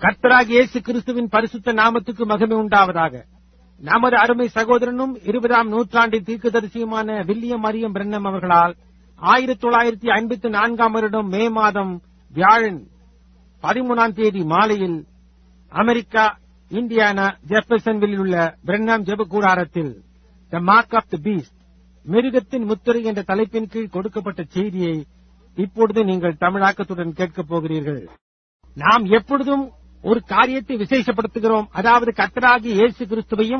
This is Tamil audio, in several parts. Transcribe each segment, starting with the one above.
கர்த்தராகிய இயேசு கிறிஸ்துவின் பரிசுத்த நாமத்துக்கு மகிமை உண்டாவதாக நமது அருமை சகோதரனும் இருபதாம் நூற்றாண்டின் தீர்க்கதரிசியுமான வில்லியம் மரியம் பிரன்னம் அவர்களால் ஆயிரத்தி தொள்ளாயிரத்தி ஐம்பத்தி நான்காம் வருடம் மே மாதம் வியாழன் பதிமூணாம் தேதி மாலையில் அமெரிக்கா இந்தியானா ஜெஃபர்சன்வில் உள்ள பிரன்னாம் ஜெப கூடாரத்தில் the mark of the beast மிருகத்தின் முத்திரை என்ற தலைப்பின் கீழ் கொடுக்கப்பட்ட செய்தியை இப்பொழுது நீங்கள் தமிழாக்கத்துடன் கேட்கப் போகிறீர்கள் நாம் எப்பொழுதும் ஒரு காரியத்தை விசேஷப்படுத்துகிறோம் அதாவது கர்த்தராகிய இயேசு கிறிஸ்துவையும்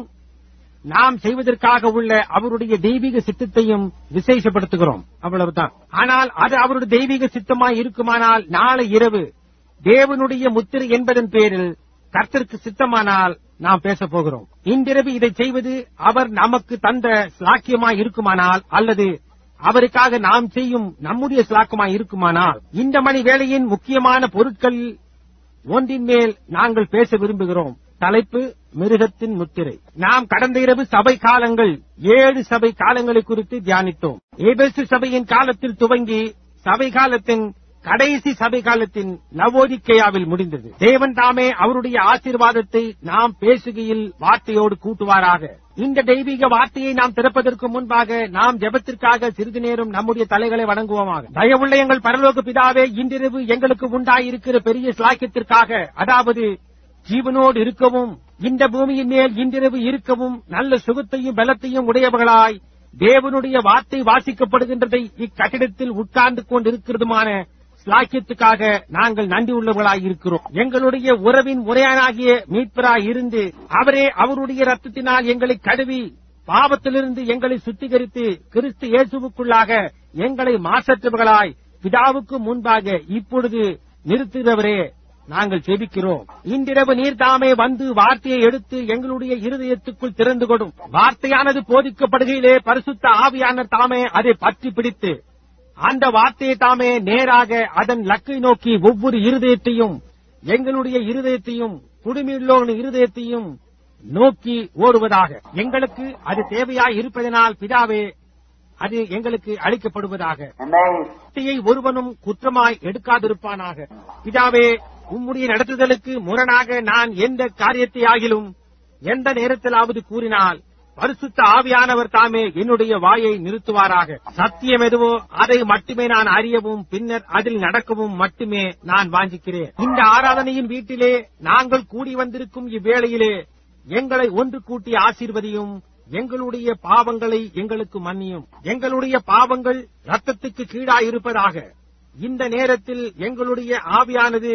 நாம் செய்வதற்காக உள்ள அவருடைய தெய்வீக சித்தத்தையும் விசேஷப்படுத்துகிறோம் அவ்வளவுதான் ஆனால் அது அவருடைய தெய்வீக சித்தமாய் இருக்குமானால் நாளை இரவு தேவனுடைய முத்திரை என்பதன் பேரில் கர்த்தருக்கு சித்தமானால் நாம் பேசப் போகிறோம் இன்றிரவு இதை செய்வது அவர் நமக்கு தந்த ஸ்லாக்கியமாய் இருக்குமானால் அல்லது அவருக்காக நாம் செய்யும் நம்முடைய ஸ்லாக்கமாய் இருக்குமானால் இந்த மணி வேளையின் முக்கியமான பொருட்கள் ஒன்றின் மேல் நாங்கள் பேச விரும்புகிறோம் தலைப்பு மிருகத்தின் முத்திரை நாம் கடந்த இரவு சபை காலங்கள் ஏழு சபை காலங்களை குறித்து தியானித்தோம் ஏபேசு சபையின் காலத்தில் துவங்கி சபை காலத்தின் கடைசி சபை காலத்தின் நவோதிக்கையாவில் முடிந்தது தேவன் தாமே அவருடைய ஆசீர்வாதத்தை நாம் பேசுகையில் வார்த்தையோடு கூட்டுவாராக இந்த தெய்வீக வார்த்தையை நாம் திறப்பதற்கு முன்பாக நாம் ஜெபத்திற்காக சிறிது நேரம் நம்முடைய தலைகளை வணங்குவோமாக தயவுள்ள எங்கள் பரலோக பிதாவே இன்றிரவு எங்களுக்கு உண்டாயிருக்கிற பெரிய ஸ்லாக்கியத்திற்காக அதாவது ஜீவனோடு இருக்கவும் இந்த பூமியின் மேல் இன்றிரவு இருக்கவும் நல்ல சுகத்தையும் பலத்தையும் உடையவர்களாய் தேவனுடைய வார்த்தை வாசிக்கப்படுகின்றதை இக்கட்டிடத்தில் உட்கார்ந்து கொண்டிருக்கிறதுமான ஸ்லாக்கியத்துக்காக நாங்கள் நன்றி உள்ளவர்களாய் இருக்கிறோம் எங்களுடைய உறவின் முறையானாகிய மீட்பராய் இருந்து அவரே அவருடைய ரத்தத்தினால் எங்களை கழுவி பாவத்திலிருந்து எங்களை சுத்திகரித்து கிறிஸ்து இயேசுவுக்குள்ளாக எங்களை மாசற்றவர்களாய் பிதாவுக்கு முன்பாக இப்பொழுது நிறுத்துகிறவரே நாங்கள் ஜெபிக்கிறோம் இன்றிரவு நீர் தாமே வந்து வார்த்தையை எடுத்து எங்களுடைய இருதயத்துக்குள் திறந்து கொடும் வார்த்தையானது போதிக்கப்படுகையிலே பரிசுத்த ஆவியான தாமே அதை பற்றி பிடித்து அந்த வார்த்தையை தாமே நேராக அதன் லக்கை நோக்கி ஒவ்வொரு இருதயத்தையும் எங்களுடைய இருதயத்தையும் குடுமையுள்ளோரின் இருதயத்தையும் நோக்கி ஓடுவதாக எங்களுக்கு அது தேவையாய் இருப்பதனால் பிதாவே அது எங்களுக்கு அளிக்கப்படுவதாக வார்த்தையை ஒருவனும் குற்றமாய் எடுக்காதிருப்பானாக பிதாவே உம்முடைய நடத்துதலுக்கு முரணாக நான் எந்த காரியத்தை ஆகிலும் எந்த நேரத்திலாவது கூறினால் பரிசுத்த ஆவியானவர் தாமே என்னுடைய வாயை நிறுத்துவாராக சத்தியம் எதுவோ அதை மட்டுமே நான் அறியவும் பின்னர் அதில் நடக்கவும் மட்டுமே நான் வாஞ்சிக்கிறேன் இந்த ஆராதனையின் வீட்டிலே நாங்கள் கூடி வந்திருக்கும் இவ்வேளையிலே எங்களை ஒன்று கூட்டி ஆசீர்வதியும் எங்களுடைய பாவங்களை எங்களுக்கு மன்னியும் எங்களுடைய பாவங்கள் ரத்தத்துக்கு கீழாயிருப்பதாக இந்த நேரத்தில் எங்களுடைய ஆவியானது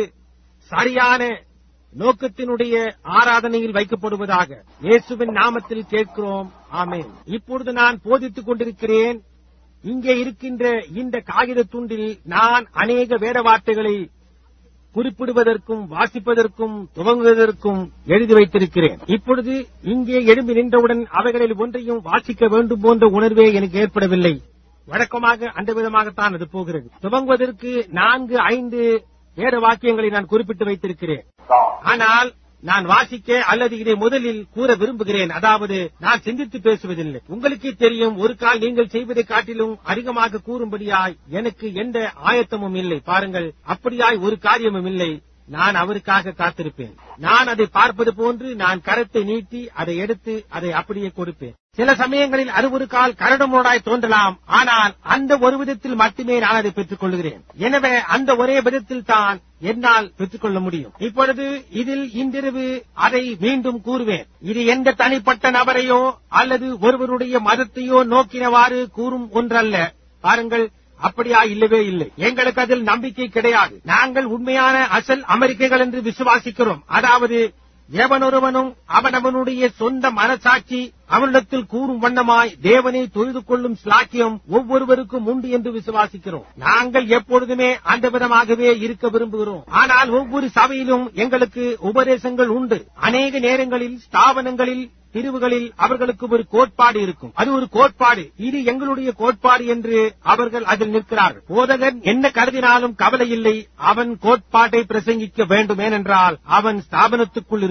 சரியான நோக்கத்தினுடைய ஆராதனையில் வைக்கப்படுவதாக இயேசுவின் நாமத்தில் கேட்கிறோம் ஆமேன் இப்பொழுது நான் போதித்துக் கொண்டிருக்கிறேன் இங்கே இருக்கின்ற இந்த காகித துண்டில் நான் அநேக வேத வார்த்தைகளை குறிப்பிடுவதற்கும் வாசிப்பதற்கும் துவங்குவதற்கும் எழுதி வைத்திருக்கிறேன் இப்பொழுது இங்கே எழும்பி நின்றவுடன் அவைகளில் ஒன்றையும் வாசிக்க வேண்டும் போன்ற உணர்வே எனக்கு ஏற்படவில்லை வழக்கமாக அந்த விதமாகத்தான் அது போகிறது துவங்குவதற்கு நான்கு ஐந்து வேத வாக்கியங்களை நான் குறிப்பிட்டு வைத்திருக்கிறேன் ஆனால் நான் வாசிக்க அல்லது இதை முதலில் கூற விரும்புகிறேன் அதாவது நான் சிந்தித்து பேசுவதில்லை உங்களுக்கே தெரியும் ஒரு கால் நீங்கள் செய்வதை காட்டிலும் அதிகமாக கூறும்படியாய் எனக்கு எந்த ஆயத்தமும் இல்லை பாருங்கள் அப்படியாய் ஒரு காரியமும் இல்லை நான் அவருக்காக காத்திருப்பேன் நான் அதை பார்ப்பது போன்று நான் கரத்தை நீட்டி அதை எடுத்து அதை அப்படியே கொடுப்பேன் சில சமயங்களில் அது ஒரு கால் கரடுமுரடாய் தோன்றலாம் ஆனால் அந்த ஒரு விதத்தில் மட்டுமே நான் அதை பெற்றுக் கொள்கிறேன் எனவே அந்த ஒரே விதத்தில் தான் என்னால் பெற்றுக்கொள்ள முடியும் இப்பொழுது இதில் இன்றிரவு அதை மீண்டும் கூறுவேன் இது எந்த தனிப்பட்ட நபரையோ அல்லது ஒருவருடைய மதத்தையோ நோக்கினவாறு கூறும் ஒன்றல்ல பாருங்கள் அப்படியா இல்லவே இல்லை எங்களுக்கு அதில் நம்பிக்கை கிடையாது நாங்கள் உண்மையான அசல் அமெரிக்கர்கள் என்று விசுவாசிக்கிறோம் அதாவது எவனொருவனும் அவனவனுடைய சொந்த மனசாட்சி அவனிடத்தில் கூறும் வண்ணமாய் தேவனை தொழுது கொள்ளும் ஸ்லாக்கியம் ஒவ்வொருவருக்கும் உண்டு என்று விசுவாசிக்கிறோம் நாங்கள் எப்பொழுதுமே அந்த விதமாகவே இருக்க விரும்புகிறோம் ஆனால் ஒவ்வொரு சபையிலும் எங்களுக்கு உபதேசங்கள் உண்டு அநேக நேரங்களில் ஸ்தாபனங்களில் பிரிவுகளில் அவர்களுக்கு ஒரு கோட்பாடு இருக்கும் அது ஒரு கோட்பாடு இது எங்களுடைய கோட்பாடு என்று அவர்கள் அதில் நிற்கிறார்கள் போதகன் என்ன கருதினாலும் கவலை இல்லை அவன் கோட்பாட்டை பிரசங்கிக்க வேண்டும் ஏனென்றால் அவன் ஸ்தாபனத்துக்குள் இருக்கிறான்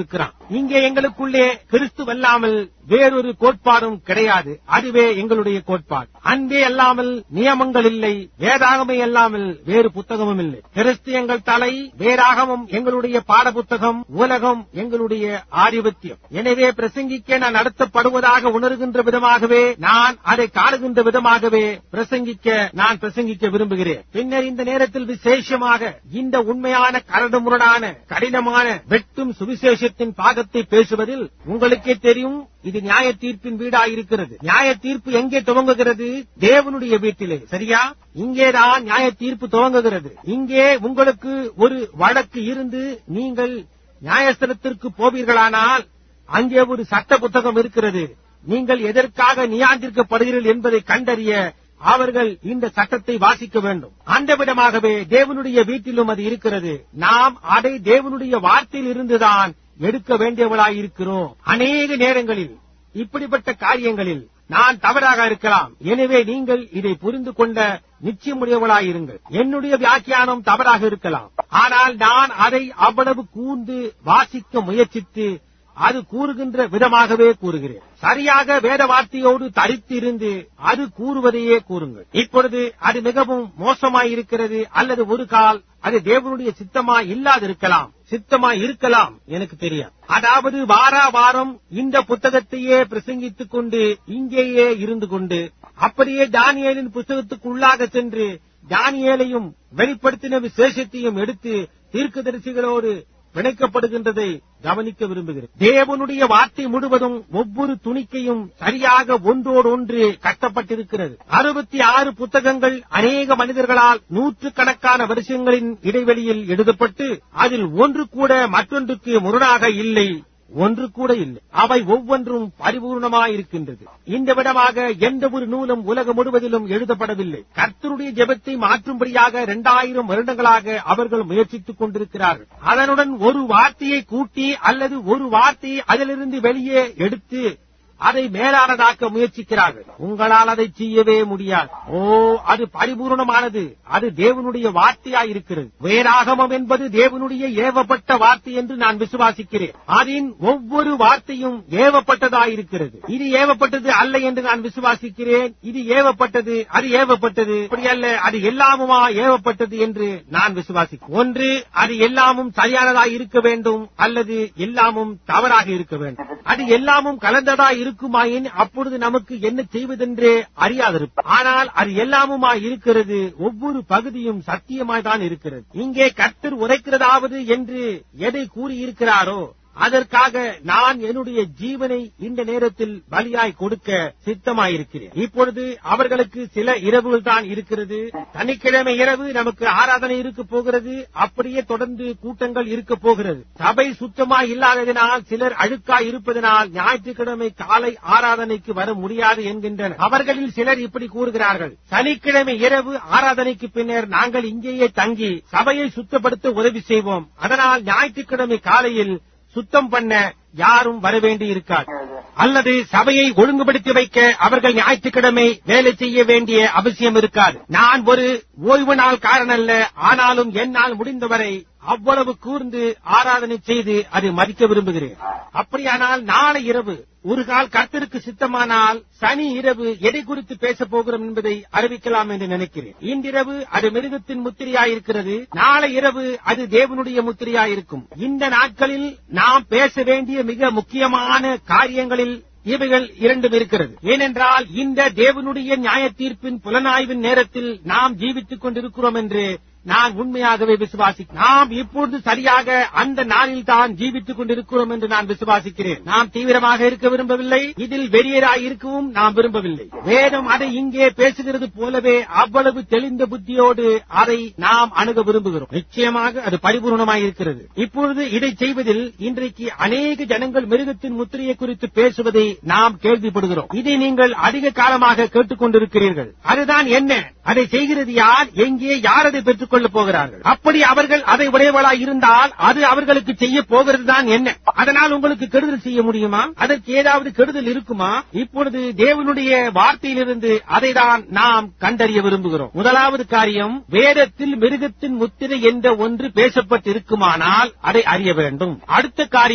இங்கே எங்களுக்குள்ளே கிறிஸ்துவல்லாமல் வேறொரு கோட்பாடும் கிடையாது அதுவே எங்களுடைய கோட்பாடு அன்பே அல்லாமல் நியமங்கள் இல்லை வேதாகமே அல்லாமல் வேறு புத்தகமும் இல்லை கிறிஸ்து எங்கள் தலை வேறாகமும் எங்களுடைய பாட புத்தகம் உலகம் எங்களுடைய ஆதிபத்தியம் எனவே பிரசங்கிக்க நான் நடத்தப்படுவதாக உணர்கின்ற விதமாகவே நான் அதை காணுகின்ற விதமாகவே பிரசங்கிக்க நான் பிரசங்கிக்க விரும்புகிறேன் பின்னர் இந்த நேரத்தில் விசேஷமாக இந்த உண்மையான கரடுமுரடான கடினமான வெட்டும் சுவிசேஷத்தின் பாகத்தை பேசுவதில் உங்களுக்கே தெரியும் இது நியாய தீர்ப்பின் வீடாயிருக்கிறது நியாய தீர்ப்பு எங்கே துவங்குகிறது தேவனுடைய வீட்டிலே சரியா இங்கேதான் நியாய தீர்ப்பு துவங்குகிறது இங்கே உங்களுக்கு ஒரு வழக்கு இருந்து நீங்கள் நியாயஸ்தலத்திற்கு போவீர்களானால் அங்கே ஒரு சட்ட புத்தகம் இருக்கிறது நீங்கள் எதற்காக நியாந்திருக்கப்படுகிறீர்கள் என்பதை கண்டறிய அவர்கள் இந்த சட்டத்தை வாசிக்க வேண்டும் அந்த விதமாகவே தேவனுடைய வீட்டிலும் அது இருக்கிறது நாம் அதை தேவனுடைய வார்த்தையில் இருந்துதான் எடுக்க வேண்டியவளாயிருக்கிறோம் அநேக நேரங்களில் இப்படிப்பட்ட காரியங்களில் நான் தவறாக இருக்கலாம் எனவே நீங்கள் இதை புரிந்து கொண்ட நிச்சயமுடையவளாயிருங்கள் என்னுடைய வியாக்கியானம் தவறாக இருக்கலாம் ஆனால் நான் அதை அவ்வளவு கூர்ந்து வாசிக்க முயற்சித்து அது கூறுகின்ற விதமாகவே கூறுகிறேன் சரியாக வேத வார்த்தையோடு தரித்து இருந்து அது கூறுவதையே கூறுங்கள் இப்பொழுது அது மிகவும் மோசமாயிருக்கிறது அல்லது ஒரு கால் அது தேவனுடைய சித்தமா இல்லாதிருக்கலாம் சித்தமா இருக்கலாம் எனக்கு தெரியாது அதாவது வாரா வாரம் இந்த புத்தகத்தையே பிரசங்கித்துக் கொண்டு இங்கேயே இருந்து கொண்டு அப்படியே தானியேலின் புத்தகத்துக்கு உள்ளாக சென்று தானியேலையும் வெளிப்படுத்தின விசேஷத்தையும் எடுத்து தீர்க்கதரிசிகளோடு பிணைக்கப்படுகின்றதை கவனிக்க விரும்புகிறேன் தேவனுடைய வார்த்தை முழுவதும் ஒவ்வொரு துணிக்கையும் சரியாக ஒன்றோடு ஒன்று கட்டப்பட்டிருக்கிறது அறுபத்தி ஆறு புத்தகங்கள் அநேக மனிதர்களால் நூற்றுக்கணக்கான வருஷங்களின் இடைவெளியில் எழுதப்பட்டு அதில் ஒன்று கூட மற்றொன்றுக்கு முரணாக இல்லை ஒன்று கூட இல்லை அவை ஒவ்வொன்றும் பரிபூர்ணமாயிருக்கின்றது இந்த விடமாக எந்த ஒரு நூலும் உலகம் முழுவதிலும் எழுதப்படவில்லை கர்த்தருடைய ஜெபத்தை மாற்றும்படியாக இரண்டாயிரம் வருடங்களாக அவர்கள் முயற்சித்துக் கொண்டிருக்கிறார்கள் அதனுடன் ஒரு வார்த்தையை கூட்டி அல்லது ஒரு வார்த்தையை அதிலிருந்து வெளியே எடுத்து அதை மேலானதாக்க முயற்சிக்கிறார்கள் உங்களால் அதை செய்யவே முடியாது ஓ அது பரிபூர்ணமானது அது தேவனுடைய வார்த்தையாயிருக்கிறது வேறாகமம் என்பது தேவனுடைய ஏவப்பட்ட வார்த்தை என்று நான் விசுவாசிக்கிறேன் அதன் ஒவ்வொரு வார்த்தையும் ஏவப்பட்டதாயிருக்கிறது இது ஏவப்பட்டது அல்ல என்று நான் விசுவாசிக்கிறேன் இது ஏவப்பட்டது அது ஏவப்பட்டது அப்படி அல்ல அது எல்லாமுமா ஏவப்பட்டது என்று நான் விசுவாசிக்கிறேன் ஒன்று அது எல்லாமும் சரியானதாய் இருக்க வேண்டும் அல்லது எல்லாமும் தவறாக இருக்க வேண்டும் அது எல்லாமும் கலந்ததாய் இருக்குமாயின் அப்பொழுது நமக்கு என்ன செய்வதென்றே அறியாதிருக்கும் ஆனால் அது எல்லாமுமா இருக்கிறது ஒவ்வொரு பகுதியும் சத்தியமாய் தான் இருக்கிறது இங்கே கர்த்தர் உரைக்கிறதாவது என்று எதை கூறியிருக்கிறாரோ அதற்காக நான் என்னுடைய ஜீவனை இந்த நேரத்தில் பலியாய் கொடுக்க சித்தமாயிருக்கிறேன் இப்பொழுது அவர்களுக்கு சில இரவுகள் தான் இருக்கிறது சனிக்கிழமை இரவு நமக்கு ஆராதனை இருக்க போகிறது அப்படியே தொடர்ந்து கூட்டங்கள் இருக்க போகிறது சபை சுத்தமாய் இல்லாததினால் சிலர் அழுக்காய் இருப்பதனால் ஞாயிற்றுக்கிழமை காலை ஆராதனைக்கு வர முடியாது என்கின்றனர் அவர்களில் சிலர் இப்படி கூறுகிறார்கள் சனிக்கிழமை இரவு ஆராதனைக்கு பின்னர் நாங்கள் இங்கேயே தங்கி சபையை சுத்தப்படுத்த உதவி செய்வோம் அதனால் ஞாயிற்றுக்கிழமை காலையில் சுத்தம் பண்ண யாரும் வரவேண்டி இருக்காது அல்லது சபையை ஒழுங்குபடுத்தி வைக்க அவர்கள் ஞாயிற்றுக்கிழமை வேலை செய்ய வேண்டிய அவசியம் இருக்காது நான் ஒரு ஓய்வு நாள் காரணல்ல ஆனாலும் என்னால் முடிந்தவரை அவ்வளவு கூர்ந்து ஆராதனை செய்து அதை மதிக்க விரும்புகிறேன் அப்படியானால் நாளை இரவு ஒரு கால் கர்த்தருக்கு சித்தமானால் சனி இரவு எதை குறித்து பேசப் போகிறோம் என்பதை அறிவிக்கலாம் என்று நினைக்கிறேன் இன்றிரவு அது மிருகத்தின் முத்திரையாயிருக்கிறது நாளை இரவு அது தேவனுடைய முத்திரையாயிருக்கும் இந்த நாட்களில் நாம் பேச வேண்டிய மிக முக்கியமான காரியங்களில் இவைகள் இரண்டும் இருக்கிறது ஏனென்றால் இந்த தேவனுடைய நியாய தீர்ப்பின் புலனாய்வின் நேரத்தில் நாம் ஜீவித்துக் கொண்டிருக்கிறோம் என்று நான் உண்மையாகவே விசுவாசி நாம் இப்பொழுது சரியாக அந்த நாளில் தான் ஜீவித்துக் கொண்டிருக்கிறோம் என்று நான் விசுவாசிக்கிறேன் நாம் தீவிரமாக இருக்க விரும்பவில்லை இதில் வெறியராய் இருக்கவும் நாம் விரும்பவில்லை வேதம் அதை இங்கே பேசுகிறது போலவே அவ்வளவு தெளிந்த புத்தியோடு அதை நாம் அணுக விரும்புகிறோம் நிச்சயமாக அது பரிபூர்ணமாய் இருக்கிறது இப்பொழுது இதை செய்வதில் இன்றைக்கு அநேக ஜனங்கள் மிருகத்தின் முத்திரையை குறித்து பேசுவதை நாம் கேள்விப்படுகிறோம் இதை நீங்கள் அதிக காலமாக கேட்டுக்கொண்டிருக்கிறீர்கள் அதுதான் என்ன அதை செய்கிறது யார் எங்கே யார் அதை பெற்றுக் கொள்ளப் போகிறார்கள் அப்படி அவர்கள் அதை உடையவளாய் இருந்தால் அது அவர்களுக்கு செய்ய போகிறது தான் என்ன அதனால் உங்களுக்கு கெடுதல் செய்ய முடியுமா அதற்கு ஏதாவது கெடுதல் இருக்குமா இப்பொழுது தேவனுடைய வார்த்தையிலிருந்து அதை தான் நாம் கண்டறிய விரும்புகிறோம் முதலாவது காரியம் வேதத்தில் மிருகத்தின் முத்திரை என்ற ஒன்று பேசப்பட்டிருக்குமானால் அதை அறிய வேண்டும் அடுத்த காரியம்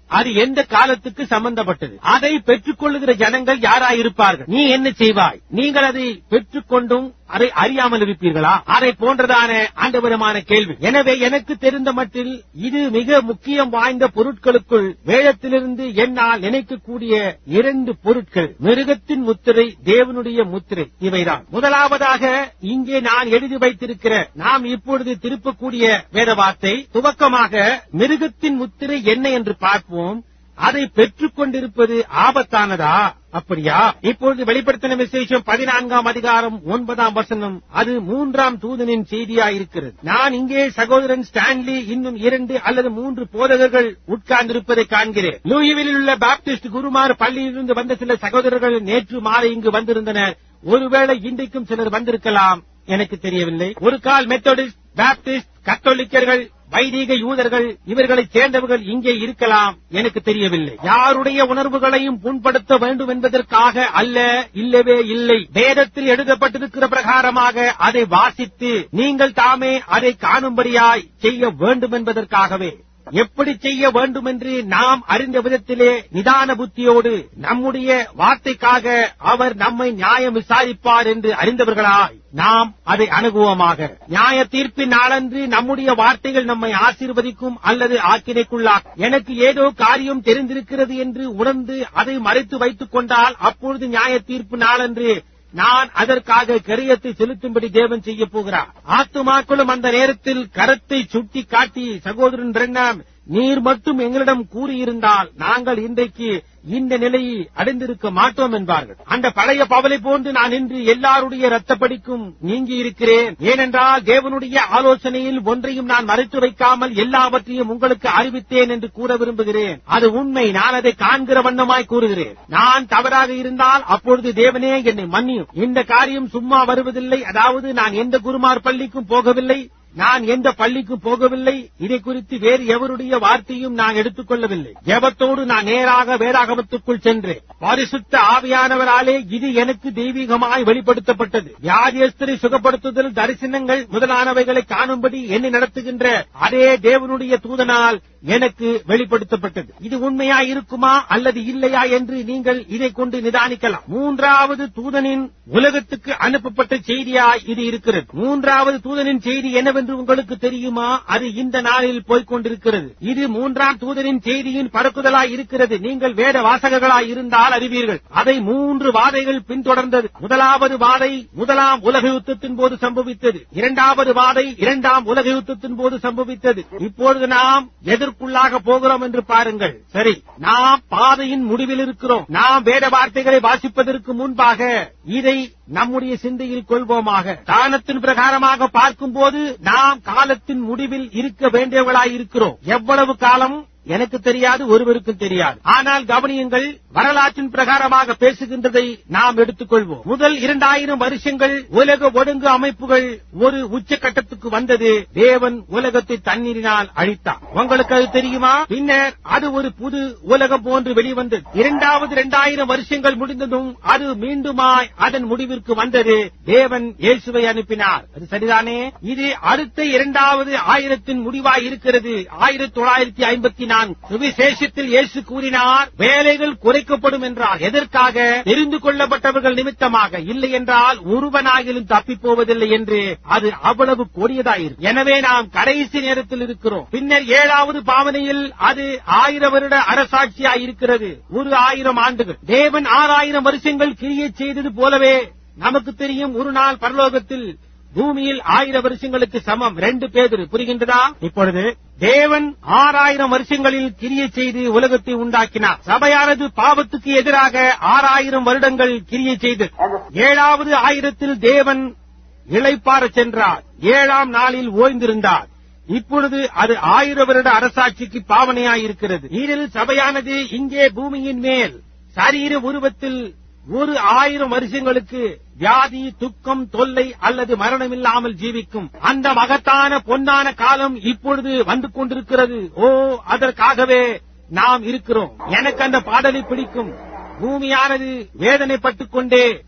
அது எந்த காலத்துக்கு சம்பந்தப்பட்டது அதை பெற்றுக்கொள்ளுகிற ஜனங்கள் யாராயிருப்பார்கள் நீ என்ன செய்வாய் நீங்கள் அதை பெற்றுக்கொண்டும் அதை அறியாமல் இருப்பீர்களா அதை போன்றதான ஆண்டவரமான கேள்வி எனவே எனக்கு தெரிந்த மட்டில் இது மிக முக்கியம் வாய்ந்த பொருட்களுக்குள் வேதத்திலிருந்து என்னால் நினைக்கக்கூடிய இரண்டு பொருட்கள் மிருகத்தின் முத்திரை தேவனுடைய முத்திரை இவைதான் முதலாவதாக இங்கே நான் எழுதி வைத்திருக்கிற நாம் இப்பொழுது திருப்பக்கூடிய வேத வார்த்தை துவக்கமாக மிருகத்தின் முத்திரை என்ன என்று பார்ப்போம் அதை பெற்றுக் கொண்டிருப்பது ஆபத்தானதா அப்படியா இப்பொழுது வெளிப்படுத்தின விசேஷம் பதினான்காம் அதிகாரம் ஒன்பதாம் வசனம் அது மூன்றாம் தூதனின் செய்தியா இருக்கிறது நான் இங்கே சகோதரன் ஸ்டான்லி இன்னும் இரண்டு அல்லது மூன்று போதகர்கள் உட்கார்ந்திருப்பதை காண்கிறேன் லூயிவிலில் உள்ள பாப்டிஸ்ட் குருமார் பள்ளியிலிருந்து வந்த சில சகோதரர்கள் நேற்று மாலை இங்கு வந்திருந்தனர் ஒருவேளை இன்றைக்கும் சிலர் வந்திருக்கலாம் எனக்கு தெரியவில்லை ஒரு கால் மெத்தடிஸ்ட் பாப்டிஸ்ட் கத்தோலிக்கர்கள் வைதீக யூதர்கள் இவர்களைச் சேர்ந்தவர்கள் இங்கே இருக்கலாம் எனக்கு தெரியவில்லை யாருடைய உணர்வுகளையும் புண்படுத்த வேண்டும் என்பதற்காக அல்ல இல்லவே இல்லை வேதத்தில் எழுதப்பட்டிருக்கிற பிரகாரமாக அதை வாசித்து நீங்கள் தாமே அதை காணும்படியாய் செய்ய வேண்டும் என்பதற்காகவே எப்படி செய்ய வேண்டும் என்று நாம் அறிந்த விதத்திலே நிதான புத்தியோடு நம்முடைய வார்த்தைக்காக அவர் நம்மை நியாயம் விசாரிப்பார் என்று அறிந்தவர்களாய் நாம் அதை அணுகுவோமாக நியாய தீர்ப்பின் நாளன்று நம்முடைய வார்த்தைகள் நம்மை ஆசீர்வதிக்கும் அல்லது ஆக்கினைக்குள்ளாக்கும் எனக்கு ஏதோ காரியம் தெரிந்திருக்கிறது என்று உணர்ந்து அதை மறைத்து வைத்துக் கொண்டால் அப்பொழுது நியாய தீர்ப்பு நாளன்று நான் அதற்காக கரியத்தை செலுத்தும்படி தேவன் செய்ய போகிறார் ஆத்துமாக்களும் அந்த நேரத்தில் கரத்தை சுட்டி காட்டி சகோதரன் பிரண்ணாம் நீர் மட்டும் எங்களிடம் கூறியிருந்தால் நாங்கள் இன்றைக்கு இந்த நிலையை அடைந்திருக்க மாட்டோம் என்பார்கள் அந்த பழைய பவலை போன்று நான் இன்று எல்லாருடைய ரத்தப்படிக்கும் நீங்கி இருக்கிறேன் ஏனென்றால் தேவனுடைய ஆலோசனையில் ஒன்றையும் நான் மறைத்து வைக்காமல் எல்லாவற்றையும் உங்களுக்கு அறிவித்தேன் என்று கூற விரும்புகிறேன் அது உண்மை நான் அதை காண்கிற வண்ணமாய் கூறுகிறேன் நான் தவறாக இருந்தால் அப்பொழுது தேவனே என்னை மன்னியும் இந்த காரியம் சும்மா வருவதில்லை அதாவது நான் எந்த குருமார் பள்ளிக்கும் போகவில்லை நான் எந்த பள்ளிக்கும் போகவில்லை இதை குறித்து வேறு எவருடைய வார்த்தையும் நான் எடுத்துக்கொள்ளவில்லை ஜெபத்தோடு நான் நேராக வேதாகமத்துக்குள் சென்றேன் பரிசுத்த ஆவியானவராலே இது எனக்கு தெய்வீகமாய் வெளிப்படுத்தப்பட்டது வியாதியஸ்தரை சுகப்படுத்துதல் தரிசனங்கள் முதலானவைகளை காணும்படி என்னை நடத்துகின்ற அதே தேவனுடைய தூதனால் எனக்கு வெளிப்படுத்தப்பட்டது இது உண்மையா இருக்குமா அல்லது இல்லையா என்று நீங்கள் இதை கொண்டு நிதானிக்கலாம் மூன்றாவது தூதனின் உலகத்துக்கு அனுப்பப்பட்ட செய்தியாய் இது இருக்கிறது மூன்றாவது தூதனின் செய்தி என்னவென்று உங்களுக்கு தெரியுமா அது இந்த நாளில் போய்க் கொண்டிருக்கிறது இது மூன்றாம் தூதனின் செய்தியின் பறக்குதலாய் இருக்கிறது நீங்கள் வேத வாசகர்களாய் இருந்தால் அறிவீர்கள் அதை மூன்று வாதைகள் பின்தொடர்ந்தது முதலாவது வாதை முதலாம் உலக யுத்தத்தின் போது சம்பவித்தது இரண்டாவது வாதை இரண்டாம் உலக யுத்தத்தின் போது சம்பவித்தது இப்பொழுது நாம் எதற்குள்ளாக போகிறோம் என்று பாருங்கள் சரி நாம் பாதையின் முடிவில் இருக்கிறோம் நாம் வேத வார்த்தைகளை வாசிப்பதற்கு முன்பாக இதை நம்முடைய சிந்தையில் கொள்வோமாக காலத்தின் பிரகாரமாக பார்க்கும்போது நாம் காலத்தின் முடிவில் இருக்க வேண்டியவர்களாய் இருக்கிறோம் எவ்வளவு காலம் எனக்கு தெரியாது ஒருவருக்கும் தெரியாது ஆனால் கவனியுங்கள் வரலாற்றின் பிரகாரமாக பேசுகின்றதை நாம் எடுத்துக்கொள்வோம் முதல் இரண்டாயிரம் வருஷங்கள் உலக ஒழுங்கு அமைப்புகள் ஒரு உச்சக்கட்டத்துக்கு வந்தது தேவன் உலகத்தை தண்ணீரினால் அழித்தார் உங்களுக்கு அது தெரியுமா பின்னர் அது ஒரு புது உலகம் போன்று வெளிவந்தது இரண்டாவது இரண்டாயிரம் வருஷங்கள் முடிந்ததும் அது மீண்டுமாய் அதன் முடிவிற்கு வந்தது தேவன் இயேசுவை அனுப்பினார் அது சரிதானே இது அடுத்த இரண்டாவது ஆயிரத்தின் முடிவாய் இருக்கிறது ஆயிரத்தி தொள்ளாயிரத்தி ஐம்பத்தி நான்கு சுவிசேஷத்தில் இயேசு கூறினார் வேலைகள் குறைக்கப்படும் என்றார் எதற்காக தெரிந்து கொள்ளப்பட்டவர்கள் நிமித்தமாக இல்லை என்றால் ஒருவனாகிலும் தப்பிப் போவதில்லை என்று அது அவ்வளவு கொடியதாயிருக்கு எனவே நாம் கடைசி நேரத்தில் இருக்கிறோம் பின்னர் ஏழாவது பாவனையில் அது ஆயிரம் வருட அரசாட்சியாய் இருக்கிறது ஒரு ஆயிரம் ஆண்டுகள் தேவன் ஆறாயிரம் வருஷங்கள் கிரியை செய்தது போலவே நமக்கு தெரியும் ஒரு நாள் பரலோகத்தில் பூமியில் ஆயிரம் வருஷங்களுக்கு சமம் ரெண்டு பேர் புரிகின்றதா இப்பொழுது தேவன் ஆறாயிரம் வருஷங்களில் கிரியை செய்து உலகத்தை உண்டாக்கினார் சபையானது பாவத்துக்கு எதிராக ஆறாயிரம் வருடங்கள் கிரியை செய்தது ஏழாவது ஆயிரத்தில் தேவன் இளைப்பாறச் சென்றார் ஏழாம் நாளில் ஓய்ந்திருந்தார் இப்பொழுது அது ஆயிர வருட அரசாட்சிக்கு பாவனையாயிருக்கிறது இதில் சபையானது இங்கே பூமியின் மேல் சரீர உருவத்தில் ஒரு ஆயிரம் வருஷங்களுக்கு வியாதி துக்கம் தொல்லை அல்லது மரணமில்லாமல் ஜீவிக்கும் அந்த மகத்தான பொன்னான காலம் இப்பொழுது வந்து கொண்டிருக்கிறது ஓ அதற்காகவே நாம் இருக்கிறோம் எனக்கு அந்த பாடலை பிடிக்கும் பூமியானது வேதனைப்பட்டுக் கொண்டே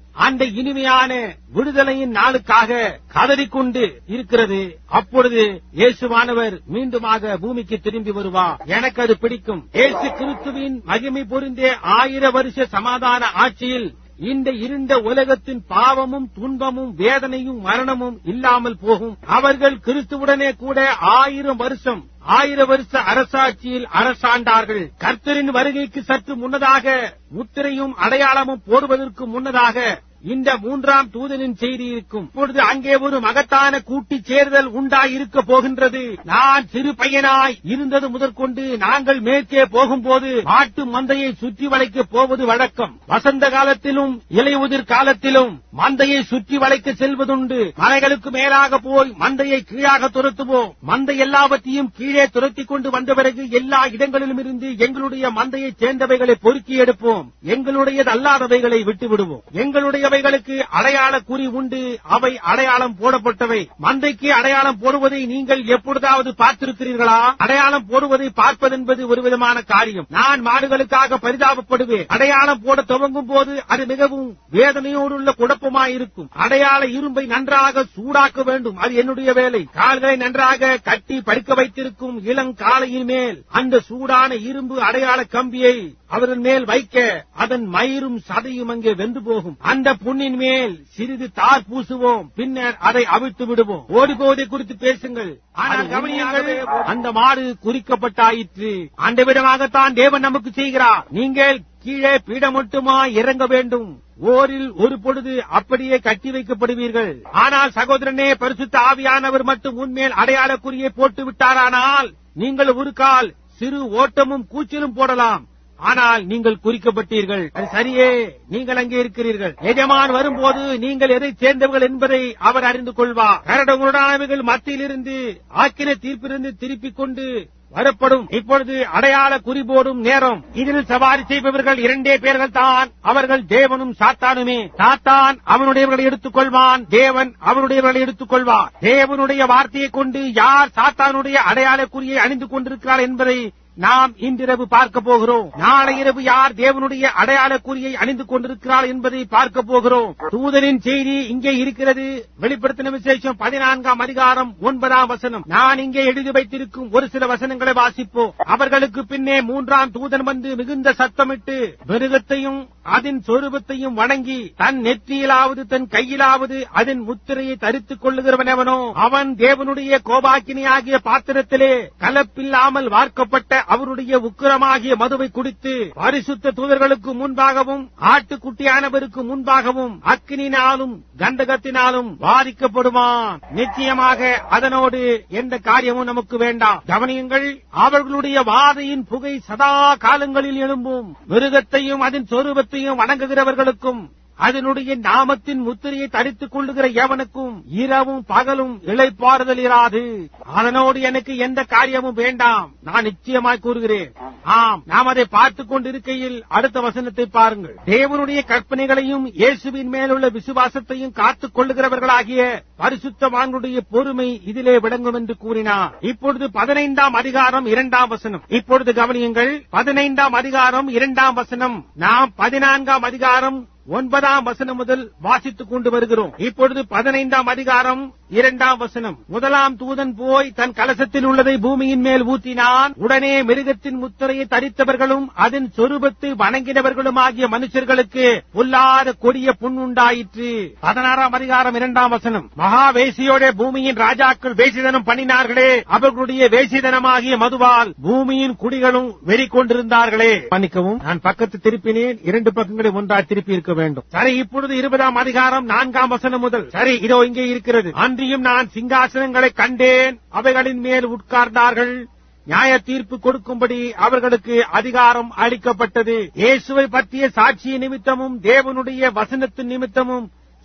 அந்த இனிமையான விடுதலையின் நாளுக்காக கதறிக்கொண்டு இருக்கிறது அப்பொழுது இயேசுவானவர் மீண்டுமாக பூமிக்கு திரும்பி வருவார் எனக்கு அது பிடிக்கும் இயேசு கிறிஸ்துவின் மகிமை பொருந்திய ஆயிர வருஷ சமாதான ஆட்சியில் இந்த இருண்ட உலகத்தின் பாவமும் துன்பமும் வேதனையும் மரணமும் இல்லாமல் போகும் அவர்கள் கிறிஸ்துவுடனே கூட ஆயிரம் வருஷம் ஆயிரம் வருஷ அரசாட்சியில் அரசாண்டார்கள் கர்த்தரின் வருகைக்கு சற்று முன்னதாக முத்திரையும் அடையாளமும் போடுவதற்கு முன்னதாக இந்த மூன்றாம் தூதனின் செய்தி இருக்கும் இப்பொழுது அங்கே ஒரு மகத்தான கூட்டி சேர்தல் உண்டாயிருக்க போகின்றது நான் சிறு பையனாய் இருந்தது முதற்கொண்டு நாங்கள் மேற்கே போகும்போது மாட்டு மந்தையை சுற்றி வளைக்க போவது வழக்கம் வசந்த காலத்திலும் இலையுதிர் காலத்திலும் மந்தையை சுற்றி வளைக்க செல்வதுண்டு மலைகளுக்கு மேலாக போய் மந்தையை கீழாக துரத்துவோம் மந்தை எல்லாவற்றையும் கீழே துரத்திக் கொண்டு வந்த பிறகு எல்லா இடங்களிலும் இருந்து எங்களுடைய மந்தையைச் சேர்ந்தவைகளை பொறுக்கி எடுப்போம் எங்களுடையது அல்லாதவைகளை விட்டு விடுவோம் எங்களுடையவைகளுக்கு அடையாள குறி உண்டு அவை அடையாளம் போடப்பட்டவை மந்தைக்கு அடையாளம் போடுவதை நீங்கள் எப்பொழுதாவது பார்த்திருக்கிறீர்களா அடையாளம் போடுவதை பார்ப்பதென்பது ஒரு விதமான காரியம் நான் மாடுகளுக்காக பரிதாபப்படுவேன் அடையாளம் போட துவங்கும் போது அது மிகவும் வேதனையோடுள்ள குழப்பமாயிருக்கும் அடையாள இரும்பை நன்றாக சூடாக்க வேண்டும் அது என்னுடைய வேலை கால்களை நன்றாக கட்டி படுக்க வைத்திருக்கும் இளங்காலையின் மேல் அந்த சூடான இரும்பு அடையாள கம்பியை அவரின் மேல் வைக்க அதன் மயிரும் சதையும் அங்கே வெந்து போகும் அந்த புண்ணின் மேல் சிறிது தார் பூசுவோம் பின்னர் அதை அவிழ்த்து விடுவோம் ஓடி போவதை குறித்து பேசுங்கள் ஆனால் கவனியுங்கள் அந்த மாடு குறிக்கப்பட்டாயிற்று அந்த விதமாகத்தான் தேவன் நமக்கு செய்கிறார் நீங்கள் கீழே பீடமட்டுமா இறங்க வேண்டும் ஓரில் ஒரு பொழுது அப்படியே கட்டி வைக்கப்படுவீர்கள் ஆனால் சகோதரனே பரிசுத்த ஆவியானவர் மட்டும் உன்மேல் அடையாள குறியை போட்டு விட்டாரானால் நீங்கள் ஒரு கால் சிறு ஓட்டமும் கூச்சலும் போடலாம் ஆனால் நீங்கள் குறிக்கப்பட்டீர்கள் அது சரியே நீங்கள் அங்கே இருக்கிறீர்கள் எஜமான் வரும்போது நீங்கள் எதை சேர்ந்தவர்கள் என்பதை அவர் அறிந்து கொள்வார் கரடமுரடானவைகள் மத்தியிலிருந்து ஆக்கின தீர்ப்பிலிருந்து திருப்பிக் கொண்டு வரப்படும் இப்பொழுது அடையாள குறிபோடும் நேரம் இதில் சவாரி செய்பவர்கள் இரண்டே பேர்கள் தான் அவர்கள் தேவனும் சாத்தானுமே சாத்தான் அவனுடையவர்களை எடுத்துக் கொள்வான் தேவன் அவனுடையவர்களை எடுத்துக் கொள்வார் தேவனுடைய வார்த்தையை கொண்டு யார் சாத்தானுடைய அடையாள குறியை அணிந்து கொண்டிருக்கிறார் என்பதை நாம் இன்றிரவு பார்க்க போகிறோம் நாளை இரவு யார் தேவனுடைய அடையாள குறியை அணிந்து கொண்டிருக்கிறார் என்பதை பார்க்க போகிறோம் தூதனின் செய்தி இங்கே இருக்கிறது வெளிப்படுத்தின விசேஷம் பதினான்காம் அதிகாரம் ஒன்பதாம் வசனம் நான் இங்கே எழுதி வைத்திருக்கும் ஒரு சில வசனங்களை வாசிப்போம் அவர்களுக்கு பின்னே மூன்றாம் தூதன் வந்து மிகுந்த சத்தமிட்டு மிருகத்தையும் அதன் சொரூபத்தையும் வணங்கி தன் நெற்றியிலாவது தன் கையிலாவது அதன் முத்திரையை தரித்துக் கொள்ளுகிறவன் எவனோ அவன் தேவனுடைய கோபாக்கினியாகிய பாத்திரத்திலே கலப்பில்லாமல் வார்க்கப்பட்ட அவருடைய உக்கிரமாகிய மதுவை குடித்து பரிசுத்த தூதர்களுக்கு முன்பாகவும் ஆட்டுக்குட்டியானவருக்கு முன்பாகவும் அக்கினினாலும் கந்தகத்தினாலும் வாதிக்கப்படுவான் நிச்சயமாக அதனோடு எந்த காரியமும் நமக்கு வேண்டாம் கவனியுங்கள் அவர்களுடைய வாதையின் புகை சதா காலங்களில் எழும்பும் மிருகத்தையும் அதன் சொரூபத்தையும் வணங்குகிறவர்களுக்கும் அதனுடைய நாமத்தின் முத்திரையை தடித்துக் கொள்ளுகிற எவனுக்கும் இரவும் பகலும் இளைப்பாறுதல் இராது அதனோடு எனக்கு எந்த காரியமும் வேண்டாம் நான் நிச்சயமாய் கூறுகிறேன் ஆம் நாம் அதை பார்த்துக் கொண்டிருக்கையில் அடுத்த வசனத்தை பாருங்கள் தேவனுடைய கற்பனைகளையும் இயேசுவின் மேலுள்ள விசுவாசத்தையும் காத்துக் கொள்ளுகிறவர்களாகிய பரிசுத்தவான்களுடைய பொறுமை இதிலே விளங்கும் என்று கூறினார் இப்பொழுது பதினைந்தாம் அதிகாரம் இரண்டாம் வசனம் இப்பொழுது கவனியுங்கள் பதினைந்தாம் அதிகாரம் இரண்டாம் வசனம் நாம் பதினான்காம் அதிகாரம் ஒன்பதாம் வசனம் முதல் வாசித்துக் கொண்டு வருகிறோம் இப்பொழுது பதினைந்தாம் அதிகாரம் இரண்டாம் வசனம் முதலாம் தூதன் போய் தன் கலசத்தில் உள்ளதை பூமியின் மேல் ஊற்றினான் உடனே மிருகத்தின் முத்திரையை தரித்தவர்களும் அதன் சொரூபத்தை வணங்கினவர்களும் ஆகிய மனுஷர்களுக்கு பொல்லாத கொடிய புண் உண்டாயிற்று பதினாறாம் அதிகாரம் இரண்டாம் வசனம் மகா வேசியோட பூமியின் ராஜாக்கள் வேசிதனம் பண்ணினார்களே அவர்களுடைய வேசிதனமாகிய மதுவால் பூமியின் குடிகளும் வெறி கொண்டிருந்தார்களே மன்னிக்கவும் நான் பக்கத்து திருப்பினேன் இரண்டு பக்கங்களை ஒன்றாய் திருப்பி இருக்க வேண்டும் சரி இப்பொழுது இருபதாம் அதிகாரம் நான்காம் வசனம் முதல் சரி இதோ இங்கே இருக்கிறது அன்றியும் நான் சிங்காசனங்களை கண்டேன் அவைகளின் மேல் உட்கார்ந்தார்கள் நியாய தீர்ப்பு கொடுக்கும்படி அவர்களுக்கு அதிகாரம் அளிக்கப்பட்டது இயேசுவை பற்றிய சாட்சிய நிமித்தமும் தேவனுடைய வசனத்தின் நிமித்தமும்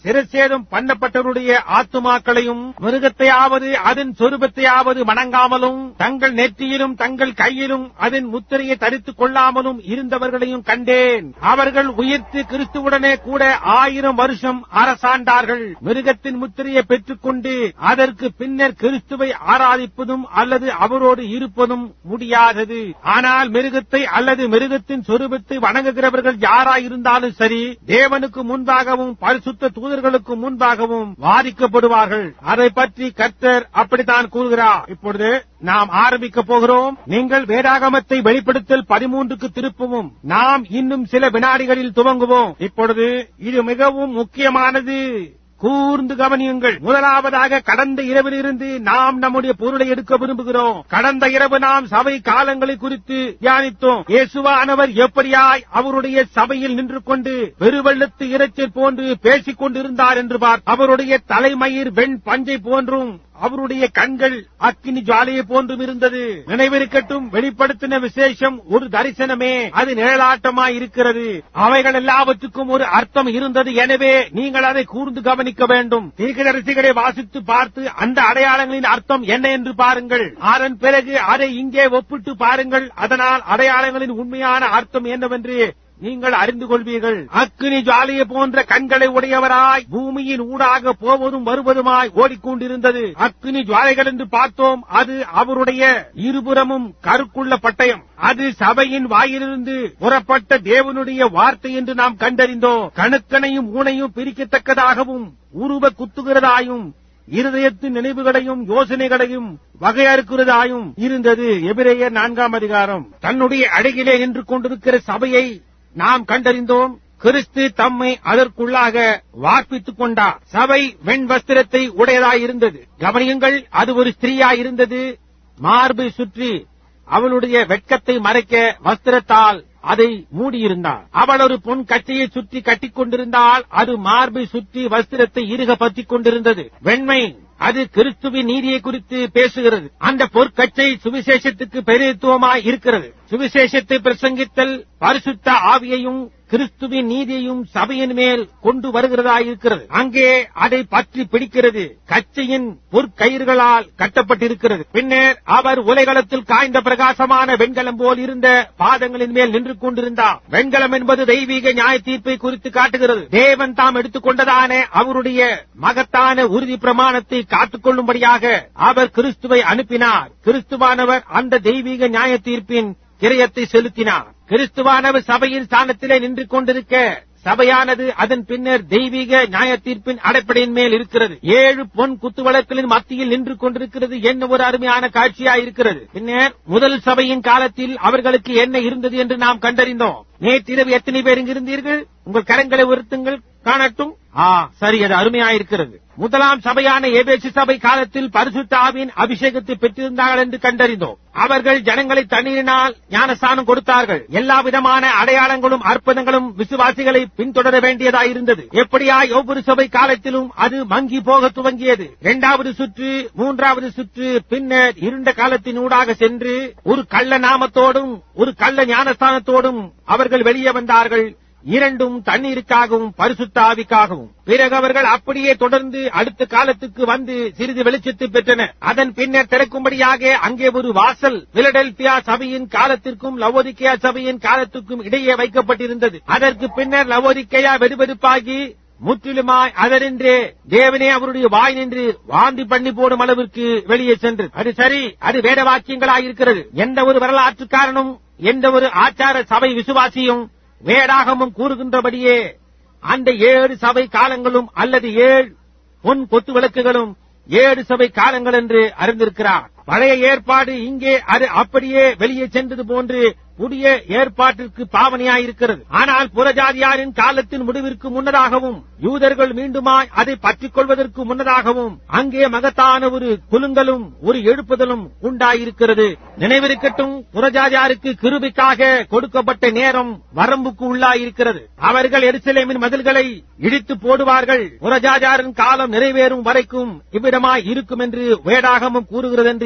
சிரசேதம் பண்ணப்பட்டவருடைய ஆத்துமாக்களையும் மிருகத்தையாவது அதன் சொரூபத்தையாவது வணங்காமலும் தங்கள் நெற்றியிலும் தங்கள் கையிலும் அதன் முத்திரையை தரித்துக் கொள்ளாமலும் இருந்தவர்களையும் கண்டேன் அவர்கள் உயிர்த்து கிறிஸ்துவுடனே கூட ஆயிரம் வருஷம் அரசாண்டார்கள் மிருகத்தின் முத்திரையை பெற்றுக்கொண்டு அதற்கு பின்னர் கிறிஸ்துவை ஆராதிப்பதும் அல்லது அவரோடு இருப்பதும் முடியாதது ஆனால் மிருகத்தை அல்லது மிருகத்தின் சொரூபத்தை வணங்குகிறவர்கள் யாராயிருந்தாலும் சரி தேவனுக்கு முன்பாகவும் பரிசுத்த தூதர்களுக்கு முன்பாகவும் வாதிக்கப்படுவார்கள் அதை பற்றி கர்த்தர் அப்படித்தான் கூறுகிறார் இப்பொழுது நாம் ஆரம்பிக்க போகிறோம் நீங்கள் வேதாகமத்தை வெளிப்படுத்தல் பதிமூன்றுக்கு திருப்பவும் நாம் இன்னும் சில வினாடிகளில் துவங்குவோம் இப்பொழுது இது மிகவும் முக்கியமானது கூர்ந்து கவனியுங்கள் முதலாவதாக கடந்த இரவிலிருந்து நாம் நம்முடைய பொருளை எடுக்க விரும்புகிறோம் கடந்த இரவு நாம் சபை காலங்களை குறித்து தியானித்தோம் இயேசுவானவர் எப்படியாய் அவருடைய சபையில் நின்று கொண்டு பெருவெள்ளத்து இரைச்சல் போன்று பேசிக் கொண்டிருந்தார் என்று பார் அவருடைய தலைமயிர் வெண் பஞ்சை போன்றும் அவருடைய கண்கள் அக்கினி ஜுவாலையை போன்றும் இருந்தது நினைவிருக்கட்டும் வெளிப்படுத்தின விசேஷம் ஒரு தரிசனமே அது நிழலாட்டமாய் இருக்கிறது அவைகள் எல்லாவற்றுக்கும் ஒரு அர்த்தம் இருந்தது எனவே நீங்கள் அதை கூர்ந்து கவனிக்க வேண்டும் தீர்க்கதரிசிகளை வாசித்து பார்த்து அந்த அடையாளங்களின் அர்த்தம் என்ன என்று பாருங்கள் அதன் பிறகு அதை இங்கே ஒப்பிட்டு பாருங்கள் அதனால் அடையாளங்களின் உண்மையான அர்த்தம் என்னவென்று நீங்கள் அறிந்து கொள்வீர்கள் அக்கினி ஜாலியை போன்ற கண்களை உடையவராய் பூமியின் ஊடாக போவதும் வருவதுமாய் ஓடிக்கொண்டிருந்தது அக்கினி ஜுவாலைகள் என்று பார்த்தோம் அது அவருடைய இருபுறமும் கருக்குள்ள பட்டயம் அது சபையின் வாயிலிருந்து புறப்பட்ட தேவனுடைய வார்த்தை என்று நாம் கண்டறிந்தோம் கணுக்கனையும் ஊனையும் பிரிக்கத்தக்கதாகவும் உருவ குத்துகிறதாயும் இருதயத்தின் நினைவுகளையும் யோசனைகளையும் வகையறுக்கிறதாயும் இருந்தது எபிரேயர் நான்காம் அதிகாரம் தன்னுடைய அழகிலே நின்று கொண்டிருக்கிற சபையை நாம் கண்டறிந்தோம் கிறிஸ்து தம்மை அதற்குள்ளாக வார்ப்பித்துக் கொண்டார் சபை வெண் வஸ்திரத்தை உடையதாயிருந்தது கவனியுங்கள் அது ஒரு ஸ்திரீயாயிருந்தது மார்பை சுற்றி அவளுடைய வெட்கத்தை மறைக்க வஸ்திரத்தால் அதை மூடியிருந்தார் அவள் ஒரு பொன் கச்சையை சுற்றி கட்டிக் கொண்டிருந்தால் அது மார்பை சுற்றி வஸ்திரத்தை இறுக பற்றிக் கொண்டிருந்தது வெண்மை அது கிறிஸ்துவின் நீதியை குறித்து பேசுகிறது அந்த பொற்கச்சை சுவிசேஷத்துக்கு பெரியத்துவமாய் இருக்கிறது சுவிசேஷத்தை பிரசங்கித்தல் பரிசுத்த ஆவியையும் கிறிஸ்துவின் நீதியையும் சபையின் மேல் கொண்டு வருகிறதாயிருக்கிறது அங்கே அதை பற்றி பிடிக்கிறது கச்சையின் பொற்கயிர்களால் கட்டப்பட்டிருக்கிறது பின்னர் அவர் உலகளத்தில் காய்ந்த பிரகாசமான வெண்கலம் போல் இருந்த பாதங்களின் மேல் நின்று கொண்டிருந்தார் வெண்கலம் என்பது தெய்வீக நியாய தீர்ப்பை குறித்து காட்டுகிறது தேவன் தாம் எடுத்துக்கொண்டதான அவருடைய மகத்தான உறுதி பிரமாணத்தை காத்துக்கொள்ளும்படியாக அவர் கிறிஸ்துவை அனுப்பினார் கிறிஸ்துவானவர் அந்த தெய்வீக நியாய தீர்ப்பின் கிரயத்தை செலுத்தினார் கிறிஸ்துவானவர் சபையின் ஸ்தானத்திலே நின்று கொண்டிருக்க சபையானது அதன் பின்னர் தெய்வீக நியாய தீர்ப்பின் அடைப்படையின் மேல் இருக்கிறது ஏழு பொன் குத்துவழக்கின் மத்தியில் நின்று கொண்டிருக்கிறது என்ன ஒரு அருமையான காட்சியா இருக்கிறது பின்னர் முதல் சபையின் காலத்தில் அவர்களுக்கு என்ன இருந்தது என்று நாம் கண்டறிந்தோம் நேற்றிரவு எத்தனை பேர் இங்கு இருந்தீர்கள் உங்கள் கரங்களை உயர்த்துங்கள் காணட்டும் ஆ சரி அது அருமையாயிருக்கிறது முதலாம் சபையான ஏபேசி சபை காலத்தில் பரிசுத்த ஆவியின் அபிஷேகத்தை பெற்றிருந்தார்கள் என்று கண்டறிந்தோம் அவர்கள் ஜனங்களை தண்ணீரினால் ஞானஸ்தானம் கொடுத்தார்கள் எல்லா விதமான அடையாளங்களும் அற்புதங்களும் விசுவாசிகளை பின்தொடர வேண்டியதாயிருந்தது எப்படியாய் ஒவ்வொரு சபை காலத்திலும் அது மங்கி போக துவங்கியது இரண்டாவது சுற்று மூன்றாவது சுற்று பின்னர் இருண்ட காலத்தின் ஊடாக சென்று ஒரு கள்ள நாமத்தோடும் ஒரு கள்ள ஞானஸ்தானத்தோடும் அவர்கள் வெளியே வந்தார்கள் இரண்டும் தண்ணீருக்காகவும் பரிசுத்த ஆவிக்காகவும் பிறகு அவர்கள் அப்படியே தொடர்ந்து அடுத்த காலத்துக்கு வந்து சிறிது வெளிச்சத்தை பெற்றனர் அதன் பின்னர் திறக்கும்படியாக அங்கே ஒரு வாசல் பிலடெல்பியா சபையின் காலத்திற்கும் லவோதிக்கையா சபையின் காலத்துக்கும் இடையே வைக்கப்பட்டிருந்தது அதற்கு பின்னர் லவோதிக்கையா வெதுவெதுப்பாகி முற்றிலுமாய் அதனின்றே தேவனே அவருடைய வாய் நின்று வாந்தி பண்ணி போடும் அளவிற்கு வெளியே சென்றது அது சரி அது வேத வாக்கியங்களாயிருக்கிறது எந்த ஒரு வரலாற்றுக்காரனும் எந்த ஒரு ஆச்சார சபை விசுவாசியும் வேடாகமும் கூறுகின்றபடியே அந்த ஏழு சபை காலங்களும் அல்லது ஏழு பொன் கொத்து விளக்குகளும் ஏழு சபை காலங்கள் என்று அறிந்திருக்கிறார் பழைய ஏற்பாடு இங்கே அது அப்படியே வெளியே சென்றது போன்று புதிய ஏற்பாட்டிற்கு பாவனையாயிருக்கிறது ஆனால் புறஜாதியாரின் காலத்தின் முடிவிற்கு முன்னதாகவும் யூதர்கள் மீண்டுமாய் அதை பற்றிக் கொள்வதற்கு முன்னதாகவும் அங்கே மகத்தான ஒரு குலுங்கலும் ஒரு எழுப்புதலும் உண்டாயிருக்கிறது நினைவிருக்கட்டும் புறஜாதியாருக்கு கிருபிக்காக கொடுக்கப்பட்ட நேரம் வரம்புக்கு உள்ளாயிருக்கிறது அவர்கள் எருசலேமின் மதில்களை இடித்து போடுவார்கள் புறஜாதியாரின் காலம் நிறைவேறும் வரைக்கும் இவ்விடமாய் இருக்கும் என்று வேடாகமும் கூறுகிறது என்று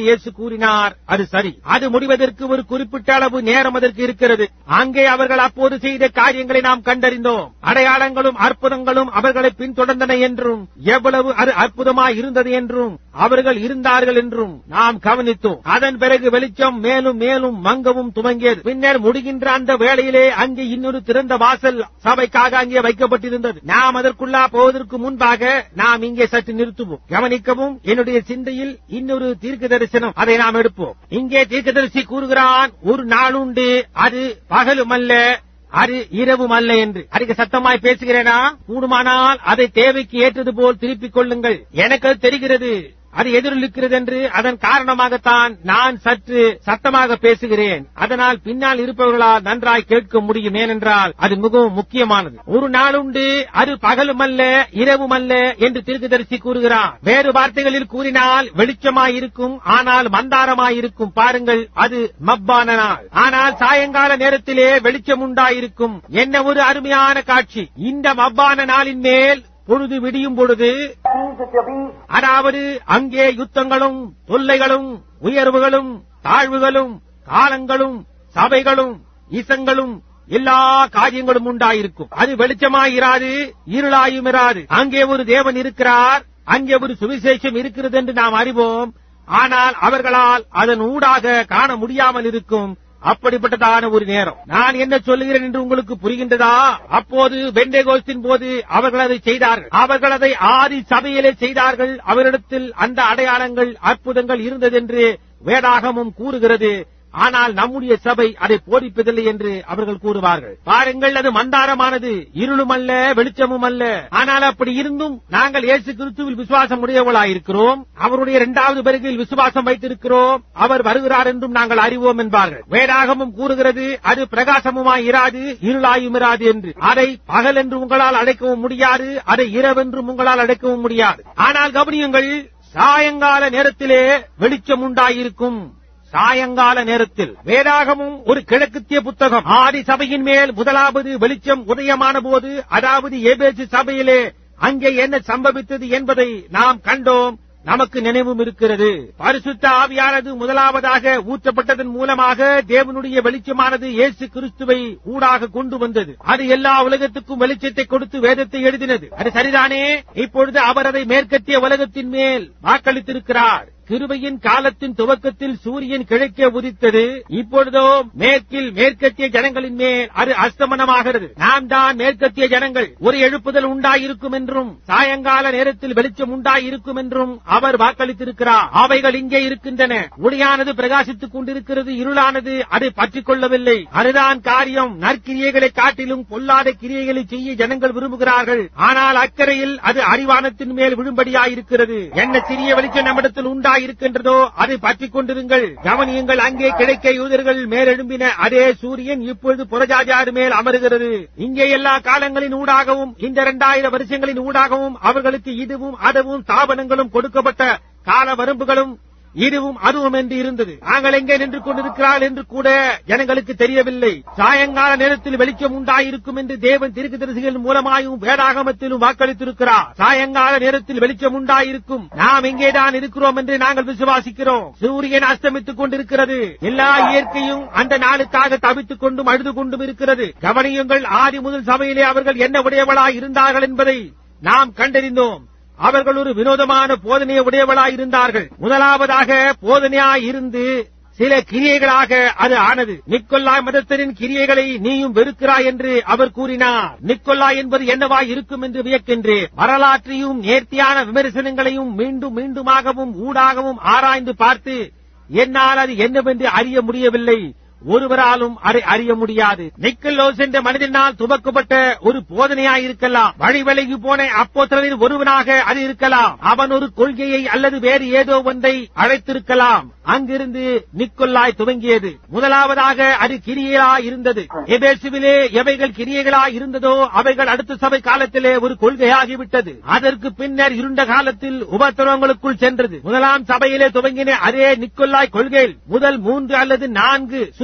இயேசு கூறினார் அது சரி அது முடிவதற்கு ஒரு குறிப்பிட்ட அளவு நேரம் அதற்கு இருக்கிறது அங்கே அவர்கள் அப்போது செய்த காரியங்களை நாம் கண்டறிந்தோம் அடையாளங்களும் அற்புதங்களும் அவர்களை பின்தொடர்ந்தன என்றும் எவ்வளவு அது அற்புதமாய் இருந்தது என்றும் அவர்கள் இருந்தார்கள் என்றும் நாம் கவனித்தோம் அதன் பிறகு வெளிச்சம் மேலும் மேலும் மங்கவும் துவங்கியது பின்னர் முடிகின்ற அந்த வேளையிலே அங்கே இன்னொரு திறந்த வாசல் சபைக்காக அங்கே வைக்கப்பட்டிருந்தது நாம் அதற்குள்ளா போவதற்கு முன்பாக நாம் இங்கே சற்று நிறுத்துவோம் கவனிக்கவும் என்னுடைய சிந்தையில் இன்னொரு தீர்க்க தரிசனம் அதை நாம் எடுப்போம் இங்கே தீர்க்கதரிசி கூறுகிறான் ஒரு நாளுண்டு அது பகலும் அல்ல அது இரவும் அல்ல என்று அதுக்கு சத்தமாய் பேசுகிறேனா கூடுமானால் அதை தேவைக்கு ஏற்றது போல் திருப்பிக் கொள்ளுங்கள் எனக்கு அது தெரிகிறது அது எதிரொலிக்கிறது என்று அதன் காரணமாகத்தான் நான் சற்று சத்தமாக பேசுகிறேன் அதனால் பின்னால் இருப்பவர்களால் நன்றாய் கேட்க முடியும் ஏனென்றால் அது மிகவும் முக்கியமானது ஒரு நாளுண்டு அது பகலும் அல்ல இரவும் அல்ல என்று தீர்க்கதரிசி கூறுகிறார் வேறு வார்த்தைகளில் கூறினால் வெளிச்சமாயிருக்கும் ஆனால் மந்தாரமாயிருக்கும் பாருங்கள் அது மப்பான நாள் ஆனால் சாயங்கால நேரத்திலே வெளிச்சம் உண்டாயிருக்கும் என்ன ஒரு அருமையான காட்சி இந்த மப்பான நாளின் மேல் பொழுது விடியும் பொழுது seems it to be அதாவது அங்கே யுத்தங்களும் தொல்லைகளும் உயர்வுகளும் தாழ்வுகளும் காலங்களும் சபைகளும் இசங்களும் எல்லா காரியங்களும் உண்டாயிருக்கும் அது வெளிச்சமாயிராது இருளாயும் இராது அங்கே ஒரு தேவன் இருக்கிறார் அங்கே ஒரு சுவிசேஷம் இருக்கிறது என்று நாம் அறிவோம் ஆனால் அவர்களால் அதன் ஊடாக காண முடியாமல் இருக்கும் அப்படிப்பட்டதான ஒரு நேரம் நான் என்ன சொல்லுகிறேன் என்று உங்களுக்கு புரிகின்றதா அப்போது வெண்டேகோஸ்தின் போது அவர்கள் அதை செய்தார்கள் அவர்கள் அதை ஆதி சபையிலே செய்தார்கள் அவரிடத்தில் அந்த அடையாளங்கள் அற்புதங்கள் இருந்ததென்று வேதாகமும் கூறுகிறது ஆனால் நம்முடைய சபை அதை போதிப்பதில்லை என்று அவர்கள் கூறுவார்கள் பாருங்கள் அது மந்தாரமானது இருளும் அல்ல வெளிச்சமும் அல்ல ஆனால் அப்படி இருந்தும் நாங்கள் இயேசு கிறிஸ்துவில் விசுவாசம் உடையவளாயிருக்கிறோம் அவருடைய இரண்டாவது வருகையில் விசுவாசம் வைத்திருக்கிறோம் அவர் வருகிறார் என்றும் நாங்கள் அறிவோம் என்பார்கள் வேதாகமும் கூறுகிறது அது பிரகாசமுமாய் இராது இருளாயும் இராது என்று அதை பகல் என்று உங்களால் அழைக்கவும் முடியாது அதை இரவென்றும் உங்களால் அழைக்கவும் முடியாது ஆனால் கவனியுங்கள் சாயங்கால நேரத்திலே வெளிச்சம் உண்டாயிருக்கும் சாயங்கால நேரத்தில் வேதாகமும் ஒரு கிழக்குத்திய புத்தகம் ஆதி சபையின் மேல் முதலாவது வெளிச்சம் உதயமான போது அதாவது ஏபேசு சபையிலே அங்கே என்ன சம்பவித்தது என்பதை நாம் கண்டோம் நமக்கு நினைவும் இருக்கிறது பரிசுத்த ஆவியானது முதலாவதாக ஊற்றப்பட்டதன் மூலமாக தேவனுடைய வெளிச்சமானது இயேசு கிறிஸ்துவை ஊடாக கொண்டு வந்தது அது எல்லா உலகத்துக்கும் வெளிச்சத்தை கொடுத்து வேதத்தை எழுதினது அது சரிதானே இப்பொழுது அவர் அதை மேற்கத்திய உலகத்தின் மேல் வாக்களித்திருக்கிறார் கிருபையின் காலத்தின் துவக்கத்தில் சூரியன் கிழக்கே உதித்தது இப்பொழுதோ மேற்கில் மேற்கத்திய ஜனங்களின் மேல் அது அஸ்தமனமாகிறது நாம் தான் மேற்கத்திய ஜனங்கள் ஒரு எழுப்புதல் உண்டாயிருக்கும் என்றும் சாயங்கால நேரத்தில் வெளிச்சம் உண்டாயிருக்கும் என்றும் அவர் வாக்களித்திருக்கிறார் அவைகள் இங்கே இருக்கின்றன ஒளியானது பிரகாசித்துக் கொண்டிருக்கிறது இருளானது அதை பற்றிக் கொள்ளவில்லை அதுதான் காரியம் நற்கிரியைகளை காட்டிலும் பொல்லாத கிரியைகளை செய்ய ஜனங்கள் விரும்புகிறார்கள் ஆனால் அக்கறையில் அது அறிவானத்தின் மேல் விழும்படியாயிருக்கிறது என்ன சிறிய வெளிச்சம் நம்மிடத்தில் உண்டாயிருக்கின்றதோ அதை பற்றிக் கொண்டிருங்கள் கவனியுங்கள் அங்கே கிடைக்க யூதர்கள் மேலெழும்பின அதே சூரியன் இப்பொழுது புறஜாஜாறு மேல் அமருகிறது இங்கே எல்லா காலங்களின் ஊடாகவும் இந்த இரண்டாயிரம் வருஷங்களின் ஊடாகவும் அவர்களுக்கு இதுவும் அதுவும் ஸ்தாபனங்களும் கொடுக்கப்பட்ட கால வரம்புகளும் இதுவும் அதுவும் என்று இருந்தது நாங்கள் எங்கே நின்று கொண்டிருக்கிறாள் என்று கூட ஜனங்களுக்கு தெரியவில்லை சாயங்கால நேரத்தில் வெளிச்சம் உண்டாயிருக்கும் என்று தேவன் தீர்க்கதரிசிகள் மூலமாயும் வேதாகமத்திலும் வாக்களித்திருக்கிறார் சாயங்கால நேரத்தில் வெளிச்சம் உண்டாயிருக்கும் நாம் எங்கேதான் இருக்கிறோம் என்று நாங்கள் விசுவாசிக்கிறோம் சூரியன் அஸ்தமித்துக் கொண்டிருக்கிறது எல்லா இயற்கையும் அந்த நாளுக்காக தவித்துக் கொண்டும் அழுது கொண்டும் இருக்கிறது கவனியுங்கள் ஆதி முதல் சபையிலே அவர்கள் என்ன உடையவளாய் இருந்தார்கள் என்பதை நாம் கண்டறிந்தோம் அவர்கள் ஒரு வினோதமான போதனையை உடையவளாய் இருந்தார்கள் முதலாவதாக போதனையாய் இருந்து சில கிரியைகளாக அது ஆனது நிக்கொல்லாய் மதத்தின் கிரியைகளை நீயும் வெறுக்கிறாய் என்று அவர் கூறினார் நிக்கொல்லாய் என்பது என்னவாய் இருக்கும் என்று வியக்கின்றேன் வரலாற்றையும் நேர்த்தியான விமர்சனங்களையும் மீண்டும் மீண்டுமாகவும் ஊடாகவும் ஆராய்ந்து பார்த்து என்னால் அது என்னவென்று அறிய முடியவில்லை ஒருவராலும் அதை அறிய முடியாது நிக்கல்லோஸ் என்ற மனிதனால் துவக்கப்பட்ட ஒரு போதனையாய் இருக்கலாம் வழி விலகி போன அப்போத்தலில் ஒருவனாக அது இருக்கலாம் அவன் ஒரு கொள்கையை அல்லது வேறு ஏதோ ஒன்றை அழைத்திருக்கலாம் அங்கிருந்து நிக்கொல்லாய் துவங்கியது முதலாவதாக அது கிரியைகளா இருந்தது எபேசுவிலே எவைகள் கிரியைகளா இருந்ததோ அவைகள் அடுத்த சபை காலத்திலே ஒரு கொள்கையாகிவிட்டது அதற்கு பின்னர் இருண்ட காலத்தில் உபத்திரவங்களுக்குள் சென்றது முதலாம் சபையிலே துவங்கின அதே நிக்கொல்லாய் கொள்கையில் முதல் மூன்று அல்லது நான்கு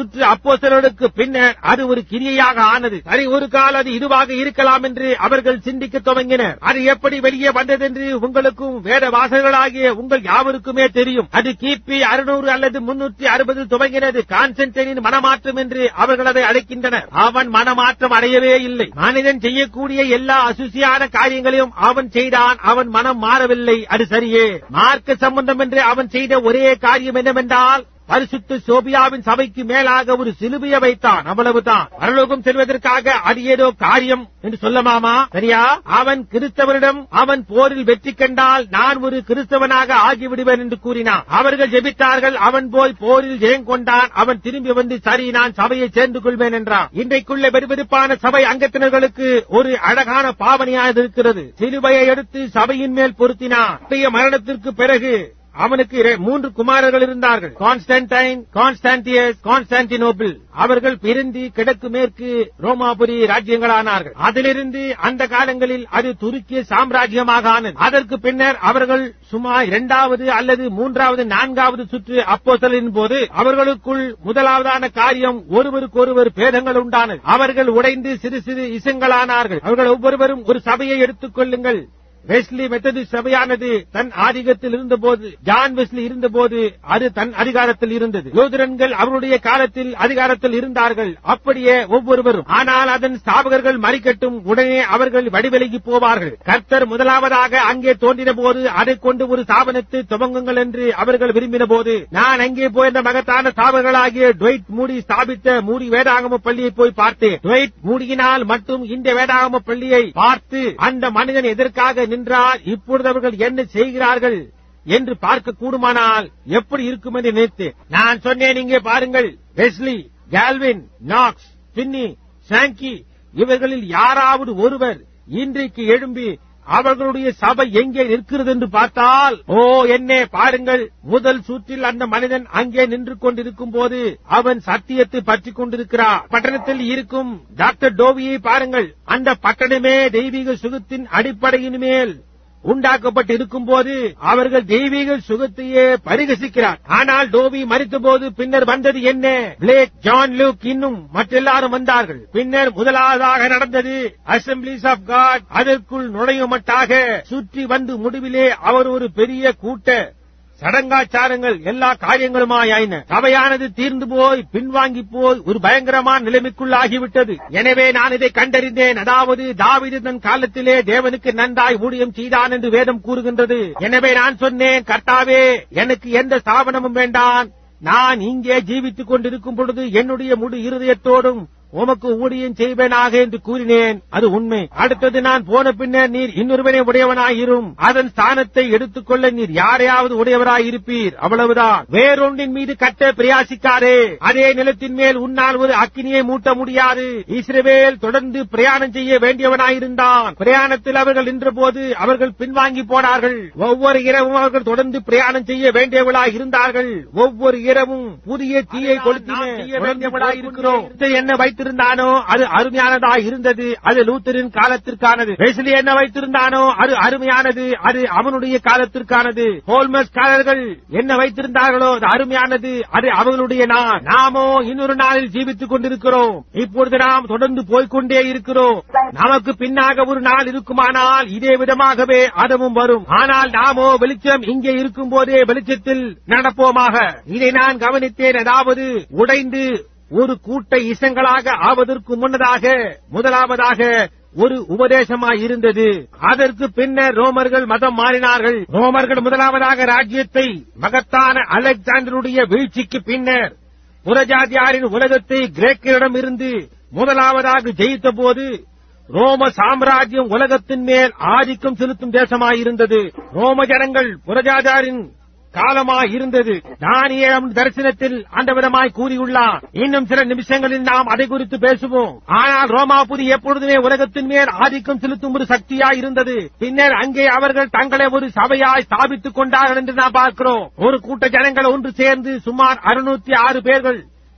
சுற்று அப்போஸ்தலர்களுக்கு பின்னர் அது ஒரு கிரியையாக ஆனது சரி ஒரு கால் அது இதுவாக இருக்கலாம் என்று அவர்கள் சிந்திக்க துவங்கினர் அது எப்படி வெளியே வந்ததென்று உங்களுக்கும் வேத வாசகர்களாகிய உங்கள் யாவருக்குமே தெரியும் அது கிபி அறுநூறு அல்லது முன்னூற்றி அறுபது துவங்கினது கான்ஸ்டன்டைனின் மனமாற்றம் என்று அவர்கள் அதை அழைக்கின்றனர் அவன் மனமாற்றம் அடையவே இல்லை மனிதன் செய்யக்கூடிய எல்லா அசுசியான காரியங்களையும் அவன் செய்தான் அவன் மனம் மாறவில்லை அது சரியே மார்க்க சம்பந்தம் என்று அவன் செய்த ஒரே காரியம் என்னவென்றால் பரிசுத்த சோபியாவின் சபைக்கு மேலாக ஒரு சிலுவையை வைத்தான் அவ்வளவுதான் பரலோகம் செல்வதற்காக அது ஏதோ காரியம் என்று சொல்லமாமா சரியா அவன் கிறிஸ்தவரிடம் அவன் போரில் வெற்றி கண்டால் நான் ஒரு கிறிஸ்தவனாக ஆகிவிடுவேன் என்று கூறினான் அவர்கள் ஜெபித்தார்கள் அவன் போய் போரில் ஜெயம் கொண்டான் அவன் திரும்பி வந்து சரி நான் சபையை சேர்ந்து கொள்வேன் என்றான் இன்றைக்குள்ள வெறுவெறுப்பான சபை அங்கத்தினர்களுக்கு ஒரு அழகான பாவனையாக இருக்கிறது சிலுவையை எடுத்து சபையின் மேல் பொருத்தினான் அவனுடைய மரணத்திற்கு பிறகு அவனுக்கு இர- மூன்று குமாரர்கள் இருந்தார்கள் கான்ஸ்டன்டைன் கான்ஸ்டான்டியஸ் கான்ஸ்டான்டினோபிள் அவர்கள் பிரிந்து கிழக்கு மேற்கு ரோமாபுரி ராஜ்யங்களானார்கள் அதிலிருந்து அந்த காலங்களில் அது துருக்கிய சாம்ராஜ்யமாக ஆனது அதற்கு பின்னர் அவர்கள் சுமார் இரண்டாவது அல்லது மூன்றாவது நான்காவது சுற்று அப்போசலின் போது அவர்களுக்குள் முதலாவதான காரியம் ஒருவருக்கொருவர் பேதங்கள் உண்டானது அவர்கள் உடைந்து சிறு சிறு இசங்களானார்கள் அவர்கள் ஒவ்வொருவரும் ஒரு சபையை எடுத்துக் கொள்ளுங்கள் வெஸ்லி மெத்தடிஸ்ட் சபையானது தன் ஆதிக்கத்தில் இருந்தபோது ஜான் வெஸ்லி இருந்தபோது அது தன் அதிகாரத்தில் இருந்தது லூதரன்கள் அவருடைய காலத்தில் அதிகாரத்தில் இருந்தார்கள் அப்படியே ஒவ்வொருவரும் ஆனால் அதன் ஸ்தாபகர்கள் மறிக்கட்டும் உடனே அவர்கள் வடிவிலகி போவார்கள் கர்த்தர் முதலாவதாக அங்கே தோன்றின போது அதைக் கொண்டு ஒரு ஸ்தாபனத்தை துவங்குங்கள் என்று அவர்கள் விரும்பின போது நான் அங்கே போயிருந்த மகத்தான ஸ்தாபகர்களாகிய டுவைட் மூடி ஸ்தாபித்த மூடி வேதாகம பள்ளியை போய் பார்த்தேன் டுவைட் மூடியினால் மட்டும் இந்த வேதாகம பள்ளியை பார்த்து அந்த மனிதன் எதற்காக நின்றார் இப்பொழுது அவர்கள் என்ன செய்கிறார்கள் என்று பார்க்க கூடுமானால் எப்படி இருக்கும் என்று நினைத்தேன் நான் சொன்னேன் இங்கே பாருங்கள் Wesley Calvin Knox Finney Sankey இவர்களில் யாராவது ஒருவர் இன்றைக்கு எழும்பி அவர்களுடைய சபை எங்கே நிற்கிறது என்று பார்த்தால் ஓ என்னே பாருங்கள் முதல் சுற்றில் அந்த மனிதன் அங்கே நின்று கொண்டிருக்கும் போது அவன் சத்தியத்தை பற்றிக் கொண்டிருக்கிறார் பட்டணத்தில் இருக்கும் டாக்டர் டோவியை பாருங்கள் அந்த பட்டணமே தெய்வீக சுகத்தின் அடிப்படையின் மேல் உண்டாக்கப்பட்டு இருக்கும் போது அவர்கள் தெய்வீக சுகத்தையே பரிகசிக்கிறார் ஆனால் டோவி மறித்தபோது பின்னர் வந்தது என்ன பிளேக் ஜான் லூக் இன்னும் மற்றெல்லாரும் வந்தார்கள் பின்னர் முதலாவதாக நடந்தது அசம்பிளிஸ் ஆஃப் காட் அதற்குள் நுழையுமட்டாக சுற்றி வந்து முடிவிலே அவர் ஒரு பெரிய கூட்ட சடங்காச்சாரங்கள் எல்லா காரியங்களுமாயின சபையானது தீர்ந்து போய் பின்வாங்கி போய் ஒரு பயங்கரமான நிலைமைக்குள் ஆகிவிட்டது எனவே நான் இதை கண்டறிந்தேன் அதாவது தாவீது தன் காலத்திலே தேவனுக்கு நன்றாய் ஊழியம் செய்தான் என்று வேதம் கூறுகின்றது எனவே நான் சொன்னேன் கர்த்தாவே எனக்கு எந்த ஸ்தாபனமும் வேண்டாம் நான் இங்கே ஜீவித்துக் கொண்டிருக்கும் பொழுது என்னுடைய முழு இருதயத்தோடும் உமக்கு ஊழியம் செய்வேனாக என்று கூறினேன் அது உண்மை அடுத்தது நான் போன பின்னர் நீர் இன்னொருவனை உடையவனாயிரும் அதன் ஸ்தானத்தை எடுத்துக்கொள்ள நீர் யாரையாவது உடையவராயிருப்பீர் அவ்வளவுதான் வேறொன்றின் மீது கட்ட பிரயாசிக்காரே அதே நிலத்தின் மேல் உன்னால் ஒரு அக்கினியை மூட்ட முடியாது இஸ்ரவேல் தொடர்ந்து பிரயாணம் செய்ய வேண்டியவனாயிருந்தான் பிரயாணத்தில் அவர்கள் நின்றபோது அவர்கள் பின்வாங்கி போனார்கள் ஒவ்வொரு இரவும் அவர்கள் தொடர்ந்து பிரயாணம் செய்ய வேண்டியவளாய் இருந்தார்கள் ஒவ்வொரு இரவும் புதிய தீயை கொளுத்தினவளாய் இருக்கிறோம் என்ன வைத்திருந்தானோ அது அருமையானதா இருந்தது அது லூத்தரின் காலத்திற்கானது வெஸ்லி என்ன வைத்திருந்தானோ அது அருமையானது அது அவனுடைய காலத்திற்கானது ஹோல்மஸ் காலர்கள் என்ன வைத்திருந்தார்களோ அது அருமையானது அது அவர்களுடைய நாள் நாமோ இன்னொரு நாளில் ஜீவித்துக் கொண்டிருக்கிறோம் இப்பொழுது நாம் தொடர்ந்து போய்க்கொண்டே இருக்கிறோம் நமக்கு பின்னாக ஒரு நாள் இருக்குமானால் இதே விதமாகவே அதுவும் வரும் ஆனால் நாமோ வெளிச்சம் இங்கே இருக்கும் போதே வெளிச்சத்தில் நடப்போமாக இதை நான் கவனித்தேன் அதாவது உடைந்து ஒரு கூட்ட இசங்களாக ஆவதற்கு முன்னதாக முதலாவதாக ஒரு உபதேசமாய் இருந்தது அதற்கு பின்னர் ரோமர்கள் மதம் மாறினார்கள் ரோமர்கள் முதலாவதாக ராஜ்யத்தை மகத்தான அலெக்சாண்டருடைய வீழ்ச்சிக்கு பின்னர் புறஜாதியாரின் உலகத்தை கிரேக்கரிடம் இருந்து முதலாவதாக ஜெயித்த போது ரோம சாம்ராஜ்யம் உலகத்தின் மேல் ஆதிக்கம் செலுத்தும் தேசமாயிருந்தது ரோம ஜனங்கள் புறஜாதியாரின் காலமாய் இருந்தது தானியேலம் தரிசனத்தில் அந்த விதமாய் கூறியுள்ளார் இன்னும் சில நிமிஷங்களில் நாம் அதை குறித்து பேசுவோம் ஆனால் ரோமாபுரி எப்பொழுதுமே உலகத்தின் மேல் ஆதிக்கம் செலுத்தும் ஒரு சக்தியாய் இருந்தது பின்னர் அங்கே அவர்கள் தங்களை ஒரு சபையாய் ஸ்தாபித்துக் கொண்டார்கள் என்று நாம் பார்க்கிறோம் ஒரு கூட்ட ஜனங்கள் ஒன்று சேர்ந்து சுமார் அறுநூத்தி ஆறு பேர்கள்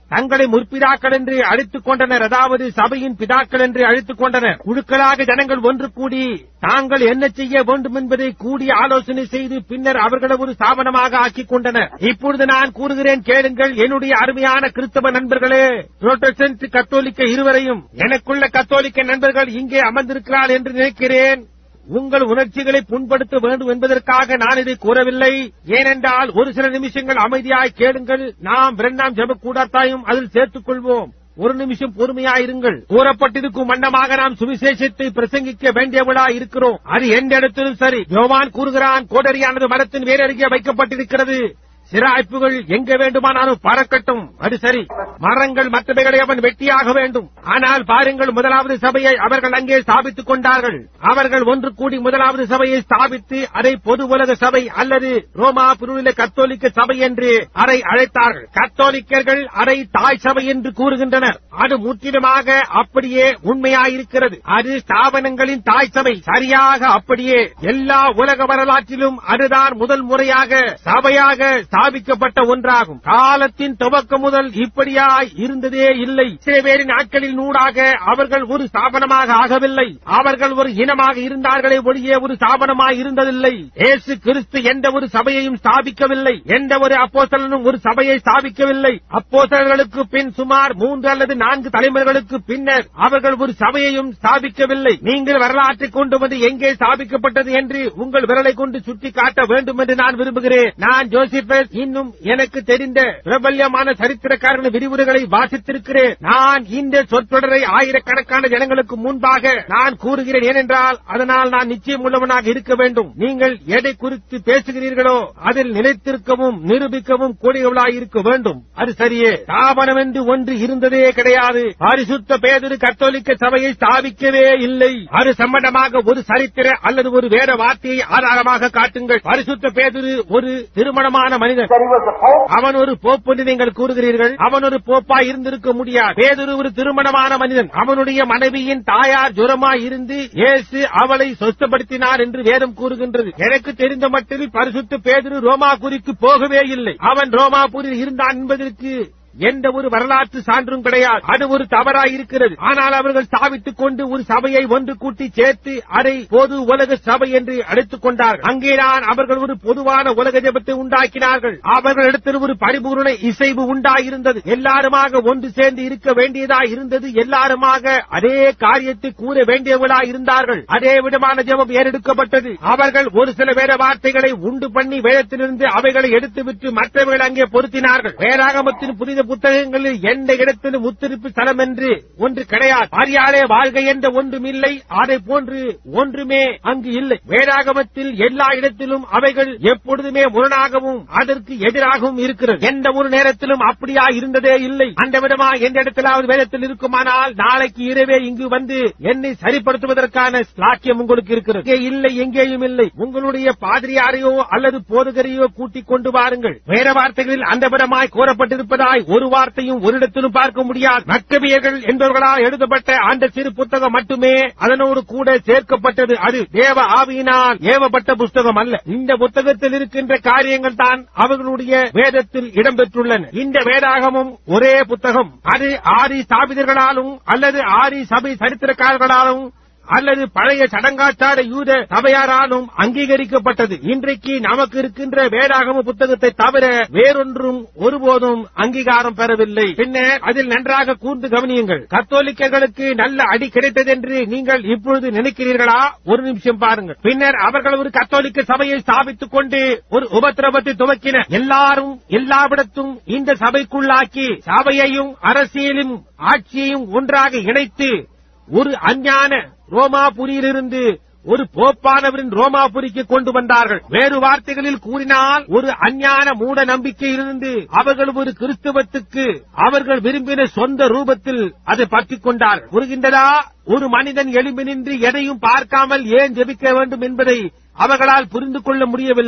தங்களை முற்பிதாக்கள் என்று அழைத்துக் கொண்டனர் அதாவது சபையின் பிதாக்கள் என்று அழைத்துக் கொண்டனர் குழுக்களாக ஜனங்கள் ஒன்று கூடி தாங்கள் என்ன செய்ய வேண்டும் என்பதை கூடி ஆலோசனை செய்து பின்னர் அவர்களை ஒரு ஸ்தாபனமாக ஆக்கிக் கொண்டனர் இப்பொழுது நான் கூறுகிறேன் கேளுங்கள் என்னுடைய அருமையான கிறிஸ்தவ நண்பர்களே புரோட்டஸ்டன்ட் கத்தோலிக்க இருவரையும் எனக்குள்ள கத்தோலிக்க நண்பர்கள் இங்கே அமர்ந்திருக்கிறார் என்று நினைக்கிறேன் உங்கள் உணர்ச்சிகளை புண்படுத்த வேண்டும் என்பதற்காக நான் இதை கூறவில்லை ஏனென்றால் ஒரு சில நிமிஷங்கள் அமைதியாய் கேளுங்கள் நாம் இரண்டாம் ஜெப கூடத்தாயும் அதில் சேர்த்துக் கொள்வோம் ஒரு நிமிஷம் பொறுமையாயிருங்கள் கூறப்பட்டிருக்கும் வண்ணமாக நாம் சுவிசேஷத்தை பிரசங்கிக்க வேண்டியவளா இருக்கிறோம் அது எந்த இடத்திலும் சரி யோவான் கூறுகிறான் கோடரியானது மரத்தின் வேறருகே வைக்கப்பட்டிருக்கிறது சிராய்ப்புகள் எங்க வேண்டுமானாலும் பறக்கட்டும் அது சரி மரங்கள் மற்றவைகளை அவன் வெட்டியாக வேண்டும் ஆனால் பாருங்கள் முதலாவது சபையை அவர்கள் அங்கே ஸ்தாபித்துக் கொண்டார்கள் அவர்கள் ஒன்று கூடி முதலாவது சபையை ஸ்தாபித்து அதை பொது உலக சபை அல்லது ரோமா புருவில கத்தோலிக்க சபை என்று அதை அழைத்தார்கள் கத்தோலிக்கர்கள் அதை தாய் சபை என்று கூறுகின்றனர் அது முற்றிலுமாக அப்படியே உண்மையாயிருக்கிறது அது ஸ்தாபனங்களின் தாய் சபை சரியாக அப்படியே எல்லா உலக வரலாற்றிலும் அதுதான் முதல் முறையாக சபையாக ஸ்தாபிக்கப்பட்ட ஒன்றாகும் காலத்தின் துவக்கம் முதல் இப்படியாய் இருந்ததே இல்லை சிறுவேரின் நாட்களில் நூடாக அவர்கள் ஒரு ஸ்தாபனமாக ஆகவில்லை அவர்கள் ஒரு இனமாக இருந்தார்களே ஒழிய ஒரு ஸ்தாபனமாய் இருந்ததில்லை இயேசு கிறிஸ்து எந்த ஒரு சபையையும் ஸ்தாபிக்கவில்லை எந்த ஒரு அப்போஸ்தலனும் ஒரு சபையை ஸ்தாபிக்கவில்லை அப்போஸ்தலர்களுக்கு பின் சுமார் மூன்று அல்லது நான்கு தலைமுறைகளுக்கு பின்னர் அவர்கள் ஒரு சபையையும் ஸ்தாபிக்கவில்லை நீங்கள் வரலாற்றை கொண்டு வந்து எங்கே ஸ்தாபிக்கப்பட்டது என்று உங்கள் விரலை கொண்டு சுட்டி காட்ட வேண்டும் என்று நான் விரும்புகிறேன் நான் ஜோசிபஸ் இன்னும் எனக்கு தெரிந்த பிரபல்யமான சரித்திரக்காரர்கள் விரிவுரைகளை வாசித்திருக்கிறேன் நான் இந்த சொற்றொடரை ஆயிரக்கணக்கான ஜனங்களுக்கு முன்பாக நான் கூறுகிறேன் ஏனென்றால் அதனால் நான் நிச்சயம் உள்ளவனாக இருக்க வேண்டும் நீங்கள் எதை குறித்து பேசுகிறீர்களோ அதில் நிலைத்திருக்கவும் நிரூபிக்கவும் கூடியவளாய் இருக்க வேண்டும் அது சரியே ஸ்தாபனம் என்று ஒன்று இருந்ததே கிடையாது பரிசுத்த பேதரு கத்தோலிக்க சபையை ஸ்தாபிக்கவே இல்லை அது சம்பந்தமாக ஒரு சரித்திர அல்லது ஒரு வேத வார்த்தையை ஆதாரமாக காட்டுங்கள் பரிசுத்த பேதுரு ஒரு திருமணமான மனிதன் That he was a pope? அவன் ஒரு போப் என்று நீங்கள் கூறுகிறீர்கள் அவன் ஒரு போப்பா இருந்திருக்க முடியாது பேதுரு ஒரு திருமணமான மனிதன் அவனுடைய மனைவியின் தாயார் ஜுரமாய் இருந்து இயேசு அவளை சொஸ்தப்படுத்தினார் என்று வேதம் கூறுகின்றது எனக்கு தெரிந்த மட்டில் பரிசுத்த பேதுரு ரோமாபுரிக்கு போகவே இல்லை அவன் ரோமாபுரியில் இருந்தான் என்பதற்கு எந்த ஒரு வரலாற்று சான்றும் கிடையாது அது ஒரு தவறாய் இருக்கிறது ஆனால் அவர்கள் ஸ்தாபித்துக் கொண்டு ஒரு சபையை ஒன்று கூட்டி சேர்த்து அதை பொது உலக சபை என்று அழைத்துக் கொண்டார்கள் அங்கேதான் அவர்கள் ஒரு பொதுவான உலக ஜெபத்தை உண்டாக்கினார்கள் அவர்களிடத்தில் ஒரு பரிபூர்ண இசைவு உண்டாயிருந்தது எல்லாருமாக ஒன்று சேர்ந்து இருக்க வேண்டியதா இருந்தது எல்லாருமாக அதே காரியத்தை கூற வேண்டியவர்களா இருந்தார்கள் அதே விதமான ஜெபம் ஏறெடுக்கப்பட்டது அவர்கள் ஒரு சில வேற வார்த்தைகளை உண்டு பண்ணி வேதத்திலிருந்து அவைகளை எடுத்துவிட்டு மற்றவர்கள் அங்கே பொருத்தினார்கள் வேதாகமத்தின் புனித புத்தகங்களில் எந்த இடத்திலும் முத்திருப்பு ஸ்தலம் என்று ஒன்று கிடையாது அரியாலே வாழ்க என்ற ஒன்றும் இல்லை அதை போன்று ஒன்றுமே அங்கு இல்லை வேதாகமத்தில் எல்லா இடத்திலும் அவைகள் எப்பொழுதுமே முரணாகவும் அதற்கு எதிராகவும் இருக்கிறது எந்த ஒரு நேரத்திலும் அப்படியா இருந்ததே இல்லை அந்த விதமா எந்த இடத்திலாவது வேதத்தில் இருக்குமானால் நாளைக்கு இரவே இங்கு வந்து என்னை சரிப்படுத்துவதற்கான ஸ்லாக்கியம் உங்களுக்கு இருக்கிறது இங்கே இல்லை எங்கேயும் இல்லை உங்களுடைய பாதிரியாரையோ அல்லது போதகரையோ கூட்டிக் கொண்டு வாருங்கள் வேற வார்த்தைகளில் அந்த விதமாய் கூறப்பட்டிருப்பதாய் ஒரு வார்த்தையும் ஒரு இடத்திலும் பார்க்க முடியாது மக்கபியர்கள் என்பவர்களால் எழுதப்பட்ட அந்த சிறு புத்தகம் மட்டுமே அதனோடு கூட சேர்க்கப்பட்டது அது தேவ ஆவியினால் ஏவப்பட்ட புஸ்தகம் அல்ல இந்த புத்தகத்தில் இருக்கின்ற காரியங்கள் தான் அவர்களுடைய வேதத்தில் இடம்பெற்றுள்ளன இந்த வேதாகமும் ஒரே புத்தகம் அது ஆரி ஸ்தாபிதர்களாலும் அல்லது ஆரி சபை சரித்திரக்காரர்களாலும் அல்லது பழைய சடங்காச்சார யூத சபையாராலும் அங்கீகரிக்கப்பட்டது இன்றைக்கு நமக்கு இருக்கின்ற வேதாகம புத்தகத்தை தவிர வேறொன்றும் ஒருபோதும் அங்கீகாரம் பெறவில்லை பின்னர் அதில் நன்றாக கூர்ந்து கவனியுங்கள் கத்தோலிக்கர்களுக்கு நல்ல அடி கிடைத்தது என்று நீங்கள் இப்பொழுது நினைக்கிறீர்களா ஒரு நிமிஷம் பாருங்கள் பின்னர் அவர்கள் ஒரு கத்தோலிக்க சபையை ஸ்தாபித்துக் கொண்டு ஒரு உபத்திரவத்தை துவக்கினர் எல்லாரும் எல்லாவிடத்தும் இந்த சபைக்குள்ளாக்கி சபையையும் அரசியலும் ஆட்சியையும் ஒன்றாக இணைத்து ஒரு அஞ்ஞான ரோமாபுரியிலிருந்து ஒரு போப்பானவரின் ரோமாபுரிக்கு கொண்டு வந்தார்கள் வேறு வார்த்தைகளில் கூறினால் ஒரு அஞ்ஞான மூட நம்பிக்கையிலிருந்து அவர்கள் ஒரு கிறிஸ்தவத்துக்கு அவர்கள் விரும்பின சொந்த ரூபத்தில் அதை பற்றிக் கொண்டார்கள் புரிகின்றதா ஒரு மனிதன் எலும்பி நின்று எதையும் பார்க்காமல் ஏன் ஜெபிக்க வேண்டும் என்பதை அவர்களால் புரிந்து கொள்ள முடியவில்லை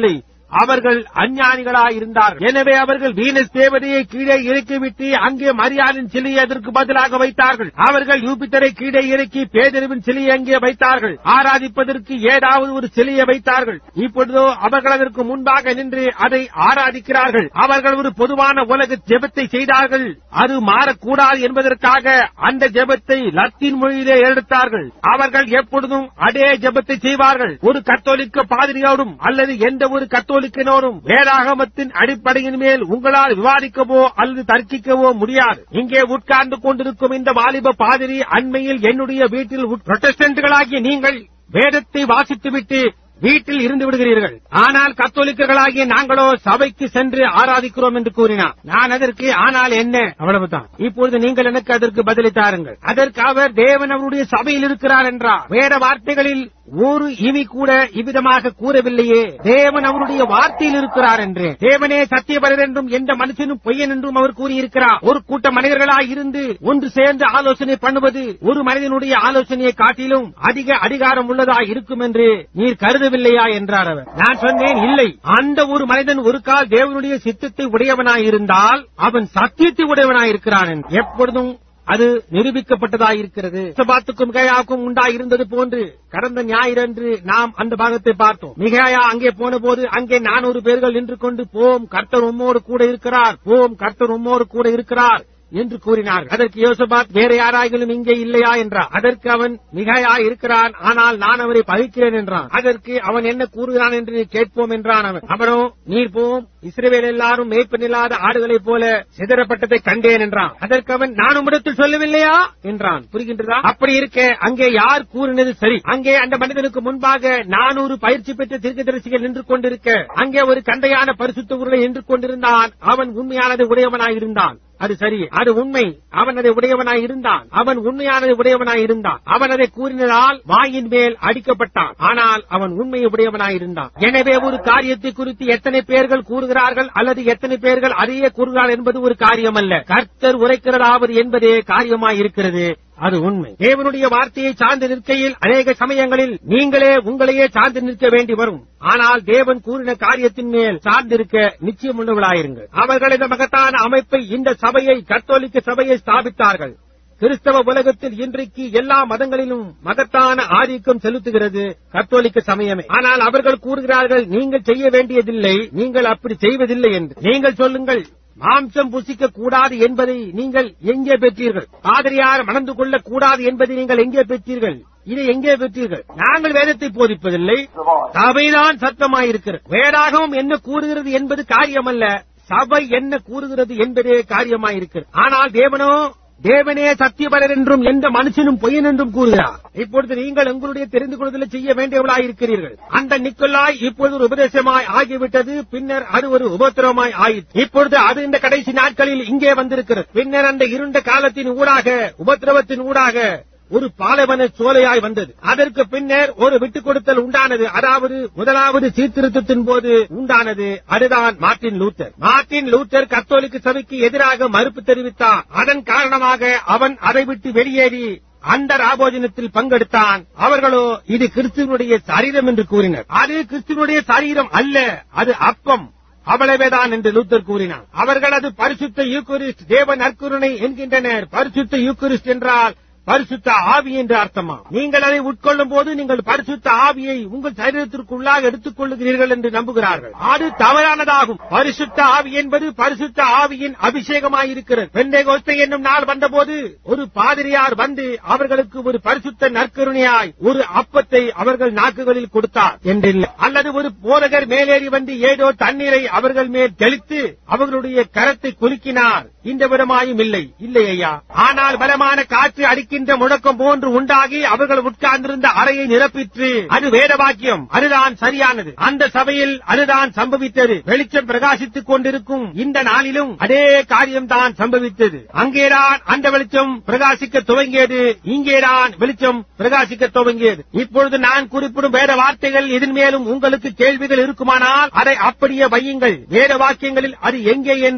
அவர்கள் அஞ்ஞானிகளாய் இருந்தார்கள் எனவே அவர்கள் வீனஸ் தேவதையை கீழே இறக்கிவிட்டு அங்கே மரியாளின் சிலையை அதற்கு பதிலாக வைத்தார்கள் அவர்கள் யூபித்தரை கீழே இறக்கி பேதறிவின் சிலையை அங்கே வைத்தார்கள் ஆராதிப்பதற்கு ஏதாவது ஒரு சிலையை வைத்தார்கள் இப்பொழுதோ அவர்கள் அதற்கு முன்பாக நின்று அதை ஆராதிக்கிறார்கள் அவர்கள் ஒரு பொதுவான உலக ஜெபத்தை செய்தார்கள் அது மாறக்கூடாது என்பதற்காக அந்த ஜெபத்தை லத்தீன் மொழியிலே எடுத்தார்கள் அவர்கள் எப்பொழுதும் அதே ஜெபத்தை செய்வார்கள் ஒரு கத்தோலிக்க பாதிரியோடும் அல்லது எந்த ஒரு கத்தோலிக்கனோடும் வேதாகமத்தின் அடிப்படையின் மேல் உங்களால் விவாதிக்கவோ அல்லது தர்க்கிக்கவோ முடியாது இங்கே உட்கார்ந்து கொண்டிருக்கும் இந்த வாலிப பாதிரி அண்மையில் என்னுடைய வீட்டில் புரொட்டஸ்டன்ட்களாகிய நீங்கள் வேதத்தை வாசித்துவிட்டு வீட்டில் இருந்து விடுகிறீர்கள் ஆனால் கத்தோலிக்கர்களாகிய நாங்களோ சபைக்கு சென்று ஆராதிக்கிறோம் என்று கூறினார் நான் அதற்கு ஆனால் என்ன அவ்வளவுதான் இப்பொழுது நீங்கள் எனக்கு அதற்கு பதிலை தாருங்கள் அதற்கு அவர் தேவன் அவருடைய சபையில் இருக்கிறார் என்றார் வேற வார்த்தைகளில் ஒரு இவி கூட இவ்விதமாக கூறவில்லையே தேவன் அவருடைய வார்த்தையில் இருக்கிறார் என்று தேவனே சத்தியபரர் என்றும் எந்த மனுஷனும் பொய்யன் என்றும் அவர் கூறியிருக்கிறார் ஒரு கூட்ட மனிதர்களாய் இருந்து ஒன்று சேர்ந்து ஆலோசனை பண்ணுவது ஒரு மனிதனுடைய ஆலோசனையை காட்டிலும் அதிக அதிகாரம் உள்ளதாய் இருக்கும் என்று நீர் கருதவில்லையா என்றார் அவர் நான் சொன்னேன் இல்லை அந்த ஒரு மனிதன் ஒரு கால் தேவனுடைய சித்தத்தை உடையவனாய் இருந்தால் அவன் சத்தியத்தை உடையவனாய் இருக்கிறான் என்று. எப்பொழுதும் அது நிரூபிக்கப்பட்டதாயிருக்கிறது சபாத்துக்கும் மிகையாவுக்கும் உண்டாயிருந்தது போன்று கடந்த ஞாயிறன்று நாம் அந்த பாகத்தை பார்த்தோம் மிகையா அங்கே போன போது அங்கே நானூறு பேர்கள் நின்று கொண்டு போம் கர்த்தர் உம்மோடு கூட இருக்கிறார் போம் கர்த்தர் உம்மோடு கூட இருக்கிறார் என்று கூறினார்கள் அதற்கு யோசபாத் வேற யாராயிலும் இங்கே இல்லையா என்றார் அதற்கு அவன் மிகையா இருக்கிறான் ஆனால் நான் அவரை பகைக்கிறேன் என்றான் அதற்கு அவன் என்ன கூறுகிறான் என்று நீ கேட்போம் என்றான் அவன் அவனோ நீர் போம் இஸ்ரவேல் எல்லாரும் மேய்ப்பனில்லாத ஆடுகளைப் போல சிதறப்பட்டதை கண்டேன் என்றான் அதற்கு அவன் நான் உம்மிடத்தில் சொல்லவில்லையா என்றான் புரிகின்றதா அப்படி இருக்க அங்கே யார் கூறினது சரி அங்கே அந்த மனிதனுக்கு முன்பாக நானூறு பயிற்சி பெற்ற தீர்க்கதரிசிகள் நின்று கொண்டிருக்க அங்கே ஒரு கண்டையான பரிசுத்த உருளை நின்று கொண்டிருந்தான் அவன் உண்மையானது உடையவனாயிருந்தான் அது சரி அது உண்மை அவன் அதை உடையவனாய் இருந்தான் அவன் உண்மையானதை உடையவனாய் இருந்தான் அவன் அதை கூறினதால் வாயின் மேல் அடிக்கப்பட்டான் ஆனால் அவன் உண்மையை உடையவனாய் இருந்தான் எனவே ஒரு காரியத்தை குறித்து எத்தனை பேர்கள் கூறுகிறார்கள் அல்லது எத்தனை பேர்கள் அதையே கூறுகிறார்கள் என்பது ஒரு காரியம் அல்ல கர்த்தர் உரைக்கிறதாவது என்பதே காரியமாய் இருக்கிறது அது உண்மை தேவனுடைய வார்த்தையை சார்ந்து நிற்கையில் அநேக சமயங்களில் நீங்களே உங்களையே சார்ந்து நிற்க வேண்டி வரும் ஆனால் தேவன் கூறின காரியத்தின் மேல் சார்ந்திருக்க நிச்சயம் உள்ளவர்களாயிருங்கள் அவர்கள் இந்த மகத்தான அமைப்பை இந்த சபையை கத்தோலிக்க சபையை ஸ்தாபித்தார்கள் கிறிஸ்தவ உலகத்தில் இன்றைக்கு எல்லா மதங்களிலும் மகத்தான ஆதிக்கம் செலுத்துகிறது கத்தோலிக்க சமயமே ஆனால் அவர்கள் கூறுகிறார்கள் நீங்கள் செய்ய வேண்டியதில்லை நீங்கள் அப்படி செய்வதில்லை என்று நீங்கள் சொல்லுங்கள் மாம்சம் புசிக்க கூடாது என்பதை நீங்கள் எங்கே பெற்றீர்கள் பாதிரியார் மணந்து கொள்ளக் கூடாது என்பதை நீங்கள் எங்கே பெற்றீர்கள் இதை எங்கே பெற்றீர்கள் நாங்கள் வேதத்தை போதிப்பதில்லை சபைதான் சத்தமாயிருக்கிறது வேதாகவும் என்ன கூறுகிறது என்பது காரியமல்ல சபை என்ன கூறுகிறது என்பதே காரியமாயிருக்கிறது ஆனால் தேவனோ தேவனே சத்தியபரர் என்றும் எந்த மனுஷனும் பொய்யன் என்றும் கூறுகிறார் இப்பொழுது நீங்கள் உங்களுடைய தெரிந்து கொள்வதில் செய்ய வேண்டியவளாய் இருக்கிறீர்கள் அந்த நிக்கோலாய் இப்பொழுது ஒரு உபதேசமாய் ஆகிவிட்டது பின்னர் அது ஒரு உபத்திரமாய் ஆயிற்று இப்பொழுது அது இந்த கடைசி நாட்களில் இங்கே வந்திருக்கிறது பின்னர் அந்த இருண்ட காலத்தின் ஊடாக உபத்திரவத்தின் ஊடாக ஒரு பாலைவன சோலையாய் வந்தது அதற்கு பின்னர் ஒரு விட்டுக் கொடுத்தல் உண்டானது அதாவது முதலாவது சீர்திருத்தத்தின் போது உண்டானது அதுதான் மார்ட்டின் லூத்தர் மார்ட்டின் லூத்தர் கத்தோலிக்க சபைக்கு எதிராக மறுப்பு தெரிவித்தார் அதன் காரணமாக அவன் அதை விட்டு வெளியேறி அந்த ராபோஜனத்தில் பங்கெடுத்தான் அவர்களோ இது கிறிஸ்துவனுடைய சரீரம் என்று கூறினர் அது கிறிஸ்துவனுடைய சரீரம் அல்ல அது அப்பம் அவ்வளவேதான் என்று லூத்தர் கூறினார் அவர்கள் அது பரிசுத்த யூக்குரிஸ்ட் தேவ நற்குருணை என்கின்றனர் பரிசுத்த யூக்குரிஸ்ட் என்றால் பரிசுத்த ஆவி என்று அர்த்தமா நீங்கள் அதை உட்கொள்ளும் போது நீங்கள் பரிசுத்த ஆவியை உங்கள் சரீரத்திற்குள்ளாக எடுத்துக் கொள்ளுகிறீர்கள் என்று நம்புகிறார்கள் அது தவறானதாகும் பரிசுத்த ஆவி என்பது பரிசுத்த ஆவியின் அபிஷேகமாயிருக்கிறது பெந்தைகோஸ்தை என்னும் நாள் வந்தபோது ஒரு பாதிரியார் வந்து அவர்களுக்கு ஒரு பரிசுத்த நற்கருணையாய் ஒரு அப்பத்தை அவர்கள் நாக்குகளில் கொடுத்தார் என்றில்லை அல்லது ஒரு போதகர் மேலேறி வந்து ஏதோ தண்ணீரை அவர்கள் மேல் தெளித்து அவர்களுடைய கரத்தை குலுக்கினார் இந்த விதமாயும் இல்லை இல்லை ஐயா ஆனால் பலமான காற்று அடிக்கின்ற முழக்கம் போன்று உண்டாகி அவர்கள் உட்கார்ந்திருந்த அறையை நிரப்பிற்று அது வேத வாக்கியம் அதுதான் சரியானது அந்த சபையில் அதுதான் சம்பவித்தது வெளிச்சம் பிரகாசித்துக் கொண்டிருக்கும் இந்த நாளிலும் அதே காரியம்தான் சம்பவித்தது அங்கேதான் அந்த வெளிச்சம் பிரகாசிக்க துவங்கியது இங்கேதான் வெளிச்சம் பிரகாசிக்க துவங்கியது இப்பொழுது நான் குறிப்பிடும் வேத வார்த்தைகள் இதன் மேலும் உங்களுக்கு கேள்விகள் இருக்குமானால் அதை அப்படியே வையுங்கள் வேத வாக்கியங்களில் அது எங்கே என்று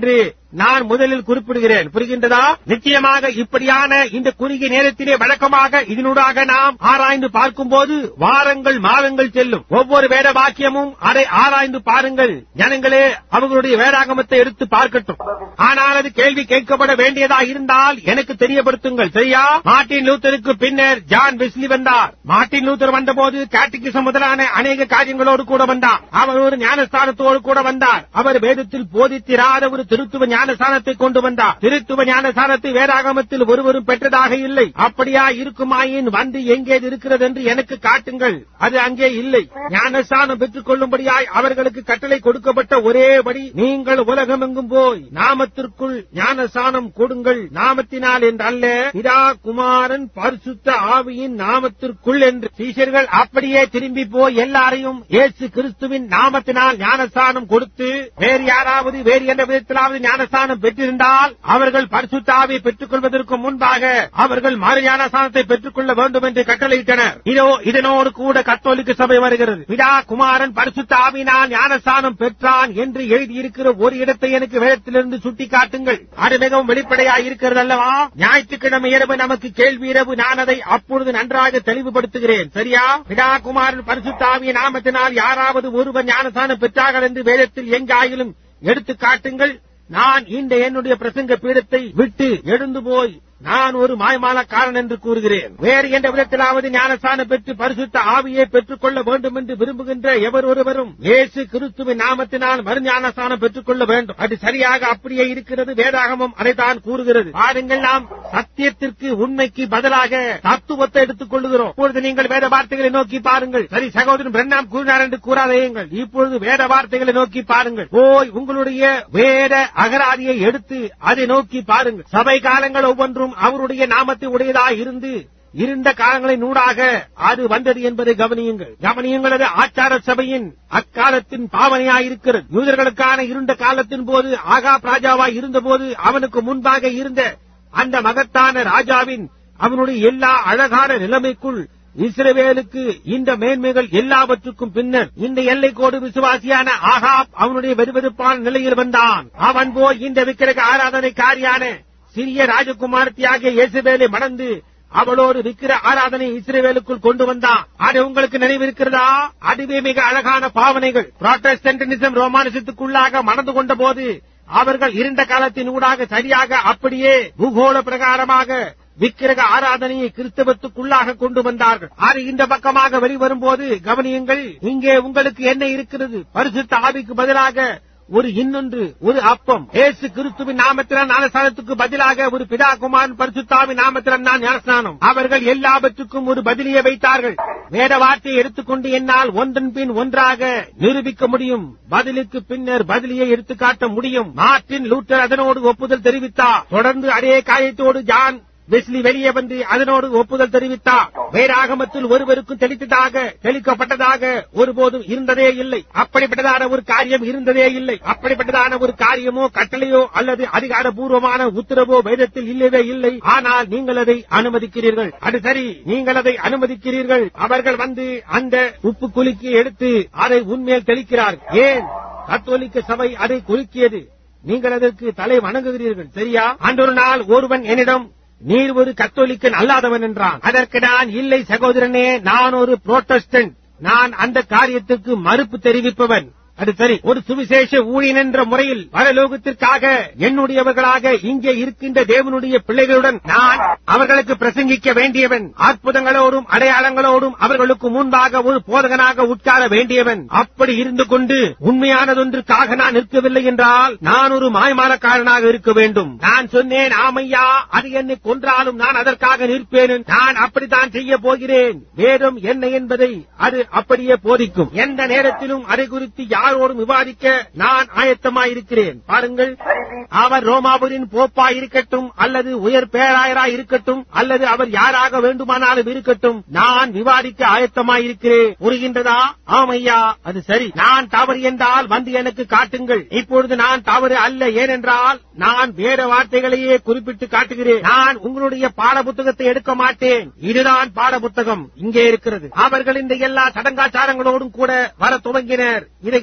நான் முதலில் குறிப்பிடுகிறேன் புரிகின்றதா நிச்சயமாக இப்படியான இந்த குறுகிய நேரத்திலே வழக்கமாக இதனூடாக நாம் ஆராய்ந்து பார்க்கும்போது வாரங்கள் மாதங்கள் செல்லும் ஒவ்வொரு வேத வாக்கியமும் அதை ஆராய்ந்து பாருங்கள் ஜனங்களே அவர்களுடைய வேதாகமத்தை எடுத்து பார்க்கட்டும் ஆனால் அது கேள்வி கேட்கப்பட வேண்டியதா இருந்தால் எனக்கு தெரியப்படுத்துங்கள் சரியா மார்ட்டின் லூத்தருக்கு பின்னர் ஜான் வெஸ்லி வந்தார் மார்ட்டின் லூத்தர் வந்தபோது கேட்டிகிசம் முதலான அநேக காரியங்களோடு கூட வந்தார் அவர் ஒரு ஞானஸ்தானத்தோடு கூட வந்தார் அவர் வேதத்தில் போதித்திராத ஒரு திருத்துவ ஞானஸ்தானத்தை கொண்டு வந்தார் திருத்துவ ஞானஸ்தானத்தை வேதாகமத்தில் ஒருவரும் பெற்றதாக இல்லை அப்படியா இருக்குமாயின் வந்து எங்கே இது இருக்கிறது என்று எனக்கு காட்டுங்கள் அது அங்கே இல்லை ஞானஸ்தானம் பெற்றுக் கொள்ளும்படியாய் அவர்களுக்கு கட்டளை கொடுக்கப்பட்ட ஒரேபடி நீங்கள் உலகமெங்கும் போய் நாமத்திற்குள் ஞானஸ்தானம் கொடுங்கள் நாமத்தினால் என்று அல்ல பிதா குமாரன் பரிசுத்த ஆவியின் நாமத்திற்குள் என்று சீஷர்கள் அப்படியே திரும்பி போய் எல்லாரையும் இயேசு கிறிஸ்துவின் நாமத்தினால் ஞானஸ்தானம் கொடுத்து வேறு யாராவது வேறு எந்த விதத்திலாவது ஞானஸ்தானம் பெற்றிருந்தால் அவர்கள் பரிசுத்தாவை பெற்றுக் கொள்வதற்கு முன்பாக அவர்கள் மறு ஞானஸ்தானத்தை பெற்றுக் கொள்ள வேண்டும் என்று கட்டளையிட்டனர் இதோ இதனோடு கூட கத்தோலிக்க சபை வருகிறது பிதா குமாரன் பரிசுத்த ஆவினால் ஞானஸ்தானம் பெற்றான் என்று எழுதியிருக்கிற ஒரு இடத்தை எனக்கு வேதத்திலிருந்து சுட்டிக்காட்டுங்கள் அது மிகவும் வெளிப்படையாக இருக்கிறது அல்லவா ஞாயிற்றுக்கிழமை இரவு நமக்கு கேள்வி இரவு நான் அதை அப்பொழுது நன்றாக தெளிவுபடுத்துகிறேன் சரியா பிதா குமாரன் பரிசுத்த ஆவியின் நாமத்தினால் யாராவது ஒருவர் ஞானஸ்தானம் பெற்றார்கள் என்று வேதத்தில் எங்காயிலும் எடுத்து காட்டுங்கள் நான் இந்த என்னுடைய பிரசங்க பீடத்தை விட்டு எழுந்து போய் நான் ஒரு மாய்மாலக்காரன் என்று கூறுகிறேன் வேறு எந்த விதத்திலாவது ஞானஸ்தானம் பெற்று பரிசுத்த ஆவியை பெற்றுக் கொள்ள வேண்டும் என்று விரும்புகின்ற எவர் ஒருவரும் இயேசு கிறிஸ்துவின் நாமத்தினால் மறுஞானஸ்தானம் பெற்றுக் கொள்ள வேண்டும் அது சரியாக அப்படியே இருக்கிறது வேதாகமம் அதைத்தான் கூறுகிறது பாருங்கள் நாம் சத்தியத்திற்கு உண்மைக்கு பதிலாக தத்துவத்தை எடுத்துக் கொள்ளுகிறோம் இப்பொழுது நீங்கள் வேத வார்த்தைகளை நோக்கி பாருங்கள் சரி சகோதரன் பிரண்ணாம் கூறினார் என்று கூறாதேயுங்கள் இப்பொழுது வேத வார்த்தைகளை நோக்கி பாருங்கள் போய் உங்களுடைய வேத அகராதியை எடுத்து அதை நோக்கி பாருங்கள் சபை காலங்கள் ஒவ்வொன்றும் அவருடைய நாமத்தை உடையதாய் இருந்து இருண்ட காலங்களை நூடாக அது வந்தது என்பதை கவனியுங்கள் கவனியுங்கள் அது ஆச்சார சபையின் அக்காலத்தின் பாவனையாயிருக்கிறது யூதர்களுக்கான இருண்ட காலத்தின் போது ஆகா ராஜாவாய் இருந்தபோது அவனுக்கு முன்பாக இருந்த அந்த மகத்தான ராஜாவின் அவனுடைய எல்லா அழகான நிலைமைக்குள் இஸ்ரவேலுக்கு இந்த மேன்மைகள் எல்லாவற்றுக்கும் பின்னர் இந்த எல்லைக்கோடு விசுவாசியான ஆகாப் அவனுடைய வெறுவெறுப்பான நிலையில் வந்தான் அவன் போய் இந்த விக்கிரக ஆராதனைக்காரியான சிறிய ராஜகுமாரத்தியாகிய இயேசுவேலை மணந்து அவளோடு விக்கிர ஆராதனை இஸ்ரேவேலுக்குள் கொண்டு வந்தான் அது உங்களுக்கு நினைவிருக்கிறதா அதுவே மிக அழகான பாவனைகள் புராட்டஸ்டன்டிசம் ரோமானிசத்துக்குள்ளாக மணந்து கொண்ட போது அவர்கள் இருண்ட காலத்தின் ஊடாக சரியாக அப்படியே பூகோள பிரகாரமாக விக்கிரக ஆராதனையை கிறிஸ்தவத்துக்குள்ளாக கொண்டு வந்தார்கள் அது இந்த பக்கமாக வெளிவரும்போது கவனியுங்கள் இங்கே உங்களுக்கு என்ன இருக்கிறது பரிசுத்த ஆவிக்கு பதிலாக ஒரு இன்னொன்று ஒரு அப்பம் ஏசு கிறிஸ்துவின் நாமத்தினால் ஞானஸ்தானத்துக்கு பதிலாக ஒரு பிதா குமாரன் பரிசுத்தாவின் நாமத்தினால் நான் ஞானஸ்தானம் அவர்கள் எல்லாவற்றுக்கும் ஒரு பதிலியை வைத்தார்கள் வேத வார்த்தையை எடுத்துக்கொண்டு என்னால் ஒன்றன் பின் ஒன்றாக நிரூபிக்க முடியும் பதிலுக்கு பின்னர் பதிலியை எடுத்துக்காட்ட முடியும் மார்ட்டின் லூட்டர் அதனோடு ஒப்புதல் தெரிவித்தார் தொடர்ந்து அதே காயத்தோடு ஜான் வெஸ்லி வெளியே வந்து அதனோடு ஒப்புதல் தெரிவித்தார் வேறாகமத்தில் ஒருவருக்கும் தெளித்ததாக தெளிக்கப்பட்டதாக ஒருபோதும் இருந்ததே இல்லை அப்படிப்பட்டதான ஒரு காரியம் இருந்ததே இல்லை அப்படிப்பட்டதான ஒரு காரியமோ கட்டளையோ அல்லது அதிகாரபூர்வமான உத்தரவோ வேதத்தில் இல்லவே இல்லை ஆனால் நீங்கள் அதை அனுமதிக்கிறீர்கள் அது சரி நீங்கள் அதை அனுமதிக்கிறீர்கள் அவர்கள் வந்து அந்த உப்பு குலுக்கி எடுத்து அதை உண்மையில் தெளிக்கிறார்கள் ஏன் கத்தோலிக்க சபை அதை குலுக்கியது நீங்கள் அதற்கு தலை வணங்குகிறீர்கள் சரியா அன்றொரு நாள் ஒருவன் என்னிடம் நீர் ஒரு கத்தோலிக்கன் அல்லாதவன் என்றான் அதற்கு நான் இல்லை சகோதரனே நான் ஒரு புரோட்டஸ்டன்ட் நான் அந்த காரியத்துக்கு மறுப்பு தெரிவிப்பவன் அது சரி ஒரு சுவிசேஷ ஊழியன் என்ற முறையில் பரலோகத்திற்காக என்னுடையவர்களாக இங்கே இருக்கின்ற தேவனுடைய பிள்ளைகளுடன் நான் அவர்களுக்கு பிரசங்கிக்க வேண்டியவன் அற்புதங்களோடும் அடையாளங்களோடும் அவர்களுக்கு முன்பாக ஒரு போதகனாக உட்கார வேண்டியவன் அப்படி இருந்து கொண்டு உண்மையானதொன்றுக்காக நான் நிற்கவில்லை என்றால் நான் ஒரு மாய்மாலக்காரனாக இருக்க வேண்டும் நான் சொன்னேன் ஆமையா அது என்னை கொன்றாலும் நான் அதற்காக நிற்பேன் நான் அப்படித்தான் செய்ய போகிறேன் வேதம் என்ன என்பதை அது அப்படியே போதிக்கும் எந்த நேரத்திலும் அதை குறித்து யாரோடும் விவாதிக்க நான் ஆயத்தமாயிருக்கிறேன் பாருங்கள் அவர் ரோமாபுரின் போப்பா இருக்கட்டும் அல்லது உயர் பேராயரா இருக்கட்டும் அல்லது அவர் யாராக வேண்டுமானாலும் இருக்கட்டும் நான் விவாதிக்க ஆயத்தமாயிருக்கிறேன் புரிகின்றதா ஆமையா அது சரி நான் தவறு என்றால் வந்து எனக்கு காட்டுங்கள் இப்பொழுது நான் தவறு அல்ல ஏனென்றால் நான் வேற வார்த்தைகளையே குறிப்பிட்டு காட்டுகிறேன் நான் உங்களுடைய பாட புத்தகத்தை எடுக்க மாட்டேன் இதுதான் பாட புத்தகம் இங்கே இருக்கிறது அவர்கள் இந்த எல்லா சடங்காச்சாரங்களோடும் கூட வர துவங்கினர் இதை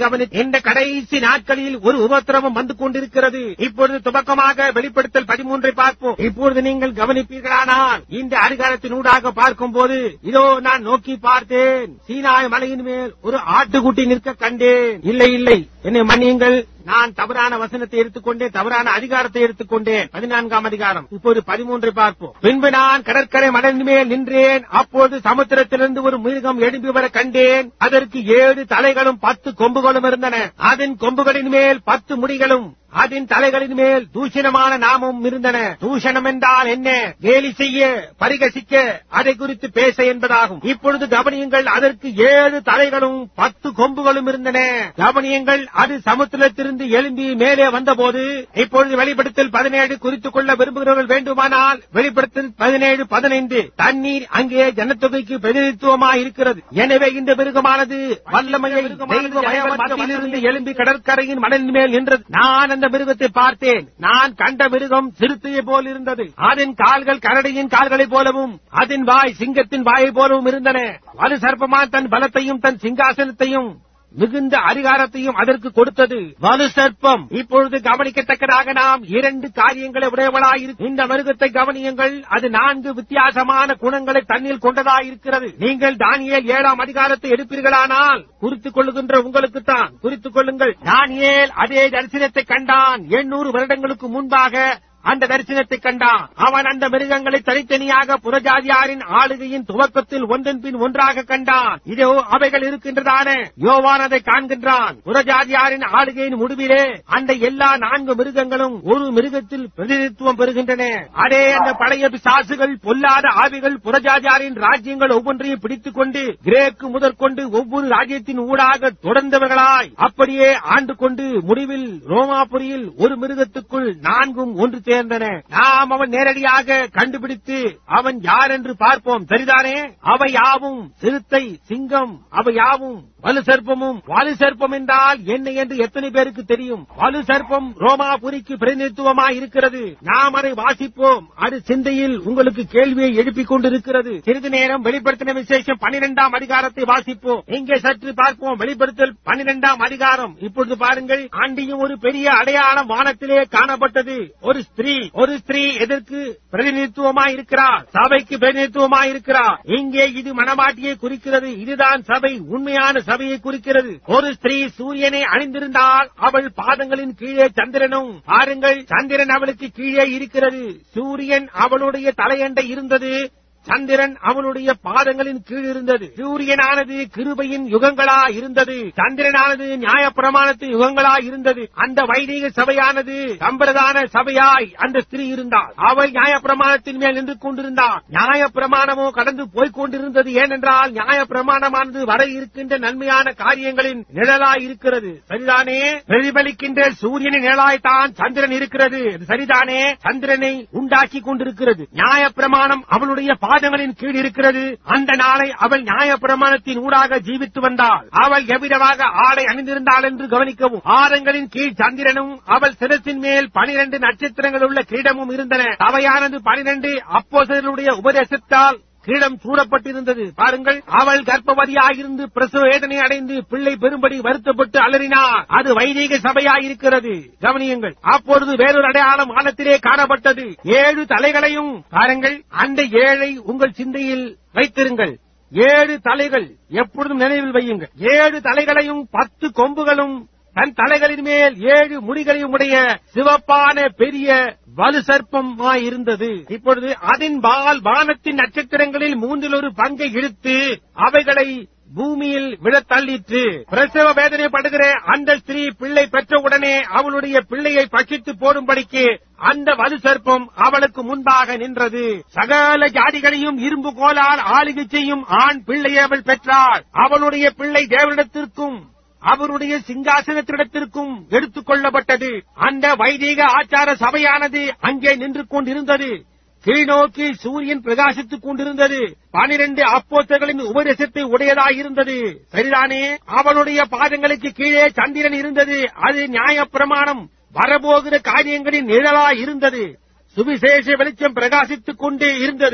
கவனி இந்த கடைசி நாட்களில் ஒரு உபத்திரவம் வந்து கொண்டிருக்கிறது இப்பொழுது துவக்கமாக வெளிப்படுத்தல் பதிமூன்றை பார்ப்போம் இப்பொழுது நீங்கள் கவனிப்பீர்களானால் இந்த அதிகாரத்தினூடாக பார்க்கும் போது இதோ நான் நோக்கி பார்த்தேன் சீனாய் மலையின் மேல் ஒரு ஆட்டுக்குட்டி நிற்க கண்டேன் இல்லை இல்லை என்னை மன்னியுங்கள் நான் தவறான வசனத்தை எடுத்துக்கொண்டேன் தவறான அதிகாரத்தை எடுத்துக்கொண்டேன் பதினான்காம் அதிகாரம் இப்போது பதிமூன்றை பார்ப்போம் பின்பு நான் கடற்கரை மலையின் மேல் நின்றேன் அப்போது சமுத்திரத்திலிருந்து ஒரு மிருகம் எழும்பி வர கண்டேன் அதற்கு ஏழு தலைகளும் பத்து கொம்புகளும் இருந்தன அதன் கொம்புகளின் மேல் பத்து முடிகளும் அதன் தலைகளின் மேல் தூஷணமான நாமம் இருந்தன தூஷணம் என்றால் என்ன கேலி செய்ய பரிகசிக்க அதை குறித்து பேச என்பதாகும் இப்பொழுது கவனியுங்கள் அதற்கு ஏழு தலைகளும் பத்து கொம்புகளும் இருந்தன கவனியுங்கள் அது சமுத்திரத்திலிருந்து எழும்பி மேலே வந்தபோது இப்பொழுது வெளிப்படுத்தல் பதினேழு குறித்துக் கொள்ள விரும்புகிறவர்கள் வேண்டுமானால் வெளிப்படுத்தல் பதினேழு பதினைந்து தண்ணீர் அங்கே ஜனத்தொகைக்கு பிரதிநிதித்துவமாக இருக்கிறது எனவே இந்த மிருகமானது வல்லமையை தெய்வ மத்தியிலிருந்து எழும்பி கடற்கரையின் மணலின் மேல் நின்றது நான் அந்த மிருகத்தை பார்த்தேன் நான் கண்ட மிருகம் சிறுத்தையை போல் இருந்தது அதன் கால்கள் கரடியின் கால்களைப் போலவும் அதன் வாய் சிங்கத்தின் வாயை போலவும் இருந்தன வலு சர்ப்பமான் தன் பலத்தையும் தன் சிங்காசனத்தையும் மிகுந்த அதிகாரத்தையும் அதற்கு கொடுத்தது வலு சர்ப்பம் இப்பொழுது கவனிக்கத்தக்கதாக நாம் இரண்டு காரியங்களை உடையவளாயிரு இந்த மிருகத்தை கவனியுங்கள் அது நான்கு வித்தியாசமான குணங்களை தன்னில் கொண்டதாயிருக்கிறது நீங்கள் தானியேல் ஏழாம் அதிகாரத்தை எடுப்பீர்களானால் குறித்துக் கொள்ளுகின்ற உங்களுக்குத்தான் குறித்துக் கொள்ளுங்கள் தானியேல் அதே தரிசனத்தை கண்டான் எண்ணூறு வருடங்களுக்கு முன்பாக அந்த தரிசனத்தை கண்டான் அவன் அந்த மிருகங்களை தனித்தனியாக புறஜாதியாரின் ஆளுகையின் துவக்கத்தில் ஒன்றன் பின் ஒன்றாக கண்டான் இதோ அவைகள் இருக்கின்றதான யோவான் அதை காண்கின்றான் புறஜாதியாரின் ஆளுகையின் முடிவிலே அந்த எல்லா நான்கு மிருகங்களும் ஒரு மிருகத்தில் பிரதிநிதித்துவம் பெறுகின்றன அதே அந்த பழைய பிசாசுகள் பொல்லாத ஆவிகள் புறஜாதியாரின் ராஜ்யங்கள் ஒவ்வொன்றையும் பிடித்துக் கொண்டு கிரேக்கு முதற்கொண்டு ஒவ்வொரு ராஜ்யத்தின் ஊடாக தொடர்ந்தவர்களாய் அப்படியே ஆண்டு கொண்டு முடிவில் ரோமாபுரியில் ஒரு மிருகத்துக்குள் நான்கும் ஒன்று சேர்ந்தன நாம் அவன் நேரடியாக கண்டுபிடித்து அவன் யார் என்று பார்ப்போம் சரிதானே அவை யாவும் சிறுத்தை சிங்கம் அவை யாவும் வலு சர்ப்பமும் வலு சர்ப்பம் என்றால் என்ன என்று எத்தனை பேருக்கு தெரியும் வலு சர்ப்பம் ரோமாபுரிக்கு பிரதிநிதித்துவமாய் இருக்கிறது நாம் அதை வாசிப்போம் அது சிந்தையில் உங்களுக்கு கேள்வியை எழுப்பிக் கொண்டிருக்கிறது சிறிது நேரம் வெளிப்படுத்தின விசேஷம் பன்னிரெண்டாம் அதிகாரத்தை வாசிப்போம் இங்கே சற்று பார்ப்போம் வெளிப்படுத்தல் பன்னிரெண்டாம் அதிகாரம் இப்பொழுது பாருங்கள் ஆண்டியும் ஒரு பெரிய அடையாளம் வானத்திலே காணப்பட்டது ஒரு ஸ்திரீ ஒரு ஸ்திரீ எதற்கு பிரதிநிதித்துவமாய் இருக்கிறார் சபைக்கு பிரதிநிதித்துவமாய் இருக்கிறார் இங்கே இது மனமாட்டியை குறிக்கிறது இதுதான் சபை உண்மையான சபையை குறிக்கிறது ஒரு ஸ்திரீ சூரியனை அணிந்திருந்தால் அவள் பாதங்களின் கீழே சந்திரனும் பாருங்கள் சந்திரன் அவளுக்கு கீழே இருக்கிறது சூரியன் அவளுடைய தலையண்டை இருந்தது சந்திரன் அவனுடைய பாதங்களின் கீழ் இருந்தது சூரியனானது கிருபையின் யுகங்களா இருந்தது சந்திரனானது நியாயப்பிரமாணத்தின் யுகங்களா இருந்தது அந்த வைதிக சபையானது சம்பிரதான சபையாய் அந்த ஸ்திரீ இருந்தாள் அவள் நியாயப்பிரமாணத்தின் மேல் நின்று கொண்டிருந்தாள் நியாயப்பிரமாணமோ கடந்து போய்க் கொண்டிருந்தது ஏனென்றால் நியாயப்பிரமாணமானது வர இருக்கின்ற நன்மையான காரியங்களின் நிழலாய் இருக்கிறது சரிதானே பிரதிபலிக்கின்ற சூரியனின் நிழலாய்த்தான் சந்திரன் இருக்கிறது அது சரிதானே சந்திரனை உண்டாக்கி கொண்டிருக்கிறது நியாயப்பிரமாணம் அவளுடைய பாதங்களின் கீழ் இருக்கிறது அந்த நாளை அவள் நியாயப்பிரமாணத்தின் ஊடாக ஜீவித்து வந்தாள் அவள் எவ்விதமாக ஆடை அணிந்திருந்தாள் என்று கவனிக்கவும் ஆரங்களின் கீழ் சந்திரனும் அவள் சிரசின் மேல் பனிரெண்டு நட்சத்திரங்கள் உள்ள கிரீடமும் இருந்தன அவையானது பனிரெண்டு அப்போசர்களுடைய உபதேசத்தால் கிரீடம் சூடப்பட்டிருந்தது பாருங்கள் அவள் கர்ப்பவதியாயிருந்து பிரசவ வேதனை அடைந்து பிள்ளை பெரும்படி வருத்தப்பட்டு அலறினார் அது வைதிக சபையாயிருக்கிறது கவனியுங்கள் அப்பொழுது வேறொரு அடையாளம் வானத்திலே காணப்பட்டது ஏழு தலைகளையும் பாருங்கள் அந்த ஏழை உங்கள் சிந்தையில் வைத்திருங்கள் ஏழு தலைகள் எப்பொழுதும் நினைவில் வையுங்கள் ஏழு தலைகளையும் பத்து கொம்புகளும் தன் தலைகளின் மேல் ஏழு முடிகளையும் உடைய சிவப்பான பெரிய வலு சர்ப்பமாயிருந்தது இப்பொழுது அதன் பால் வானத்தின் நட்சத்திரங்களில் மூன்றில் ஒரு பங்கை இழுத்து அவைகளை பூமியில் விழத் தள்ளிற்று பிரசவ வேதனைப்படுகிற அந்த ஸ்திரீ பிள்ளை பெற்றவுடனே அவளுடைய பிள்ளையை பட்சித்து போடும்படிக்கு அந்த வலு சர்ப்பம் அவளுக்கு முன்பாக நின்றது சகல ஜாதிகளையும் இரும்பு கோலால் ஆளுகை செய்யும் ஆண் பிள்ளையை அவள் பெற்றாள் அவளுடைய பிள்ளை தேவனிடத்திற்கும் அவருடைய சிங்காசனத்திடத்திற்கும் எடுத்துக் கொள்ளப்பட்டது அந்த வைதீக ஆச்சார சபையானது அங்கே நின்று கொண்டிருந்தது கீழ்நோக்கி சூரியன் பிரகாசித்துக் கொண்டிருந்தது பனிரெண்டு அப்போத்தர்களின் உபதேசத்தை உடையதாயிருந்தது சரிதானே அவளுடைய பாதங்களுக்கு கீழே சந்திரன் இருந்தது அது நியாயப்பிரமாணம் வரப்போகிற காரியங்களின் நிழலாய் இருந்தது சுவிசேஷ வெளிச்சம் பிரகாசித்துக் கொண்டே இருந்தது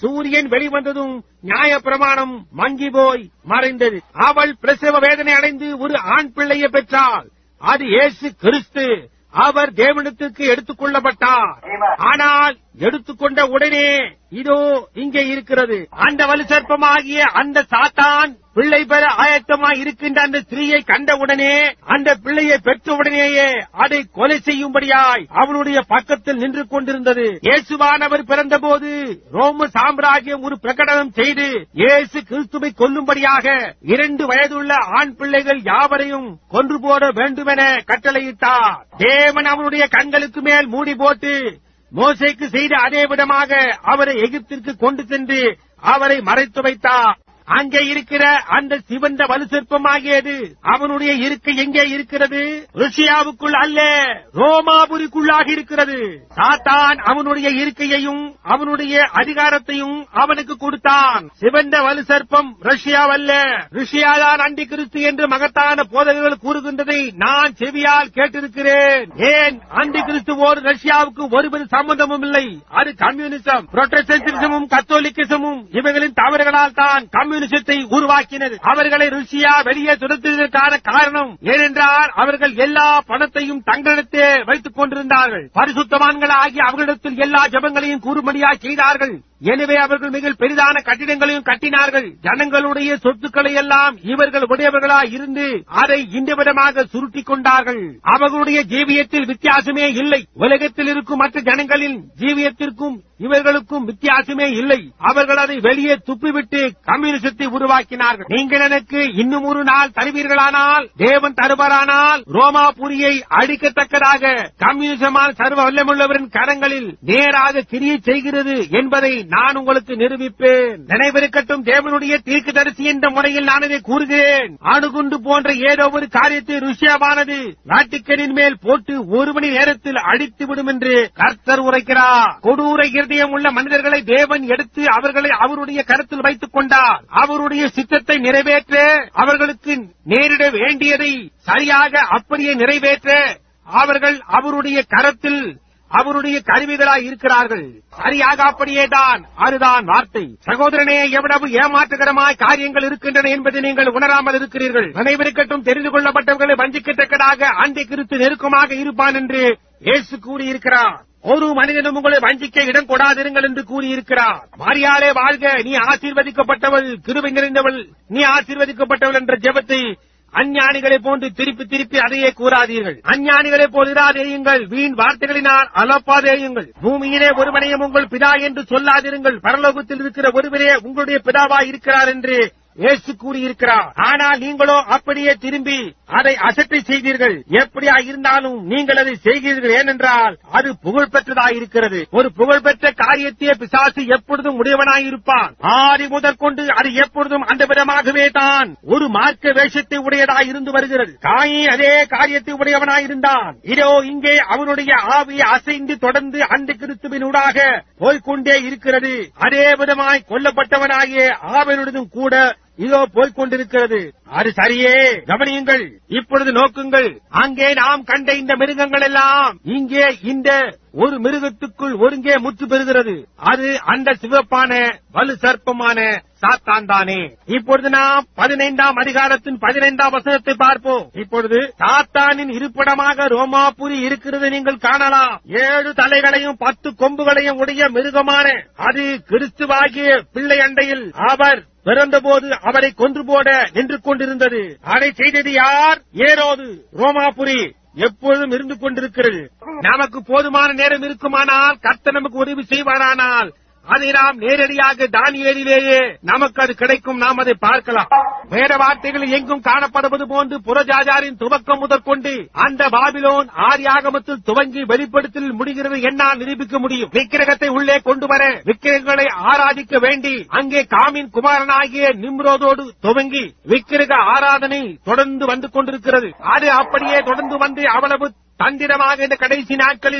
சூரியன் வெளிவந்ததும் நியாய பிரமாணம் மங்கி போய் மறைந்தது அவள் பிரசவ வேதனை அடைந்து ஒரு ஆண் பிள்ளையை பெற்றாள் அது இயேசு கிறிஸ்து அவர் தேவனத்துக்கு எடுத்துக் கொள்ளப்பட்டார் ஆனால் எடுத்துக்கொண்ட உடனே இதோ இங்கே இருக்கிறது அந்த வலுசற்பமாகிய அந்த சாத்தான் பிள்ளை பெற ஆயத்தமாய் இருக்கின்ற அந்த ஸ்திரீயை கண்டவுடனே அந்த பிள்ளையை பெற்றவுடனேயே அதை கொலை செய்யும்படியாய் அவளுடைய பக்கத்தில் நின்று கொண்டிருந்தது இயேசுவானவர் பிறந்தபோது ரோம சாம்ராஜ்யம் ஒரு பிரகடனம் செய்து இயேசு கிறிஸ்துவை கொல்லும்படியாக இரண்டு வயதுள்ள ஆண் பிள்ளைகள் யாவரையும் கொன்று போட வேண்டுமென கட்டளையிட்டார் தேவன் அவருடைய கண்களுக்கு மேல் மூடி போட்டு மோசைக்கு செய்த அதே விதமாக அவரை எகிப்திற்கு கொண்டு சென்று அவரை மறைத்து வைத்தார் அங்கே இருக்கிற அந்த சிவந்த வலுசிற்பமாகியது அவனுடைய இருக்கை எங்கே இருக்கிறது ருஷியாவுக்குள் அல்ல ரோமாபுரிக்குள்ளாக இருக்கிறது சாத்தான் அவனுடைய இருக்கையையும் அவனுடைய அதிகாரத்தையும் அவனுக்கு கொடுத்தான் சிவந்த வலுசற்பம் ரஷ்யாவல்ல ருஷியாதான் அண்டி கிறிஸ்து என்று மகத்தான போதகர்கள் கூறுகின்றதை நான் செவியால் கேட்டிருக்கிறேன் ஏன் அண்டி கிறிஸ்துவோடு ரஷ்யாவுக்கு ஒருவது சம்பந்தமும் இல்லை அது கம்யூனிசம் புரோட்டஸ்டன்டிசமும் கத்தோலிக்கிசமும் இவைகளின் தவறுகளால் தான் கம்யூனிசத்தை உருவாக்கினது அவர்களை ருசியா வெளியே துரத்துவதற்கான காரணம் ஏனென்றால் அவர்கள் எல்லா பணத்தையும் தங்களிடத்தே வைத்துக் கொண்டிருந்தார்கள் பரிசுத்தவான்கள் ஆகிய அவர்களிடத்தில் எல்லா ஜபங்களையும் கூறும்படியாக செய்தார்கள் எனவே அவர்கள் மிக பெரிதான கட்டிடங்களையும் கட்டினார்கள் ஜனங்களுடைய சொத்துக்களை எல்லாம் இவர்கள் உடையவர்களாய் இருந்து அதை இந்த விதமாக சுருட்டிக் கொண்டார்கள் அவர்களுடைய ஜீவியத்தில் வித்தியாசமே இல்லை உலகத்தில் இருக்கும் மற்ற ஜனங்களின் ஜீவியத்திற்கும் இவர்களுக்கும் வித்தியாசமே இல்லை அவர்கள் அதை வெளியே துப்பிவிட்டு கம்யூனிசத்தை உருவாக்கினார்கள் நீங்கள் எனக்கு இன்னும் ஒரு நாள் தருவீர்களானால் தேவன் தருவாரானால் ரோமாபுரியை அடிக்கத்தக்கதாக கம்யூனிசமான சர்வ வல்லமுள்ளவரின் கரங்களில் நேராக கிரியை செய்கிறது என்பதை நான் உங்களுக்கு நிரூபிப்பேன் நினைவிருக்கட்டும் தேவனுடைய தீர்க்கதரிசி என்ற முறையில் நான் இதை கூறுகிறேன் அணுகுண்டு போன்ற ஏதோ ஒரு காரியத்தை ருஷ்யாவானது வாட்டிக்கனின் மேல் போட்டு ஒரு மணி நேரத்தில் அடித்து விடும் என்று கர்த்தர் உரைக்கிறார் கொடூர இருதயம் உள்ள மனிதர்களை தேவன் எடுத்து அவர்களை அவருடைய கருத்தில் வைத்துக் கொண்டார் அவருடைய சித்தத்தை நிறைவேற்ற அவர்களுக்கு நேரிட வேண்டியதை சரியாக அப்படியே நிறைவேற்ற அவர்கள் அவருடைய கரத்தில் அவருடைய கருவிகளாய் இருக்கிறார்கள் சரியாக அப்படியே தான் அதுதான் வார்த்தை சகோதரனே எவ்வளவு ஏமாற்றுகரமாய் காரியங்கள் இருக்கின்றன என்பதை நீங்கள் உணராமல் இருக்கிறீர்கள் நினைவிருக்கட்டும் தெரிந்து கொள்ளப்பட்டவர்களை வஞ்சிக்கத்தக்கதாக அண்டை கிறிஸ்து நெருக்கமாக இருப்பான் என்று இயேசு கூறியிருக்கிறார் ஒரு மனிதனும் உங்களை வஞ்சிக்க இடம் கொடாதிருங்கள் என்று கூறியிருக்கிறார் மாரியாலே வாழ்க நீ ஆசீர்வதிக்கப்பட்டவள் கிருபை நிறைந்தவள் நீ ஆசீர்வதிக்கப்பட்டவள் என்ற ஜெபத்தை அஞ்ஞானிகளை போன்று திருப்பி திருப்பி அதையே கூறாதீர்கள் அஞ்ஞானிகளை போல் இராதேயுங்கள் வீண் வார்த்தைகளினால் அலப்பாதேயுங்கள் பூமியிலே ஒருவனையும் உங்கள் பிதா என்று சொல்லாதிருங்கள் பரலோகத்தில் இருக்கிற ஒருவரே உங்களுடைய பிதாவாய் இருக்கிறார் என்று இயேசு கூறியிருக்கிறார் ஆனால் நீங்களோ அப்படியே திரும்பி அதை அசட்டை செய்தீர்கள் எப்படியா இருந்தாலும் நீங்கள் அதை செய்கிறீர்கள் ஏனென்றால் அது புகழ்பெற்றதாய் இருக்கிறது ஒரு புகழ்பெற்ற காரியத்தையே பிசாசு எப்பொழுதும் உடையவனாயிருப்பான் ஆதி முதற்கொண்டு அது எப்பொழுதும் அந்த விதமாகவே தான் ஒரு மார்க்க வேஷத்தை உடையதாய் இருந்து வருகிறது காயி அதே காரியத்தை உடையவனாயிருந்தான் இதோ இங்கே அவனுடைய ஆவி அசைந்து தொடர்ந்து அந்த கிறிஸ்துவினூடாக போய்க்கொண்டே இருக்கிறது அதே விதமாய் கொல்லப்பட்டவனாகிய ஆவனுடனும் கூட இதோ போய்க் கொண்டிருக்கிறது அது சரியே கவனியுங்கள் இப்பொழுது நோக்குங்கள் அங்கே நாம் கண்ட இந்த மிருகங்கள் எல்லாம் இங்கே இந்த ஒரு மிருகத்துக்குள் ஒருங்கே முற்று பெறுகிறது அது அந்த சிவப்பான வலு சர்ப்பமான சாத்தான் தானே இப்பொழுது நாம் பதினைந்தாம் அதிகாரத்தின் பதினைந்தாம் வசனத்தை பார்ப்போம் இப்பொழுது சாத்தானின் இருப்பிடமாக ரோமாபுரி இருக்கிறது நீங்கள் காணலாம் ஏழு தலைகளையும் பத்து கொம்புகளையும் உடைய மிருகமான அது கிறிஸ்துவாகிய பிள்ளை அண்டையில் அவர் பிறந்தபோது அவரை கொன்று போட நின்று கொண்டிருந்தது அதை செய்தது யார் ஏரோது ரோமாபுரி எப்பொழுதும் இருந்து கொண்டிருக்கிறது நமக்கு போதுமான நேரம் இருக்குமானால் கர்த்தர் நமக்கு உதவி செய்வாரானால் அதை நாம் நேரடியாக தானியேலிலேயே நமக்கு அது கிடைக்கும் நாம் அதை பார்க்கலாம் வேற வார்த்தைகள் எங்கும் காணப்படுவது போன்று புறஜாஜாரின் துவக்கம் முதற்கொண்டு அந்த பாபிலோன் ஆரியாகமத்தில் துவங்கி வெளிப்படுத்தல் முடிகிறது என்னால் நிரூபிக்க முடியும் விக்கிரகத்தை உள்ளே கொண்டு வர விக்கிரகங்களை ஆராதிக்க வேண்டி அங்கே காமின் குமாரனாகிய நிம்ரோதோடு துவங்கி விக்கிரக ஆராதனை தொடர்ந்து வந்து கொண்டிருக்கிறது அது அப்படியே தொடர்ந்து வந்து அவ்வளவு தந்திரமாக இந்த கடைசி நாட்களில்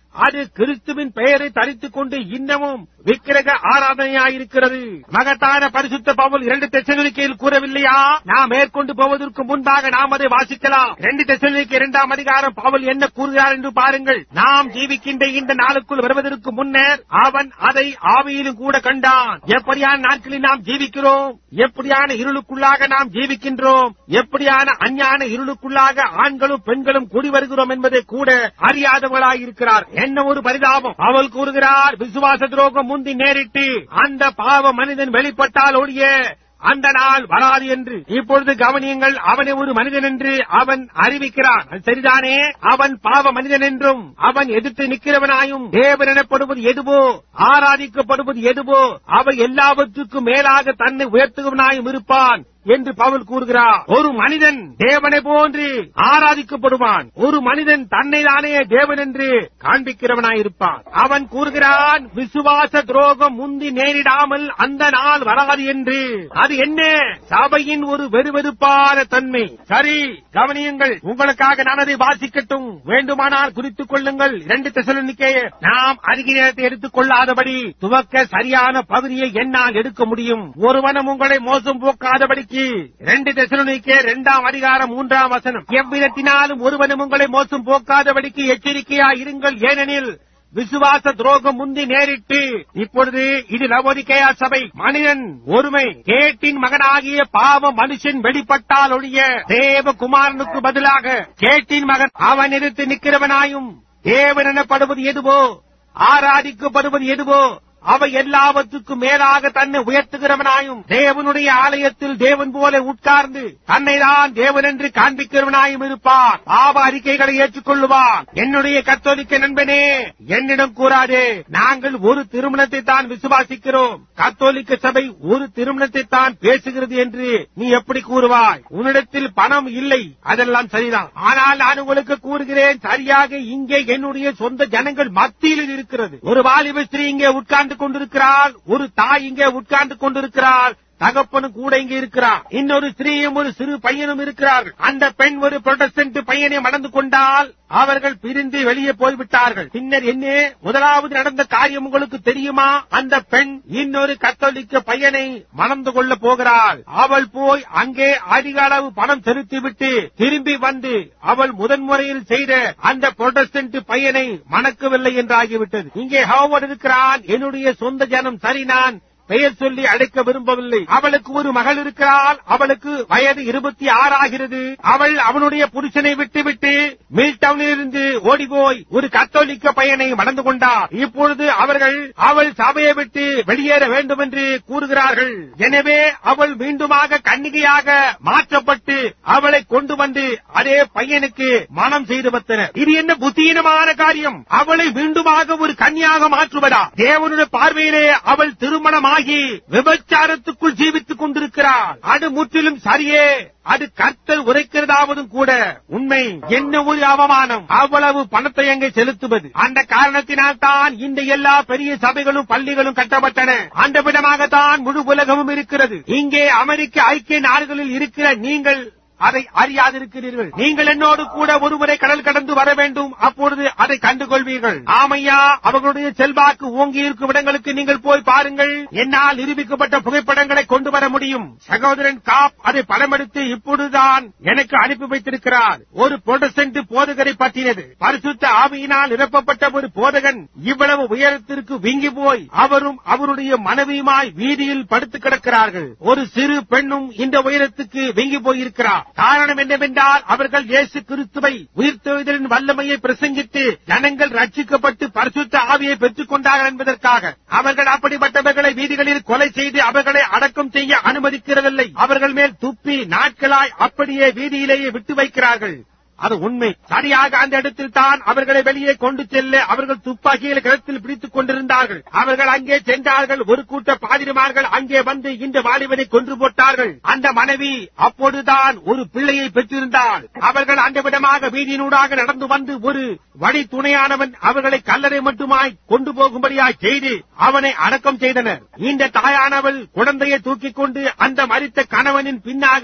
அது கிறிஸ்துவின் பெயரை தரித்துக் கொண்டு இன்னமும் விக்கிரக ஆராதனையாயிருக்கிறது மகத்தான பரிசுத்த பவுல் இரண்டு தெசலுக்கையில் கூறவில்லையா நாம் மேற்கொண்டு போவதற்கு முன்பாக நாம் அதை வாசிக்கலாம் இரண்டு தெசலுக்கு இரண்டாம் அதிகாரம் பவுல் என்ன கூறுகிறார் என்று பாருங்கள் நாம் ஜீவிக்கின்ற இந்த நாளுக்குள் வருவதற்கு முன்னர் அவன் அதை ஆவியிலும் கூட கண்டான் எப்படியான நாட்களில் நாம் ஜீவிக்கிறோம் எப்படியான இருளுக்குள்ளாக நாம் ஜீவிக்கின்றோம் எப்படியான அஞ்ஞான இருளுக்குள்ளாக ஆண்களும் பெண்களும் கூடி வருகிறோம் என்பதை கூட அறியாதவர்களாய் இருக்கிறார் என்ன ஒரு பரிதாபம் அவள் கூறுகிறார் விசுவாச துரோகம் முந்தி நேரிட்டு அந்த பாவ மனிதன் வெளிப்பட்டால் ஒழிய அந்த நாள் வராது என்று இப்பொழுது கவனியுங்கள் அவனை ஒரு மனிதன் என்று அவன் அறிவிக்கிறான் அது சரிதானே அவன் பாவ மனிதன் என்றும் அவன் எதிர்த்து நிற்கிறவனாயும் தேவன் எனப்படுவது எதுவோ ஆராதிக்கப்படுவது எதுவோ அவை எல்லாவற்றுக்கும் மேலாக தன்னை உயர்த்துவனாயும் இருப்பான் என்று பவுல் கூறுகிறார் ஒரு மனிதன் தேவனை போன்று ஆராதிக்கப்படுவான் ஒரு மனிதன் தன்னை தானே தேவன் என்று காண்பிக்கிறவனாயிருப்பான் அவன் கூறுகிறான் விசுவாச துரோகம் முந்தி நேரிடாமல் அந்த நாள் வராது என்று அது என்ன சபையின் ஒரு வெறுவெறுப்பான தன்மை சரி கவனியுங்கள் உங்களுக்காக நான் அதை வாசிக்கட்டும் வேண்டுமானால் குறித்துக் கொள்ளுங்கள் இரண்டு தெசலுக்கே நாம் அதிக நேரத்தை எடுத்துக் கொள்ளாதபடி துவக்க சரியான பகுதியை என்னால் எடுக்க முடியும் ஒருவனும் உங்களை மோசம் போக்காதபடிக்கு இரண்டு தெசலுக்கே இரண்டாம் அதிகாரம் மூன்றாம் வசனம் எவ்விதத்தினாலும் ஒருவனும் உங்களை மோசம் போக்காதபடிக்கு எச்சரிக்கையா இருங்கள் ஏனெனில் விசுவாச துரோகம் முந்தி நேரிட்டு இப்பொழுது இது லவோதிக்கேயா சபை மனிதன் ஒருமை கேட்டின் மகனாகிய பாவ மனுஷன் வெளிப்பட்டால் ஒழிய தேவகுமாரனுக்கு பதிலாக கேட்டின் மகன் அவன் எதிர்த்து நிற்கிறவனாயும் தேவன் எனப்படுவது எதுவோ ஆராதிக்கப்படுவது எதுவோ அவை எல்லாவற்றுக்கும் மேலாக தன்னை உயர்த்துகிறவனாயும் தேவனுடைய ஆலயத்தில் தேவன் போல உட்கார்ந்து தன்னைதான் தேவன் என்று காண்பிக்கிறவனாயும் இருப்பான் பாவ அறிக்கைகளை ஏற்றுக்கொள்ளுவான் என்னுடைய கத்தோலிக்க நண்பனே என்னிடம் கூறாதே நாங்கள் ஒரு திருமணத்தை தான் விசுவாசிக்கிறோம் கத்தோலிக்க சபை ஒரு திருமணத்தை தான் பேசுகிறது என்று நீ எப்படி கூறுவாய் உன்னிடத்தில் பணம் இல்லை அதெல்லாம் சரிதான் ஆனால் நான் உங்களுக்கு கூறுகிறேன் சரியாக இங்கே என்னுடைய சொந்த ஜனங்கள் மத்தியில் இது இருக்கிறது ஒரு வாலிப ஸ்திரீ இங்கே உட்கார்ந்து கொண்டிருக்கிறாள் ஒரு தாய் இங்கே உட்கார்ந்து கொண்டிருக்கிறாள் தகப்பனும் கூட இங்கே இருக்கிறார் இன்னொரு ஸ்திரீயும் ஒரு சிறு பையனும் இருக்கிறார்கள் அந்த பெண் ஒரு புரொட்டஸ்டன்ட் பையனை மணந்து கொண்டால் அவர்கள் பிரிந்து வெளியே போய்விட்டார்கள் பின்னர் என்ன முதலாவது நடந்த காரியம் உங்களுக்கு தெரியுமா அந்த பெண் இன்னொரு கத்தோலிக்க பையனை மணந்து கொள்ள போகிறாள் அவள் போய் அங்கே அதிக அளவு பணம் செலுத்திவிட்டு திரும்பி வந்து அவள் முதன்முறையில் செய்த அந்த புரொட்டஸ்டன்ட் பையனை மணக்கவில்லை என்றாகிவிட்டது இங்கே ஹோவர்ட் இருக்கிறான் என்னுடைய சொந்த ஜனம் சரி நான் பெயர் சொல்லி அழைக்க விரும்பவில்லை அவளுக்கு ஒரு மகள் இருக்கிறாள் அவளுக்கு வயது இருபத்தி ஆறு ஆகிறது அவள் அவனுடைய புருஷனை விட்டுவிட்டு மில்டவுனில் இருந்து ஓடிபோய் ஒரு கத்தோலிக்க பையனை மணந்து கொண்டார் இப்பொழுது அவர்கள் அவள் சபையை விட்டு வெளியேற வேண்டும் என்று கூறுகிறார்கள் எனவே அவள் மீண்டுமாக கன்னிகையாக மாற்றப்பட்டு அவளை கொண்டு வந்து அதே பையனுக்கு மனம் செய்து வந்தனர் இது என்ன புத்தீனமான காரியம் அவளை மீண்டுமாக ஒரு கன்னியாக மாற்றுவதா தேவனுடைய பார்வையிலே அவள் திருமணமாகி விபச்சாரத்துக்குள் ஜீவித்துக் கொண்டிருக்கிறாள் அது முற்றிலும் சரியே அது கர்த்தர் உரைக்கிறதாவதும் கூட உண்மை என்ன ஒரு அவமானம் அவ்வளவு பணத்தை அங்கே செலுத்துவது அந்த காரணத்தினால் தான் இந்த எல்லா பெரிய சபைகளும் பள்ளிகளும் கட்டப்பட்டன அந்த விதமாகத்தான் முழு உலகமும் இருக்கிறது இங்கே அமெரிக்க ஐக்கிய நாடுகளில் இருக்கிற நீங்கள் அதை அறியாதிருக்கிறீர்கள் நீங்கள் என்னோடு கூட ஒருமுறை கடல் கடந்து வர வேண்டும் அப்பொழுது அதை கண்டுகொள்வீர்கள் ஆமையா அவர்களுடைய செல்வாக்கு ஓங்கி இருக்கும் இடங்களுக்கு நீங்கள் போய் பாருங்கள் என்னால் நிரூபிக்கப்பட்ட புகைப்படங்களை கொண்டு வர முடியும் சகோதரன் காப் அதை படமெடுத்து இப்பொழுதுதான் எனக்கு அனுப்பி வைத்திருக்கிறார் ஒரு புரொட்டஸ்டன்ட் போதகரை பற்றினது பரிசுத்த ஆவியினால் நிரப்பப்பட்ட ஒரு போதகன் இவ்வளவு உயரத்திற்கு விங்கி போய் அவரும் அவருடைய மனைவியுமாய் வீதியில் படுத்து கிடக்கிறார்கள் ஒரு சிறு பெண்ணும் இந்த உயரத்துக்கு விங்கி போயிருக்கிறார் காரணம் என்னவென்றால் அவர்கள் இயேசு கிறிஸ்துவை உயிர்த்தெழுதலின் வல்லமையை பிரசங்கித்து ஜனங்கள் ரட்சிக்கப்பட்டு பரிசுத்த ஆவியை பெற்றுக் கொண்டார்கள் என்பதற்காக அவர்கள் அப்படிப்பட்டவர்களை வீதிகளில் கொலை செய்து அவர்களை அடக்கம் செய்ய அனுமதிக்கிறதில்லை அவர்கள் மேல் துப்பி நாட்களாய் அப்படியே வீதியிலேயே விட்டு வைக்கிறார்கள் அது உண்மை சரியாக அந்த இடத்தில் தான் அவர்களை வெளியே கொண்டு செல்ல அவர்கள் துப்பாக்கியில் கிடத்தில் பிடித்துக் கொண்டிருந்தார்கள் அவர்கள் அங்கே சென்றார்கள் ஒரு கூட்ட பாதிரிமார்கள் அங்கே வந்து இந்த வாலிபனை கொன்று போட்டார்கள் அந்த மனைவி அப்பொழுதுதான் ஒரு பிள்ளையை பெற்றிருந்தாள் அவர்கள் அந்த விதமாக வீதியினூடாக நடந்து வந்து ஒரு வழி துணையானவன் அவர்களை கல்லறை மட்டுமாய் கொண்டு போகும்படியாய் செய்து அவனை அடக்கம் செய்தனர் இந்த தாயானவள் குழந்தையை தூக்கிக் கொண்டு அந்த மரித்த கணவனின் பின்னாக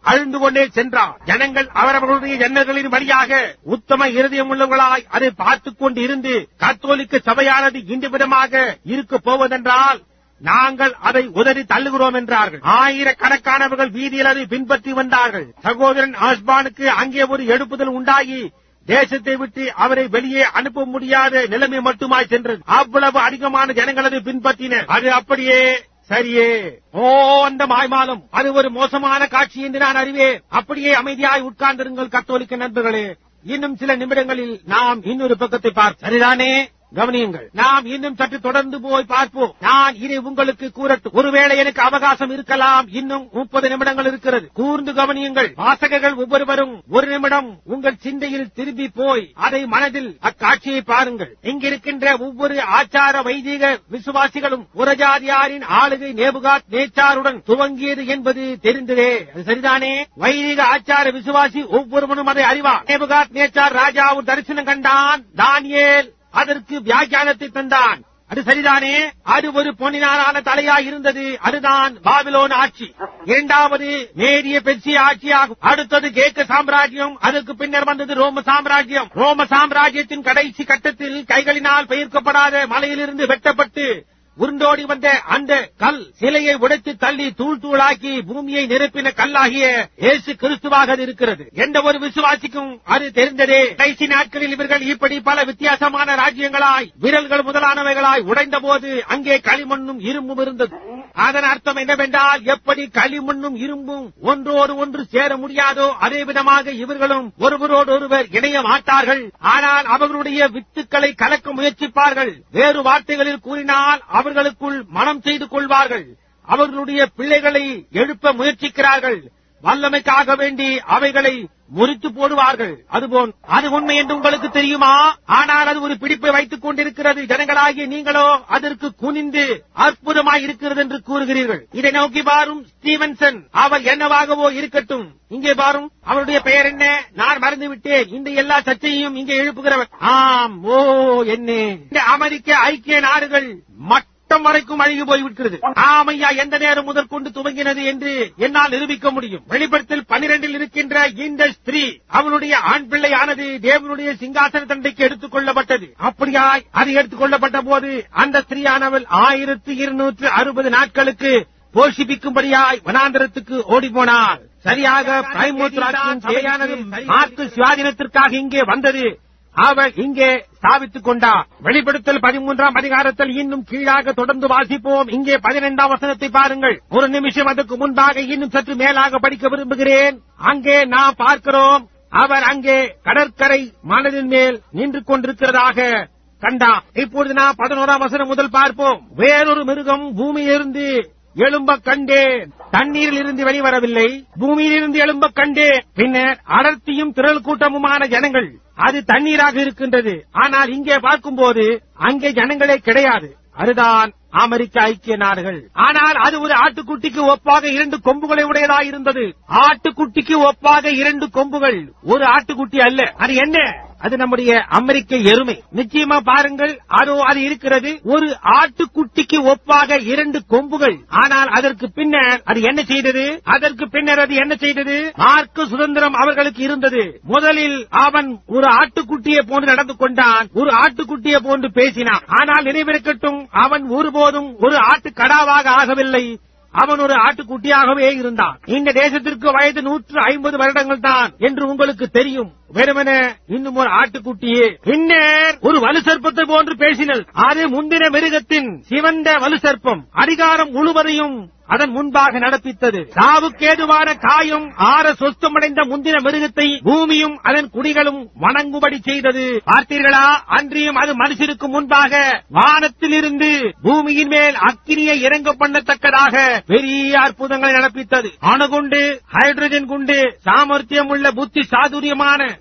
அழிந்து கொண்டே சென்றார் ஜனங்கள் அவரவர்களுடைய எண்ணங்களின் வழியாக உத்தம இருதயமுள்ளவர்களாய் அதை பார்த்துக் கொண்டு இருந்து கத்தோலிக்க சபையானது இந்த விதமாக இருக்க போவதென்றால் நாங்கள் அதை உதறி தள்ளுகிறோம் என்றார்கள் ஆயிரக்கணக்கானவர்கள் வீதியில் அதை பின்பற்றி வந்தார்கள் சகோதரன் ஆஸ்பானுக்கு அங்கே ஒரு எடுப்புதல் உண்டாகி தேசத்தை விட்டு அவரை வெளியே அனுப்ப முடியாத நிலைமை மட்டுமாய் சென்றது அவ்வளவு அதிகமான ஜனங்கள் அதை பின்பற்றினர் அது அப்படியே சரியே ஓ அந்த மாய்மாலம் அது ஒரு மோசமான காட்சி என்று நான் அறிவேன் அப்படியே அமைதியாய் உட்கார்ந்திருங்கள் கத்தோலிக்க நண்பர்களே இன்னும் சில நிமிடங்களில் நாம் இன்னொரு பக்கத்தை பார்ப்போம் சரிதானே கவனியுங்கள் நாம் இன்னும் சற்று தொடர்ந்து போய் பார்ப்போம் நான் இதை உங்களுக்கு கூறட்டும் ஒருவேளை எனக்கு அவகாசம் இருக்கலாம் இன்னும் முப்பது நிமிடங்கள் இருக்கிறது கூர்ந்து கவனியுங்கள் வாசகர்கள் ஒவ்வொருவரும் ஒரு நிமிடம் உங்கள் சிந்தையில் திரும்பி போய் அதை மனதில் அக்காட்சியை பாருங்கள் இங்கிருக்கின்ற ஒவ்வொரு ஆச்சார வைதிக விசுவாசிகளும் புறஜாதியாரின் ஆளுகை நேபுகாத் நேச்சாருடன் துவங்கியது என்பது தெரிந்ததே அது சரிதானே வைதிக ஆச்சார விசுவாசி ஒவ்வொருவனும் அதை அறிவார் நேபுகாத் நேச்சார் ராஜாவும் தரிசனம் கண்டான் தானியேல் அதற்கு வியாக்கியானத்தை தந்தான் அது சரிதானே அது ஒரு பொன்னினாலான தலையாய் இருந்தது அதுதான் பாபிலோன் ஆட்சி இரண்டாவது நேரிய பெர்சிய ஆட்சியாகும் அடுத்தது கேக்க சாம்ராஜ்யம் அதற்கு பின்னர் வந்தது ரோம சாம்ராஜ்யம் ரோம சாம்ராஜ்யத்தின் கடைசி கட்டத்தில் கைகளினால் பெயர்க்கப்படாத மலையிலிருந்து வெட்டப்பட்டு உருண்டோடி வந்த அந்த கல் சிலையை உடைத்து தள்ளி தூள் தூளாக்கி பூமியை நிரப்பின கல்லாகிய இயேசு கிறிஸ்துவாக அது இருக்கிறது எந்த ஒரு விசுவாசிக்கும் அது தெரிந்ததே கடைசி நாட்களில் இவர்கள் இப்படி பல வித்தியாசமான ராஜ்யங்களாய் விரல்கள் முதலானவைகளாய் உடைந்த போது அங்கே களிமண்ணும் இரும்பும் இருந்தது அதன் அர்த்தம் என்னவென்றால் எப்படி களிமண்ணும் இரும்பும் ஒன்றோடு ஒன்று சேர முடியாதோ அதே விதமாக இவர்களும் ஒருவரோடு ஒருவர் இணைய மாட்டார்கள் ஆனால் அவர்களுடைய வித்துக்களை கலக்க முயற்சிப்பார்கள் வேறு வார்த்தைகளில் கூறினால் அவர்களுக்குள் மனம் செய்து கொள்வார்கள் அவர்களுடைய பிள்ளைகளை எழுப்ப முயற்சிக்கிறார்கள் வல்லமைக்காக வேண்டி அவைகளை முறித்து போடுவார்கள் அதுபோல் அது உண்மை என்று உங்களுக்கு தெரியுமா ஆனால் அது ஒரு பிடிப்பை வைத்துக் கொண்டிருக்கிறது ஜனங்களாகிய நீங்களோ அதற்கு குனிந்து அற்புதமாய் இருக்கிறது என்று கூறுகிறீர்கள் இதை நோக்கி பாரும் ஸ்டீவன்சன் அவர் என்னவாகவோ இருக்கட்டும் இங்கே பாரும் அவருடைய பெயர் என்ன நான் மறந்து விட்டேன் இந்த எல்லா சர்ச்சையும் இங்கே எழுப்புகிறவர் ஆம் ஓ என்ன இந்த அமெரிக்க ஐக்கிய நாடுகள் மட் மட்டம் வரைக்கும் அழுகி போய்விட்டது ஆமையா எந்த நேரம் முதற்கொண்டு துவங்கினது என்று என்னால் நிரூபிக்க முடியும் வெளிப்படத்தில் பனிரெண்டில் இருக்கின்ற இந்த ஸ்திரீ அவளுடைய ஆண் பிள்ளையானது தேவனுடைய சிங்காசன தண்டைக்கு எடுத்துக் கொள்ளப்பட்டது அப்படியாய் அது எடுத்துக் கொள்ளப்பட்ட போது அந்த ஸ்திரீயானவள் ஆயிரத்தி இருநூற்று அறுபது நாட்களுக்கு போஷிப்பிக்கும்படியாய் வனாந்தரத்துக்கு ஓடி போனாள் சரியாக பிரைமோத்ராட்சியின் சபையானது மார்க்கு சுவாதீனத்திற்காக இங்கே வந்தது அவள் இங்கே ஸ்தாபித்துக் கொண்டார் வெளிப்படுத்தல் பதிமூன்றாம் அதிகாரத்தில் இன்னும் கீழாக தொடர்ந்து வாசிப்போம் இங்கே பதினைந்தாம் வசனத்தை பாருங்கள் ஒரு நிமிஷம் அதற்கு முன்பாக இன்னும் சற்று மேலாக படிக்க விரும்புகிறேன் அங்கே நாம் பார்க்கிறோம் அவர் அங்கே கடற்கரை மனதின் மேல் நின்று கொண்டிருக்கிறதாக கண்டார் இப்பொழுது நான் பதினோராம் வசனம் முதல் பார்ப்போம் வேறொரு மிருகம் பூமியிலிருந்து எழும்ப கண்டேன் தண்ணீரில் இருந்து வெளிவரவில்லை பூமியிலிருந்து எழும்ப கண்டேன் பின்னர் அடர்த்தியும் திரள் கூட்டமுமான ஜனங்கள் அது தண்ணீராக இருக்கின்றது ஆனால் இங்கே பார்க்கும்போது அங்கே ஜனங்களே கிடையாது அதுதான் அமெரிக்க ஐக்கிய நாடுகள் ஆனால் அது ஒரு ஆட்டுக்குட்டிக்கு ஒப்பாக இரண்டு கொம்புகளை உடையதாக இருந்தது ஆட்டுக்குட்டிக்கு ஒப்பாக இரண்டு கொம்புகள் ஒரு ஆட்டுக்குட்டி அல்ல அது என்ன அது நம்முடைய அமெரிக்க எருமை நிச்சயமா பாருங்கள் அதோ அது இருக்கிறது ஒரு ஆட்டுக்குட்டிக்கு ஒப்பாக இரண்டு கொம்புகள் ஆனால் அதற்கு பின்னர் அது என்ன செய்தது அதற்கு பின்னர் அது என்ன செய்தது மார்க்கு சுதந்திரம் அவர்களுக்கு இருந்தது முதலில் அவன் ஒரு ஆட்டுக்குட்டியை போன்று நடந்து கொண்டான் ஒரு ஆட்டுக்குட்டியை போன்று பேசினான் ஆனால் நினைவிருக்கட்டும் அவன் ஒருபோதும் ஒரு ஆட்டு கடாவாக ஆகவில்லை அவன் ஒரு ஆட்டுக்குட்டியாகவே இருந்தான் இந்த தேசத்திற்கு வயது நூற்று ஐம்பது வருடங்கள் தான் என்று உங்களுக்கு தெரியும் வெறுமன இன்னும் ஒரு ஆட்டுக்குட்டியே பின்னர் ஒரு வலு சர்ப்பத்தை போன்று பேசினல் அது முந்தின மிருகத்தின் சிவந்த வலு சர்ப்பம் அதிகாரம் முழுவதையும் அதன் முன்பாக நடப்பித்தது சாவுக்கேதுவான காயம் ஆற சொஸ்தமடைந்த முந்தின மிருகத்தை பூமியும் அதன் குடிகளும் வணங்கும்படி செய்தது பார்த்தீர்களா அன்றியும் அது மனுஷருக்கு முன்பாக வானத்திலிருந்து பூமியின் மேல் அக்கினியை இறங்க பண்ணத்தக்கதாக பெரிய அற்புதங்களை நடப்பித்தது அணுகுண்டு ஹைட்ரஜன் குண்டு சாமர்த்தியம் உள்ள புத்தி சாதுரியமான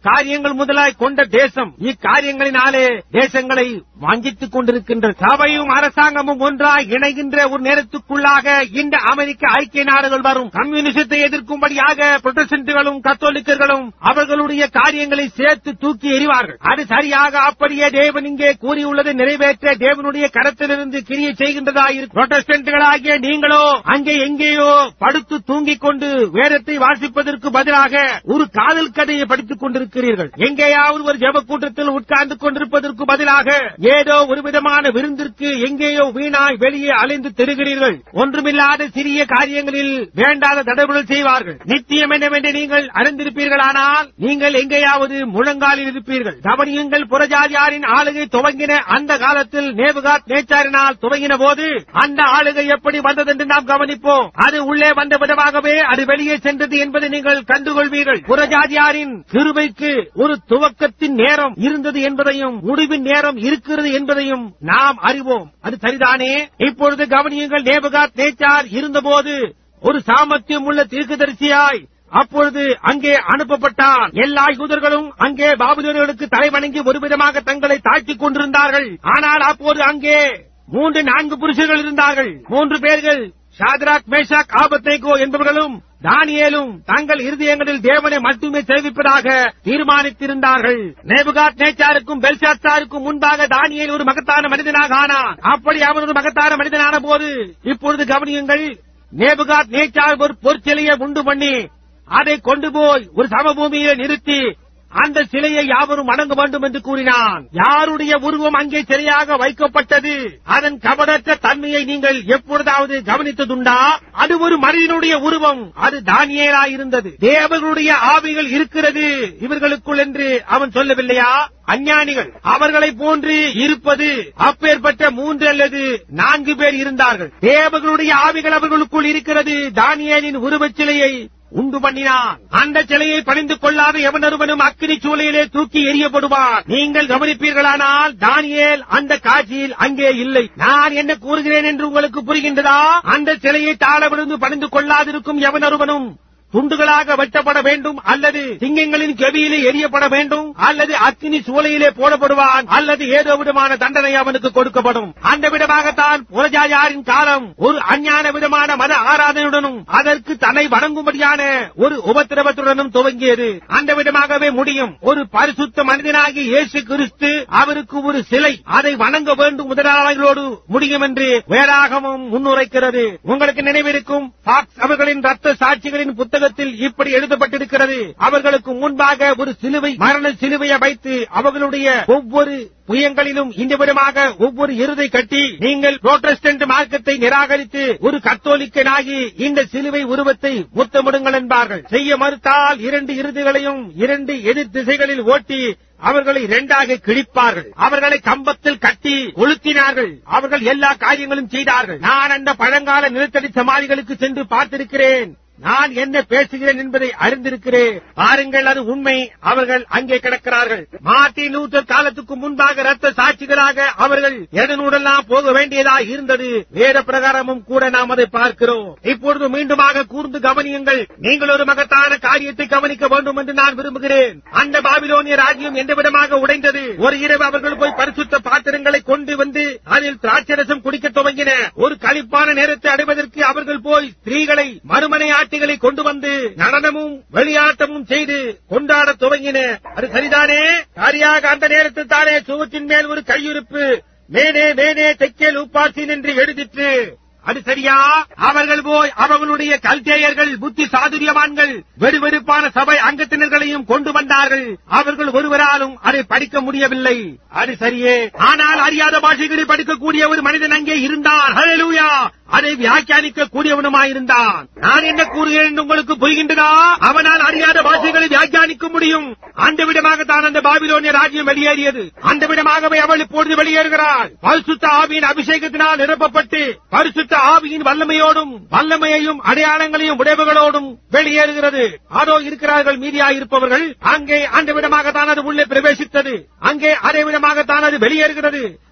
காரியங்கள் முதலாய் கொண்ட தேசம் இக்காரியங்களினாலே தேசங்களை வஞ்சித்துக் கொண்டிருக்கின்ற சபையும் அரசாங்கமும் ஒன்றாய் இணைகின்ற ஒரு நேரத்துக்குள்ளாக இந்த அமெரிக்க ஐக்கிய நாடுகள் வரும் கம்யூனிசத்தை எதிர்க்கும்படியாக புரொட்டஸ்டன்ட்களும் கத்தோலிக்கர்களும் அவர்களுடைய காரியங்களை சேர்த்து தூக்கி எறிவார்கள் அது சரியாக அப்படியே தேவன் இங்கே கூறியுள்ளதை நிறைவேற்ற தேவனுடைய கரத்திலிருந்து கிரியை செய்கின்றதா இருக்கும் புரொட்டஸ்டன்ட்களாகிய நீங்களோ அங்கே எங்கேயோ படுத்து தூங்கிக் கொண்டு வேதத்தை வாசிப்பதற்கு பதிலாக ஒரு காதல் கதையை படித்துக் கொண்டிருக்கிறீர்கள் எங்கேயாவது ஒரு ஜெப கூட்டத்தில் உட்கார்ந்து கொண்டிருப்பதற்கு பதிலாக ஏதோ ஒரு விதமான விருந்திற்கு எங்கேயோ வீணாய் வெளியே அலைந்து திரிகிறீர்கள் ஒன்றுமில்லாத சிறிய காரியங்களில் வேண்டாத தடபுடல் செய்வார்கள் நித்தியம் என்னவென்று நீங்கள் அறிந்திருப்பீர்களானால் நீங்கள் எங்கேயாவது முழங்காலில் இருப்பீர்கள் கவனியுங்கள் புறஜாதியாரின் ஆளுகை துவங்கின அந்த காலத்தில் நேபுகாத் நேச்சாரினால் துவங்கின போது அந்த ஆளுகை எப்படி வந்ததென்று நாம் கவனிப்போம் அது உள்ளே வந்த விதமாகவே அது வெளியே சென்றது என்பதை நீங்கள் கண்டுகொள்வீர்கள் புறஜாதியாரின் கிருபைக்கு ஒரு துவக்கத்தின் நேரம் இருந்தது என்பதையும் முடிவின் நேரம் இருக்கிறது என்பதையும் நாம் அறிவோம் அது சரிதானே இப்பொழுது கவனியுங்கள் நேபுகாத் நேச்சார் இருந்தபோது ஒரு சாமர்த்தியம் உள்ள தீர்க்கதரிசியாய் அப்பொழுது அங்கே அனுப்பப்பட்டான் எல்லா யூதர்களும் அங்கே பாபுலர்களுக்கு தலைவணங்கி ஒரு விதமாக தங்களை தாழ்த்திக் கொண்டிருந்தார்கள் ஆனால் அப்போது அங்கே மூன்று நான்கு புருஷர்கள் இருந்தார்கள் மூன்று பேர்கள் ஷாத்ராக் மேஷாக் ஆபத்தேகோ என்பவர்களும் தானியேலும் தங்கள் இருதயங்களில் தேவனை மட்டுமே சேவிப்பதாக தீர்மானித்திருந்தார்கள் நேபுகாத் நேச்சாருக்கும் பெல்சாத்தாருக்கும் முன்பாக தானியேல் ஒரு மகத்தான மனிதனாக ஆனான் அப்படி அவன் ஒரு மகத்தான மனிதனான போது இப்பொழுது கவனியுங்கள் நேபுகாத் நேச்சார் ஒரு பொற்சிலையை உண்டு பண்ணி அதை கொண்டு போய் ஒரு சமபூமியிலே நிறுத்தி அந்த சிலையை யாவரும் வணங்க வேண்டும் என்று கூறினான் யாருடைய உருவம் அங்கே சிலையாக வைக்கப்பட்டது அதன் கபடற்ற தன்மையை நீங்கள் எப்பொழுதாவது கவனித்ததுண்டா அது ஒரு மனிதனுடைய உருவம் அது தானியேலாயிருந்தது தேவர்களுடைய ஆவிகள் இருக்கிறது இவர்களுக்குள் என்று அவன் சொல்லவில்லையா அஞ்ஞானிகள் அவர்களைப் போன்று இருப்பது அப்பேற்பட்ட மூன்று அல்லது நான்கு பேர் இருந்தார்கள் தேவர்களுடைய ஆவிகள் அவர்களுக்குள் இருக்கிறது தானியேலின் உருவச் சிலையை உண்டு பண்ணினான் அந்த சிலையை பணிந்து கொள்ளாத எவனொருவனும் அக்கினி சூளையிலே தூக்கி எறியப்படுவான் நீங்கள் கவனிப்பீர்களானால் தானியேல் அந்த காட்சியில் அங்கே இல்லை நான் என்ன கூறுகிறேன் என்று உங்களுக்கு புரிகின்றதா அந்த சிலையை தாழ விழுந்து பணிந்து கொள்ளாதிருக்கும் எவனொருவனும் துண்டுகளாக வெட்டப்பட வேண்டும் அல்லது சிங்கங்களின் கெவியிலே எரியப்பட வேண்டும் அல்லது அக்கினி சூளையிலே போடப்படுவான் அல்லது ஏதோ விதமான தண்டனை அவனுக்கு கொடுக்கப்படும் அந்த விதமாகத்தான் புரஜாயாரின் காலம் ஒரு அஞ்ஞான விதமான மத ஆராதனையுடனும் அதற்கு தன்னை வணங்கும்படியான ஒரு உபத்திரவத்துடனும் துவங்கியது அந்த விதமாகவே முடியும் ஒரு பரிசுத்த மனிதனாகி இயேசு கிறிஸ்து அவருக்கு ஒரு சிலை அதை வணங்க வேண்டும் முதலாளிகளோடு முடியும் என்று வேறாகமும் முன்னுரைக்கிறது உங்களுக்கு நினைவிருக்கும் பாக்ஸ் அவர்களின் ரத்த சாட்சிகளின் புத்தகத்தில் இப்படி எழுதப்பட்டிருக்கிறது அவர்களுக்கு முன்பாக ஒரு சிலுவை மரண சிலுவையை வைத்து அவர்களுடைய ஒவ்வொரு புயங்களிலும் இந்த விதமாக ஒவ்வொரு எருதை கட்டி நீங்கள் புரோட்டஸ்டன்ட் மார்க்கத்தை நிராகரித்து ஒரு கத்தோலிக்கனாகி இந்த சிலுவை உருவத்தை முத்தமிடுங்கள் என்பார்கள் செய்ய மறுத்தால் இரண்டு இறுதிகளையும் இரண்டு எதிர் திசைகளில் ஓட்டி அவர்களை இரண்டாக கிழிப்பார்கள் அவர்களை கம்பத்தில் கட்டி கொளுத்தினார்கள் அவர்கள் எல்லா காரியங்களும் செய்தார்கள் நான் அந்த பழங்கால நிலத்தடி சமாதிகளுக்கு சென்று பார்த்திருக்கிறேன் நான் என்ன பேசுகிறேன் என்பதை அறிந்திருக்கிறேன் பாருங்கள் அது உண்மை அவர்கள் அங்கே கிடக்கிறார்கள் மார்ட்டின் லூத்தர் காலத்துக்கு முன்பாக ரத்த சாட்சிகளாக அவர்கள் எதனூடெல்லாம் போக வேண்டியதா இருந்தது வேற பிரகாரமும் கூட நாம் அதை பார்க்கிறோம் இப்பொழுது மீண்டுமாக கூர்ந்து கவனியுங்கள் நீங்கள் ஒரு மகத்தான காரியத்தை கவனிக்க வேண்டும் என்று நான் விரும்புகிறேன் அந்த பாபிலோனிய ராஜ்யம் எந்த விதமாக உடைந்தது ஒரு இரவு அவர்கள் போய் பரிசுத்த பாத்திரங்களை கொண்டு வந்து அதில் திராட்சரசம் குடிக்க துவங்கின ஒரு களிப்பான நேரத்தை அடைவதற்கு அவர்கள் போய் ஸ்திரீகளை மறுமனை ஆட்டிகளை கொண்டு வந்து நடனமும் வெளியாட்டமும் செய்து கொண்டாட துவங்கின அது சரிதானே சரியாக அந்த நேரத்தில் தானே சுவற்றின் மேல் ஒரு கையிருப்பு மேனே மேனே தெக்கேல் உப்பாசின் என்று எழுதிற்று அது சரியா அவர்கள் போய் அவர்களுடைய கல்தேயர்கள் புத்தி சாதுரியவான்கள் வெறுவெறுப்பான சபை அங்கத்தினர்களையும் கொண்டு வந்தார்கள் அவர்கள் ஒருவராலும் அதை படிக்க முடியவில்லை அது சரியே ஆனால் அறியாத பாஷைகளை படிக்கக்கூடிய ஒரு மனிதன் அங்கே இருந்தான் ஹalleluya அதை வியாக்கியானிக்க கூடியவனுமாயிருந்தான் நான் என்ன கூறுகிறேன் என்று உங்களுக்கு புரிகின்றதா அவனால் அறியாத பாஷைகளை வியாக்கியானிக்க முடியும் அந்த விதமாக தான் அந்த பாபிலோனிய ராஜ்யம் வெளியேறியது அந்த விதமாகவே அவள் இப்பொழுது வெளியேறுகிறாள் பரிசுத்த ஆவியின் அபிஷேகத்தினால் நிரப்பப்பட்டு பரிசுத்த ஆவியின் வல்லமையோடும் வல்லமையையும் அடையாளங்களையும் உடைவுகளோடும் வெளியேறுகிறது அதோ இருக்கிறார்கள் மீதியாக இருப்பவர்கள் அங்கே அந்த விதமாகத்தான் அது உள்ளே பிரவேசித்தது அங்கே அதே விதமாகத்தான் அது வெளியேறுகிறது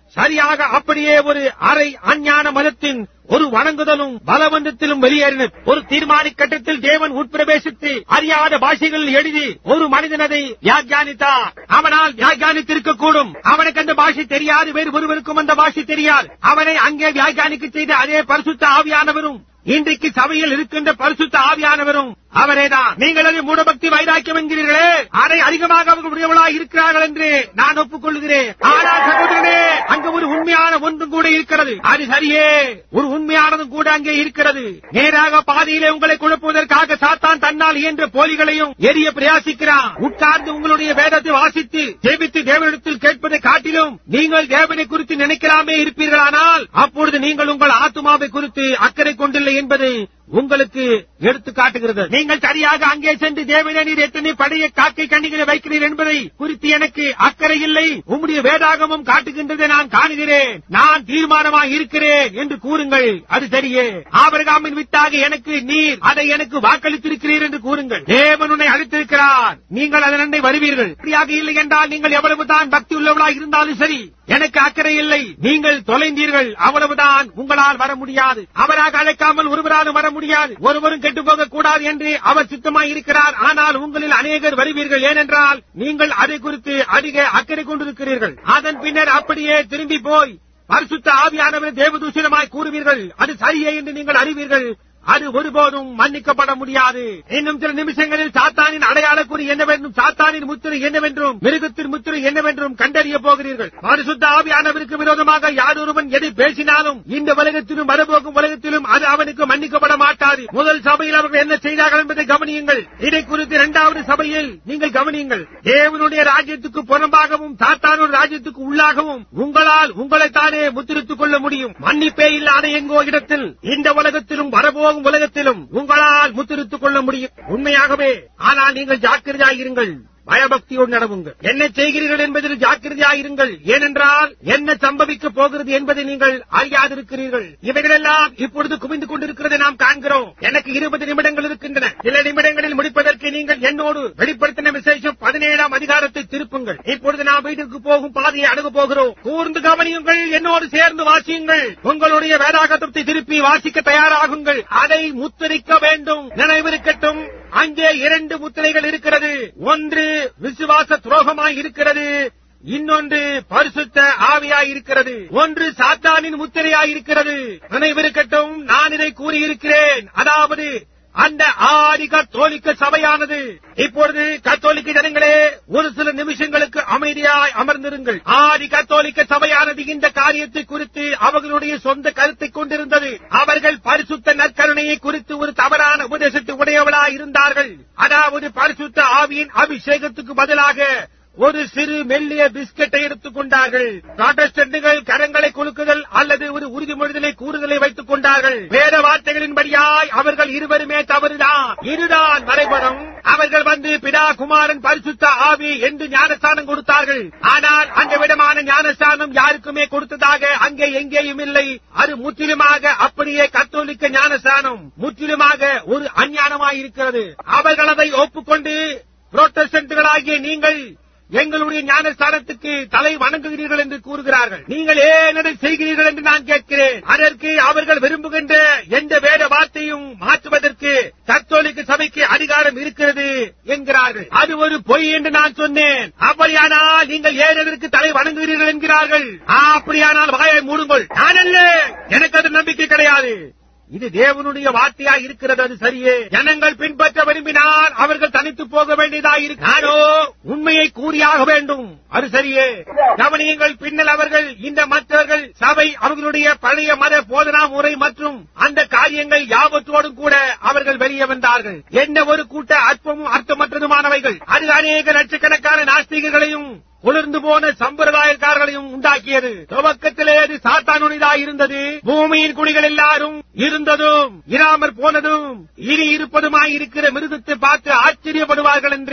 சரியாக அப்படியே ஒரு அரை அஞ்ஞான மதத்தின் ஒரு வணங்குதலும் பலவந்தத்திலும் வெளியேறினர் ஒரு தீர்மானிக் கட்டத்தில் தேவன் உட்பிரவேசித்து அறியாத பாஷைகளில் எழுதி ஒரு மனிதன் அதை வியாக்கியானித்தார் அவனால் வியாக்கியானித்திருக்க கூடும் அவனுக்கு அந்த பாஷை தெரியாது வேறு ஒருவருக்கும் அந்த பாஷை தெரியாது அவனை அங்கே வியாக்கியானிக்க செய்த அதே பரிசுத்த ஆவியானவரும் இன்றைக்கு சபையில் இருக்கின்ற பரிசுத்த ஆவியானவரும் அவரேதான் நீங்கள் அதை மூடபக்தி வைராக்கியம் என்கிறீர்களே அதை அதிகமாக அவர்கள் உடையவளாய் இருக்கிறார்கள் என்று நான் ஒப்புக்கொள்கிறேன் ஆனால் சகோதரனே அங்கு ஒரு உண்மையான ஒன்றும் கூட இருக்கிறது அது சரியே ஒரு உண்மையானதும் கூட அங்கே இருக்கிறது நேராக பாதையிலே உங்களை குழப்புவதற்காக சாத்தான் தன்னால் இயன்ற போலிகளையும் எரிய பிரயாசிக்கிறான் உட்கார்ந்து உங்களுடைய வேதத்தை வாசித்து ஜெபித்து தேவனிடத்தில் கேட்பதை காட்டிலும் நீங்கள் தேவனை குறித்து நினைக்கலாமே இருப்பீர்களானால் அப்பொழுது நீங்கள் உங்கள் ஆத்மாவை குறித்து அக்கறை கொண்டில்லை என்பதை உங்களுக்கு எடுத்து காட்டுகிறது நீங்கள் சரியாக அங்கே சென்று தேவனே நீர் எத்தனை படைய காக்கை கண்ணிகளை வைக்கிறீர் என்பதை குறித்து எனக்கு அக்கறை இல்லை உம்முடைய வேதாகமும் காட்டுகின்றதை நான் காணுகிறேன் நான் தீர்மானமாக இருக்கிறேன் என்று கூறுங்கள் அது சரியே ஆபரகாமின் வித்தாக எனக்கு நீர் அதை எனக்கு வாக்களித்திருக்கிறீர் என்று கூறுங்கள் தேவன் உன்னை அழைத்திருக்கிறார் நீங்கள் அதனை வருவீர்கள் அப்படியாக இல்லை என்றால் நீங்கள் எவ்வளவுதான் பக்தி உள்ளவர்களாக இருந்தாலும் சரி எனக்கு அக்கறை இல்லை நீங்கள் தொலைந்தீர்கள் அவ்வளவுதான் உங்களால் வர முடியாது அவராக அழைக்காமல் ஒருவராலும் வர முடியாது ஒருவரும் கெட்டு போக கூடாது என்று அவர் சித்தமாய் இருக்கிறார் ஆனால் உங்களில் அநேகர் வருவீர்கள் ஏனென்றால் நீங்கள் அதை குறித்து அதிக அக்கறை கொண்டிருக்கிறீர்கள் அதன் பின்னர் அப்படியே திரும்பி போய் பரிசுத்த ஆவியானவர் தேவதூஷணமாய் கூறுவீர்கள் அது சரியே என்று நீங்கள் அறிவீர்கள் அது ஒருபோதும் மன்னிக்கப்பட முடியாது இன்னும் சில நிமிஷங்களில் சாத்தானின் அடையாள குறி என்னவென்றும் சாத்தானின் முத்திரை என்னவென்றும் மிருகத்தின் முத்திரை என்னவென்றும் கண்டறிய போகிறீர்கள் பரிசுத்த ஆவியானவருக்கு விரோதமாக யாரொருவன் எதை பேசினாலும் இந்த உலகத்திலும் வரப்போகும் உலகத்திலும் அது அவனுக்கு மன்னிக்கப்பட மாட்டாது முதல் சபையில் அவர்கள் என்ன செய்தார்கள் என்பதை கவனியுங்கள் இதை குறித்து இரண்டாவது சபையில் நீங்கள் கவனியுங்கள் தேவனுடைய ராஜ்யத்துக்கு புறம்பாகவும் சாத்தானுடைய ராஜ்யத்துக்கு உள்ளாகவும் உங்களால் உங்களைத்தானே முத்திரித்துக் கொள்ள முடியும் மன்னிப்பே இல்லாத எங்கோ இடத்தில் இந்த உலகத்திலும் வரப்போகும் உலகத்திலும் உங்களால் முத்திரித்துக் கொள்ள முடியும் உண்மையாகவே ஆனால் நீங்கள் ஜாக்கிரதையாயிருங்கள் பயபக்தியோடு நடவுங்கள் என்ன செய்கிறீர்கள் என்பதில் ஜாக்கிரதையாயிருங்கள் ஏனென்றால் என்ன சம்பவிக்க போகிறது என்பதை நீங்கள் அறியாதிருக்கிறீர்கள் இவைகளெல்லாம் இப்பொழுது குவிந்து கொண்டிருக்கிறதை நாம் காண்கிறோம் எனக்கு இருபது நிமிடங்கள் இருக்கின்றன சில நிமிடங்களில் முடிப்பதற்கு நீங்கள் என்னோடு வெளிப்படுத்தின விசேஷம் பதினேழாம் அதிகாரத்தை திருப்புங்கள் இப்பொழுது நாம் வீட்டுக்கு போகும் பாதையை அணுக போகிறோம் கூர்ந்து கவனியுங்கள் என்னோடு சேர்ந்து வாசியுங்கள் உங்களுடைய வேதாகத்தை திருப்பி வாசிக்க தயாராகுங்கள் அதை முத்திரிக்க வேண்டும் நினைவிருக்கட்டும் அங்கே இரண்டு முத்திரைகள் இருக்கிறது ஒன்று விசுவாச துரோகமாய் இருக்கிறது இன்னொன்று பரிசுத்த ஆவியாய் இருக்கிறது ஒன்று சாத்தானின் முத்திரையாய் இருக்கிறது நினைவிருக்கட்டும் நான் இதை கூறியிருக்கிறேன் அதாவது அந்த ஆதி கத்தோலிக்க சபையானது இப்பொழுது கத்தோலிக்க ஜனங்களே ஒரு சில நிமிஷங்களுக்கு அமைதியாய் அமர்ந்திருங்கள் ஆதி கத்தோலிக்க சபையானது இந்த காரியத்தை குறித்து அவர்களுடைய சொந்த கருத்தை கொண்டிருந்தது அவர்கள் பரிசுத்த நற்கருணையை குறித்து ஒரு தவறான உபதேசத்தை உடையவளாய் இருந்தார்கள் அதாவது பரிசுத்த ஆவியின் அபிஷேகத்துக்கு பதிலாக ஒரு சிறு மெல்லிய பிஸ்கட்டை எடுத்துக் கொண்டார்கள் புராட்டஸ்டன்ட்டுகள் கரங்களை குலுக்குதல் அல்லது ஒரு உறுதிமொழிதலை கூறுதலை வைத்துக் கொண்டார்கள் வேத வார்த்தைகளின்படியாய் அவர்கள் இருவருமே தவறுதான் இதுதான் வரைபடம் அவர்கள் வந்து பிதா குமாரன் பரிசுத்த ஆவி என்று ஞானஸ்தானம் கொடுத்தார்கள் ஆனால் அந்த விதமான ஞானஸ்தானம் யாருக்குமே கொடுத்ததாக அங்கே எங்கேயும் இல்லை அது முற்றிலுமாக அப்படியே கத்தோலிக்க ஞானஸ்தானம் முற்றிலுமாக ஒரு அஞ்ஞானமாயிருக்கிறது அவர்கள் அதை ஒப்புக்கொண்டு புரோட்டஸ்டன்ட்டுகளாகிய நீங்கள் எங்களுடைய ஞானஸ்தானத்துக்கு தலை வணங்குகிறீர்கள் என்று கூறுகிறார்கள் நீங்கள் ஏன் அதை செய்கிறீர்கள் என்று நான் கேட்கிறேன் அதற்கு அவர்கள் விரும்புகின்ற எந்த வேத வார்த்தையும் மாற்றுவதற்கு கத்தோலிக்க சபைக்கு அதிகாரம் இருக்கிறது என்கிறார்கள் அது ஒரு பொய் என்று நான் சொன்னேன் அப்படியானால் நீங்கள் ஏன் அதற்கு தலை வணங்குகிறீர்கள் என்கிறார்கள் ஆ, அப்படியானால் வாயை மூடுங்கள் நான் அல்ல எனக்கு அது நம்பிக்கை கிடையாது இது தேவனுடைய வார்த்தையா இருக்கிறது அது சரியே ஜனங்கள் பின்பற்ற விரும்பினால் அவர்கள் தனித்து போக வேண்டியதா இருக்கு நானோ உண்மையை கூறியாக வேண்டும் அது சரியே கவனியங்கள் பின்னல் அவர்கள் இந்த மற்றவர்கள் சபை அவர்களுடைய பழைய மத போதனா முறை மற்றும் அந்த காரியங்கள் யாவற்றோடும் கூட அவர்கள் வெளியே வந்தார்கள் என்ன ஒரு கூட்ட அற்பமும் அர்த்தமற்றதுமானவைகள் அது அநேக லட்சக்கணக்கான நாஸ்திகர்களையும் குளிர்ந்து போன சம்பிரதாயக்காரர்களையும் உண்டாக்கியது துவக்கத்திலே அது சாத்தானுடையதாய் இருந்தது பூமியின் குடிகள் எல்லாரும் இருந்ததும் இராமற் போனதும் இனி இருப்பதுமாய் இருக்கிற மிருகத்தை பார்த்து ஆச்சரியப்படுவார்கள் என்று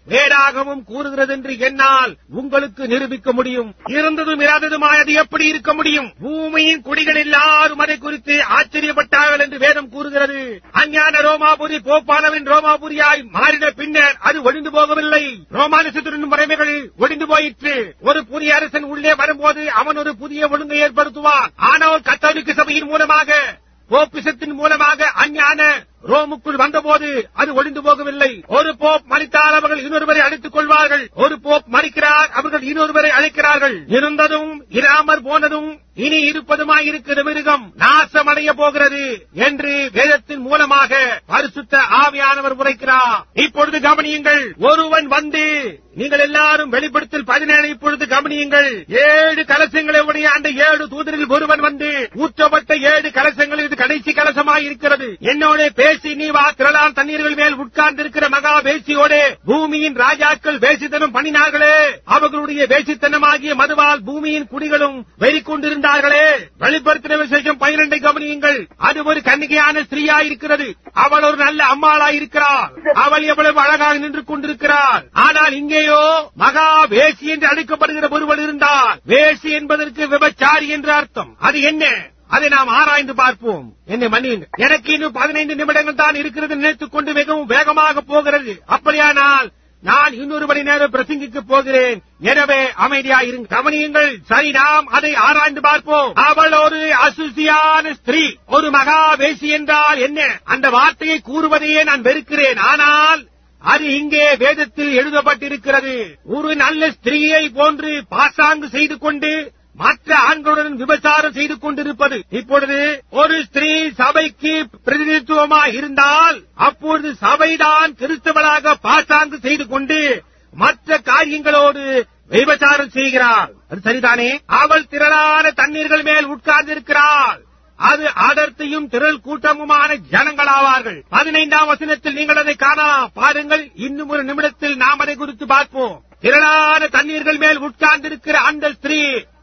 வேடாகவும் கூறுகிறது என்று என்னால் உங்களுக்கு நிரூபிக்க முடியும் இருந்ததும் இராததுமாய் அது எப்படி இருக்க முடியும் பூமியின் குடிகள் எல்லாரும் அதை குறித்து ஆச்சரியப்பட்டார்கள் என்று வேதம் கூறுகிறது அஞ்ஞான ரோமாபுரி போப்பானவின் ரோமாபுரியாய் மாறின பின்னர் அது ஒழிந்து போகவில்லை ரோமானிசத்துடன் முறைமைகள் ஒழிந்து போயிற்று ஒரு புதிய அரசன் உள்ளே வரும்போது அவன் ஒரு புதிய ஒழுங்கை ஏற்படுத்துவான் ஆனால் கத்தோலிக்க சபையின் மூலமாக போப்பிசத்தின் மூலமாக அஞ்ஞான ரோமுக்குள் வந்தபோது அது ஒளிந்து போகவில்லை ஒரு போப் மறித்தால் அவர்கள் இன்னொருவரை அழைத்துக் கொள்வார்கள் ஒரு போப் மறிக்கிறார் அவர்கள் இன்னொருவரை அழைக்கிறார்கள் இருந்ததும் இராமற் போனதும் இனி இருப்பதுமாய் இருக்கிற மிருகம் நாசமடைய போகிறது என்று வேதத்தின் மூலமாக பரிசுத்த ஆவியானவர் உரைக்கிறார் இப்பொழுது கவனியுங்கள் ஒருவன் வந்து நீங்கள் எல்லாரும் வெளிப்படுத்தல் பதினேழு இப்பொழுது கவனியுங்கள் ஏழு கலசங்களை உடைய அந்த ஏழு தூதரில் ஒருவன் வந்து ஊற்றப்பட்ட ஏழு கலசங்கள் இது கடைசி கலசமாய் இருக்கிறது என்னோட பேசி நீ வா திரளான் தண்ணீர்கள் மேல் உட்கார்ந்திருக்கிற மகா வேசியோட பூமியின் ராஜாக்கள் வேசித்தனம் பண்ணினார்களே அவர்களுடைய வேசித்தனமாகிய மதுவால் பூமியின் குடிகளும் வெறி கொண்டிருந்தார்களே வெளிப்படுத்தின விசேஷம் பனிரெண்டை கவனியுங்கள் அது ஒரு கன்னிகையான ஸ்திரீயா இருக்கிறது அவள் ஒரு நல்ல அம்மாளா இருக்கிறாள் அவள் எவ்வளவு அழகாக நின்று கொண்டிருக்கிறாள் ஆனால் இங்கேயோ மகா வேசி என்று அழைக்கப்படுகிற ஒருவள் இருந்தால் வேசி என்பதற்கு விபச்சாரி என்று அர்த்தம் அது என்ன அதை நாம் ஆராய்ந்து பார்ப்போம் என்னை மன்னியுங்க எனக்கு இன்னும் பதினைந்து நிமிடங்கள் தான் இருக்கிறது நினைத்துக் கொண்டு மிகவும் வேகமாக போகிறது அப்படியானால் நான் இன்னொரு மணி நேரம் பிரசங்கிக்க போகிறேன் எனவே அமைதியாயிருங்க கவனியுங்கள் சரி நாம் அதை ஆராய்ந்து பார்ப்போம் அவள் ஒரு அசுசியான ஸ்திரீ ஒரு மகா வேசி என்றால் என்ன அந்த வார்த்தையை கூறுவதையே நான் வெறுக்கிறேன் ஆனால் அது இங்கே வேதத்தில் எழுதப்பட்டிருக்கிறது ஒரு நல்ல ஸ்திரீயை போன்று பாசாங்கு செய்து கொண்டு மற்ற ஆண்களுடன் விபச்சாரம் செய்து கொண்டிருப்பது இப்பொழுது ஒரு ஸ்திரீ சபைக்கு பிரதிநிதித்துவமா இருந்தால் அப்பொழுது சபைதான் கிறிஸ்தவளாக பாசாங்கு செய்து கொண்டு மற்ற காரியங்களோடு விபச்சாரம் செய்கிறாள் அது சரிதானே அவள் திரளான தண்ணீர்கள் மேல் உட்கார்ந்திருக்கிறாள் அது அடர்த்தியும் திரள் கூட்டமுமான ஜனங்களாவார்கள் பதினைந்தாம் வசனத்தில் நீங்கள் அதை காணலாம் பாருங்கள் இன்னும் ஒரு நிமிடத்தில் நாம் அதை குறித்து பார்ப்போம் திரளான தண்ணீர்கள் மேல் உட்கார்ந்திருக்கிற அந்த ஸ்திரீ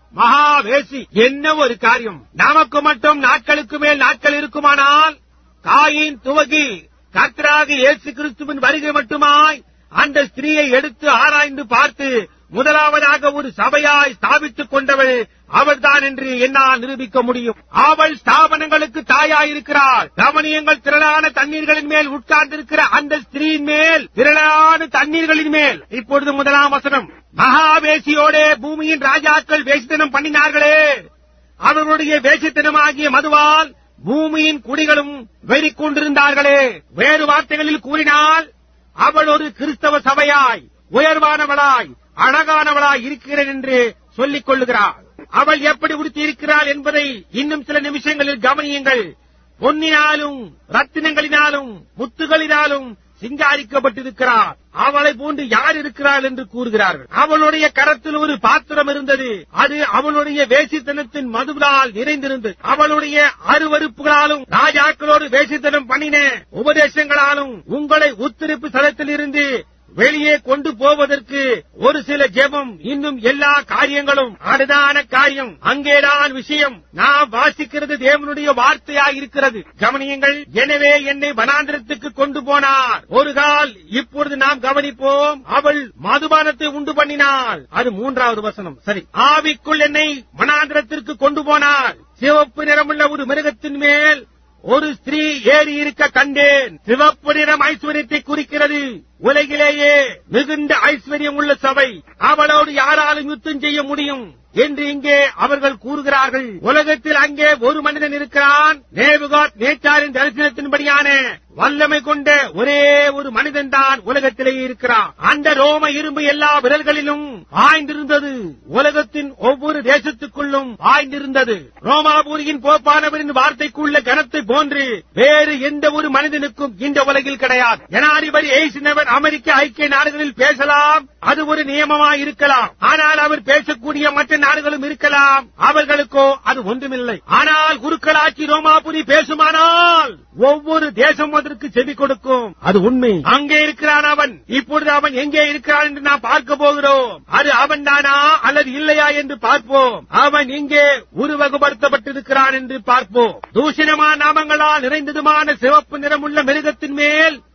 மகாவேசி என்ன ஒரு காரியம் நமக்கு மட்டும் நாட்களுக்கு மேல் நாட்கள் இருக்குமானால் காயின் துவகி கர்த்தராக இயேசு கிறிஸ்துவின் வருகை மட்டுமாய் அந்த ஸ்திரீயை எடுத்து ஆராய்ந்து பார்த்து முதலாவதாக ஒரு சபையாய் ஸ்தாபித்துக் கொண்டவள் அவள்தான் என்று என்னால் நிரூபிக்க முடியும் அவள் ஸ்தாபனங்களுக்கு தாயாயிருக்கிறாள் கவனியங்கள் திரளான தண்ணீர்களின் மேல் உட்கார்ந்திருக்கிற அந்த ஸ்திரீயின் மேல் திரளான தண்ணீர்களின் மேல் இப்பொழுது முதலாம் வசனம் மகாவேசியோடே பூமியின் ராஜாக்கள் வேசித்தனம் பண்ணினார்களே அவர்களுடைய வேசித்தனமாகிய மதுவால் பூமியின் குடிகளும் வெறி கொண்டிருந்தார்களே வேறு வார்த்தைகளில் கூறினால் அவள் ஒரு கிறிஸ்தவ சபையாய் உயர்வானவளாய் அழகானவளாய் இருக்கிறேன் என்று சொல்லிக் கொள்ளுகிறாள் அவள் எப்படி உடுத்தி இருக்கிறாள் என்பதை இன்னும் சில நிமிஷங்களில் கவனியுங்கள் பொன்னினாலும் ரத்தினங்களினாலும் முத்துகளினாலும் சிங்காரிக்கப்பட்டிருக்கிறார் அவளை போன்று யார் இருக்கிறாள் என்று கூறுகிறார்கள் அவளுடைய கரத்தில் ஒரு பாத்திரம் இருந்தது அது அவளுடைய வேசித்தனத்தின் மதுவினால் நிறைந்திருந்தது அவளுடைய அருவறுப்புகளாலும் ராஜாக்களோடு வேசித்தனம் பண்ணின உபதேசங்களாலும் உங்களை உத்திரிப்பு ஸ்தலத்தில் இருந்து வெளியே கொண்டு போவதற்கு ஒரு சில ஜெபம் இன்னும் எல்லா காரியங்களும் அடுதான காரியம் அங்கேதான் விஷயம் நாம் வாசிக்கிறது தேவனுடைய வார்த்தையாய் இருக்கிறது கவனியுங்கள் எனவே என்னை வனாந்திரத்துக்கு கொண்டு போனார் ஒரு கால் இப்பொழுது நாம் கவனிப்போம் அவள் மதுபானத்தை உண்டு பண்ணினாள் அது மூன்றாவது வசனம் சரி ஆவிக்குள் என்னை வனாந்திரத்திற்கு கொண்டு போனாள் சிவப்பு நிறமுள்ள ஒரு மிருகத்தின் மேல் ஒரு ஸ்திரீ ஏறி இருக்க கண்டேன் சிவப்பு நிறம் ஐஸ்வர்யத்தை குறிக்கிறது உலகிலேயே மிகுந்த ஐஸ்வர்யம் உள்ள சபை அவளோடு யாராலும் யுத்தம் செய்ய முடியும் என்று இங்கே அவர்கள் கூறுகிறார்கள் உலகத்தில் அங்கே ஒரு மனிதன் இருக்கிறான் நேபுகாத் நேச்சாரின் தரிசனத்தின்படியான வல்லமை கொண்ட ஒரே ஒரு மனிதன் தான் உலகத்திலே இருக்கிறான் அந்த ரோம இரும்பு எல்லா விரல்களிலும் பாய்ந்திருந்தது உலகத்தின் ஒவ்வொரு தேசத்துக்குள்ளும் பாய்ந்திருந்தது ரோமாபுரியின் போப்பானவரின் வார்த்தைக்குள்ள கனத்தை போன்று வேறு எந்த ஒரு மனிதனுக்கும் இந்த உலகில் கிடையாது ஜனாதிபதி எய்சினவர் அமெரிக்க ஐக்கிய நாடுகளில் பேசலாம் அது ஒரு நியமமாய் இருக்கலாம் ஆனால் அவர் பேசக்கூடிய மற்ற நாடுகளும் இருக்கலாம் அவர்களுக்கோ அது ஒன்றுமில்லை ஆனால் குருக்களாட்சி ரோமாபுரி பேசுமானால் ஒவ்வொரு தேசம் அதற்கு செவி கொடுக்கும் அது உண்மை அங்கே இருக்கிறான் அவன் இப்பொழுது அவன் எங்கே இருக்கிறான் என்று நாம் பார்க்க போகிறோம் அது அவன் தானா அல்லது இல்லையா என்று பார்ப்போம் அவன் இங்கே உருவகப்படுத்தப்பட்டிருக்கிறான் என்று பார்ப்போம் தூஷணமான நாமங்களால் நிறைந்ததுமான சிவப்பு நிறமுள்ள மிருகத்தின் மேல்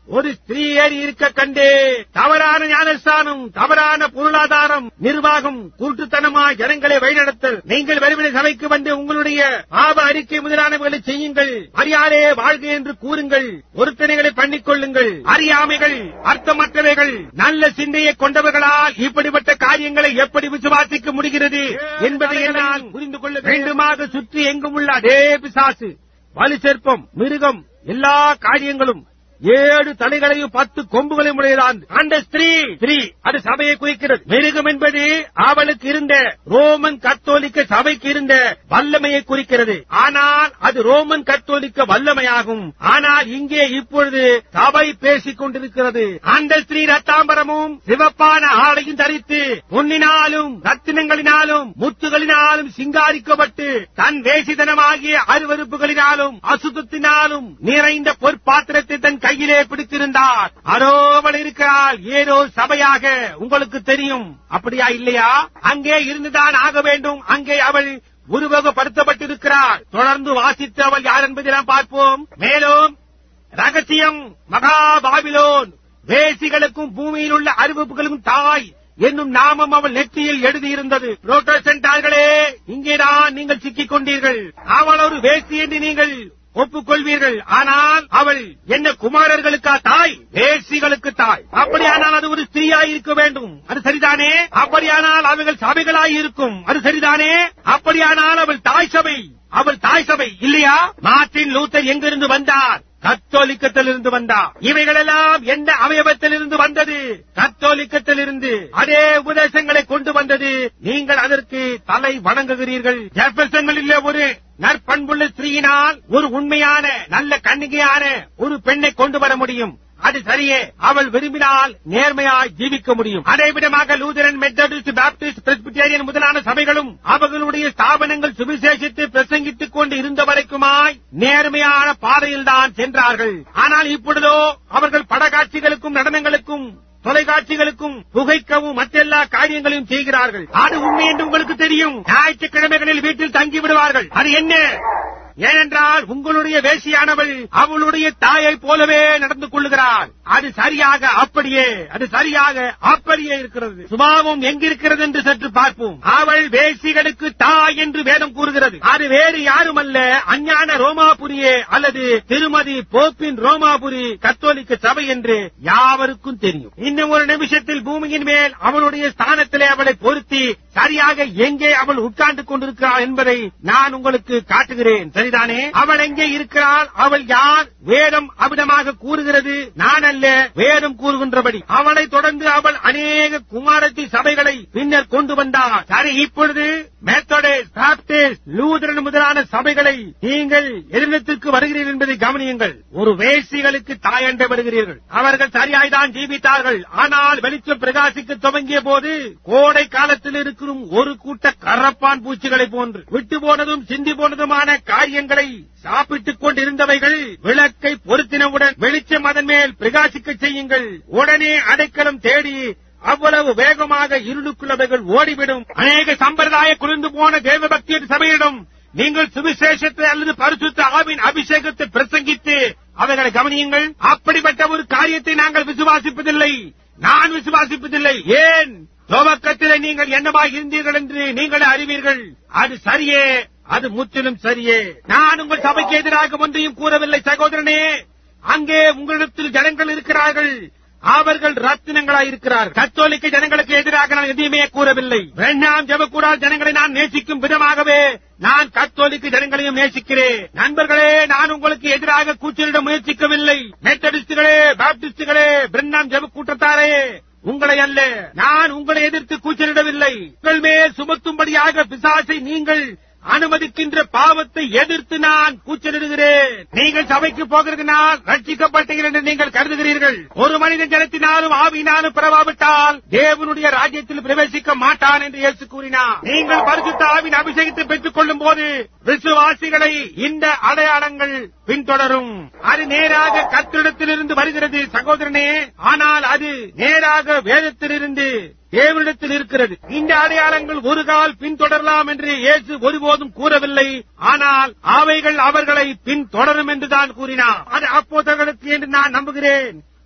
ஒரு ஸ்திரீ ஏறி இருக்க கண்டே தவறான ஞானஸ்தானம் தவறான பொருளாதாரம் நிர்வாகம் கூட்டுத்தனமாய் ஜனங்களை வழிநடத்தல் நீங்கள் வெறுமனை சபைக்கு வந்து உங்களுடைய பாவ அறிக்கை முதலானவர்களை செய்யுங்கள் அறியாரே வாழ்க என்று கூறுங்கள் ஒருத்தனைகளை பண்ணிக் கொள்ளுங்கள் அறியாமைகள் அர்த்தமற்றவைகள் நல்ல சிந்தையை கொண்டவர்களால் இப்படிப்பட்ட காரியங்களை எப்படி விசுவாசிக்க முடிகிறது என்பதை என்னால் புரிந்து கொள்ள வேண்டுமாக சுற்றி எங்கும் உள்ள அதே பிசாசு வலு சேர்ப்பம் மிருகம் எல்லா காரியங்களும் ஏழு தலைகளையும் பத்து கொம்புகளையும் உடையதான் அந்த ஸ்திரீ ஸ்திரீ அது சபையை குறிக்கிறது மிருகம் என்பது அவளுக்கு இருந்த ரோமன் கத்தோலிக்க சபைக்கு இருந்த வல்லமையை குறிக்கிறது ஆனால் அது ரோமன் கத்தோலிக்க வல்லமையாகும் ஆனால் இங்கே இப்பொழுது சபை பேசிக் கொண்டிருக்கிறது அந்த ஸ்திரீ ரத்தாம்பரமும் சிவப்பான ஆடையும் தரித்து பொன்னினாலும் ரத்தினங்களினாலும் முத்துகளினாலும் சிங்காரிக்கப்பட்டு தன் வேசிதனமாகிய அருவருப்புகளினாலும் அசுத்தத்தினாலும் நிறைந்த பொற்பாத்திரத்தை தன் கையிலே பிடித்திருந்தார் அரோ அவள் இருக்கிறாள் ஏதோ சபையாக உங்களுக்கு தெரியும் அப்படியா இல்லையா அங்கே இருந்துதான் ஆக வேண்டும் அங்கே அவள் உருவகப்படுத்தப்பட்டிருக்கிறாள் தொடர்ந்து வாசித்து அவள் யார் என்பதை நாம் பார்ப்போம் மேலும் ரகசியம் மகா பாபிலோன் வேசிகளுக்கும் பூமியில் உள்ள அறிவிப்புகளும் தாய் என்னும் நாமம் அவள் நெற்றியில் எழுதியிருந்தது புரோட்டஸ்டன்டார்களே இங்கேதான் நீங்கள் சிக்கிக் கொண்டீர்கள் அவள் ஒரு வேசி என்று நீங்கள் ஒப்புக்கொள்வீர்கள் ஆனால் அவள் என்ன குமாரர்களுக்கா தாய் வேசிகளுக்கு தாய் அப்படியானால் அது ஒரு ஸ்திரீயாய் இருக்க வேண்டும் அது சரிதானே அப்படியானால் அவைகள் சபைகளாய் இருக்கும் அது சரிதானே அப்படியானால் அவள் தாய் சபை அவள் தாய் சபை இல்லையா மார்ட்டின் லூத்தர் எங்கிருந்து வந்தார் கத்தோலிக்கத்திலிருந்து வந்தார் இவைகளெல்லாம் எந்த அவயவத்திலிருந்து வந்தது கத்தோலிக்கத்திலிருந்து அதே உபதேசங்களை கொண்டு வந்தது நீங்கள் அதற்கு தலை வணங்குகிறீர்கள் ஜெஃபர்சன்களிலே ஒரு நற்பண்புள்ள ஸ்திரீயினால் ஒரு உண்மையான நல்ல கண்ணிகையான ஒரு பெண்ணை கொண்டு வர முடியும் அது சரியே அவள் விரும்பினால் நேர்மையாய் ஜீவிக்க முடியும் அதே விதமாக லூதரன் மெத்தடிஸ்ட் பாப்டிஸ்ட் பிரெஸ்பிட்டேரியன் முதலான சபைகளும் அவர்களுடைய ஸ்தாபனங்கள் சுவிசேஷத்தை பிரசங்கித்துக் கொண்டு இருந்த வரைக்குமாய் நேர்மையான பாதையில்தான் சென்றார்கள் ஆனால் இப்பொழுதோ அவர்கள் படகாட்சிகளுக்கும் நடனங்களுக்கும் தொலைக்காட்சிகளுக்கும் புகைக்கவும் மற்றெல்லா காரியங்களையும் செய்கிறார்கள் அது உண்மை என்று உங்களுக்கு தெரியும் ஞாயிற்றுக்கிழமைகளில் வீட்டில் தங்கி விடுவார்கள் அது என்ன ஏனென்றால் உங்களுடைய வேசியானவள் அவளுடைய தாயை போலவே நடந்து கொள்ளுகிறாள் அது சரியாக அப்படியே அது சரியாக அப்படியே இருக்கிறது சுபாவம் எங்கிருக்கிறது என்று சற்று பார்ப்போம் அவள் வேசிகளுக்கு தாய் என்று வேதம் கூறுகிறது அது வேறு யாரும் அல்ல அஞ்ஞான ரோமாபுரியே அல்லது திருமதி போப்பின் ரோமாபுரி கத்தோலிக்க சபை என்று யாவருக்கும் தெரியும் இன்னும் ஒரு நிமிஷத்தில் பூமியின் மேல் அவளுடைய ஸ்தானத்திலே அவளை பொருத்தி சரியாக எங்கே அவள் உட்கார்ந்து கொண்டிருக்கிறாள் என்பதை நான் உங்களுக்கு காட்டுகிறேன் சரிதானே அவள் எங்கே இருக்கிறாள் அவள் யார் வேதம் அவிதமாக கூறுகிறது நான் அல்ல வேதம் கூறுகின்றபடி அவளை தொடர்ந்து அவள் அநேக குமாரத்தி சபைகளை பின்னர் கொண்டு வந்தார் சரி இப்பொழுது மெத்தடிஸ்ட் பாப்டிஸ்ட் லூதரன் முதலான சபைகளை நீங்கள் எதிர்நத்திற்கு வருகிறீர்கள் என்பதை கவனியுங்கள் ஒரு வேசிகளுக்கு தாயண்டை வருகிறீர்கள் அவர்கள் சரியாய்தான் ஜீவித்தார்கள் ஆனால் வெளிச்சம் பிரகாசிக்க துவங்கிய போது கோடை காலத்தில் இருக்கிற ஒரு கூட்ட கரப்பான் பூச்சிகளை போன்று விட்டு போனதும் சிந்தி போனதுமான காரியங்களை சாப்பிட்டுக் கொண்டிருந்தவைகள் விளக்கை பொருத்தினவுடன் வெளிச்சம் அதன் மேல் பிரகாசிக்க செய்யுங்கள் உடனே அடைக்கலம் தேடி அவ்வளவு வேகமாக இருளுக்குள்ளவைகள் ஓடிவிடும் அநேக சம்பிரதாய குளிர்ந்து போன தேவபக்தியின் சபையிடம் நீங்கள் சுவிசேஷத்தை அல்லது பரிசுத்த ஆவின் அபிஷேகத்தை பிரசங்கித்து அவைகளை கவனியுங்கள் அப்படிப்பட்ட ஒரு காரியத்தை நாங்கள் விசுவாசிப்பதில்லை நான் விசுவாசிப்பதில்லை ஏன் துவக்கத்திலே நீங்கள் என்னவாக இருந்தீர்கள் என்று நீங்களே அறிவீர்கள் அது சரியே அது முற்றிலும் சரியே நான் உங்கள் சபைக்கு எதிராக ஒன்றையும் கூறவில்லை சகோதரனே அங்கே உங்களிடத்தில் ஜனங்கள் இருக்கிறார்கள் அவர்கள் ரத்தினங்களாய் இருக்கிறார்கள் கத்தோலிக்க ஜனங்களுக்கு எதிராக நான் எதையுமே கூறவில்லை வேண்டாம் ஜபக்கூடால் ஜனங்களை நான் நேசிக்கும் விதமாகவே நான் கத்தோலிக்க ஜனங்களையும் நேசிக்கிறேன் நண்பர்களே நான் உங்களுக்கு எதிராக கூச்சலிட முயற்சிக்கவில்லை மெத்தடிஸ்டுகளே பாப்டிஸ்டுகளே பிரண்ணாம் ஜப கூட்டத்தாரே உங்களை அல்ல நான் உங்களை எதிர்த்து கூச்சலிடவில்லை உங்கள் மேல் சுமத்தும்படியாக பிசாசை நீங்கள் அனுமதிக்கின்ற பாவத்தை எதிர்த்து நான் கூச்சலிடுகிறேன் நீங்கள் சபைக்கு போகிறதுனால் ரட்சிக்கப்பட்டீர்கள் என்று நீங்கள் கருதுகிறீர்கள் ஒரு மனிதன் ஜனத்தினாலும் ஆவியினாலும் பிறவாவிட்டால் தேவனுடைய ராஜ்யத்தில் பிரவேசிக்க மாட்டான் என்று இயேசு கூறினார் நீங்கள் பரிசுத்த ஆவின் அபிஷேகத்தை பெற்றுக் கொள்ளும் போது விசுவாசிகளை இந்த அடையாளங்கள் பின்தொடரும் அது நேராக கத்திடத்திலிருந்து வருகிறது சகோதரனே ஆனால் அது நேராக வேதத்திலிருந்து தேவனிடத்தில் இருக்கிறது இந்த அடையாளங்கள் ஒரு கால் பின்தொடரலாம் என்று இயேசு ஒருபோதும் கூறவில்லை ஆனால் அவைகள் அவர்களை பின்தொடரும் என்று தான் கூறினார் அது அப்போதர்களுக்கு என்று நான் நம்புகிறேன்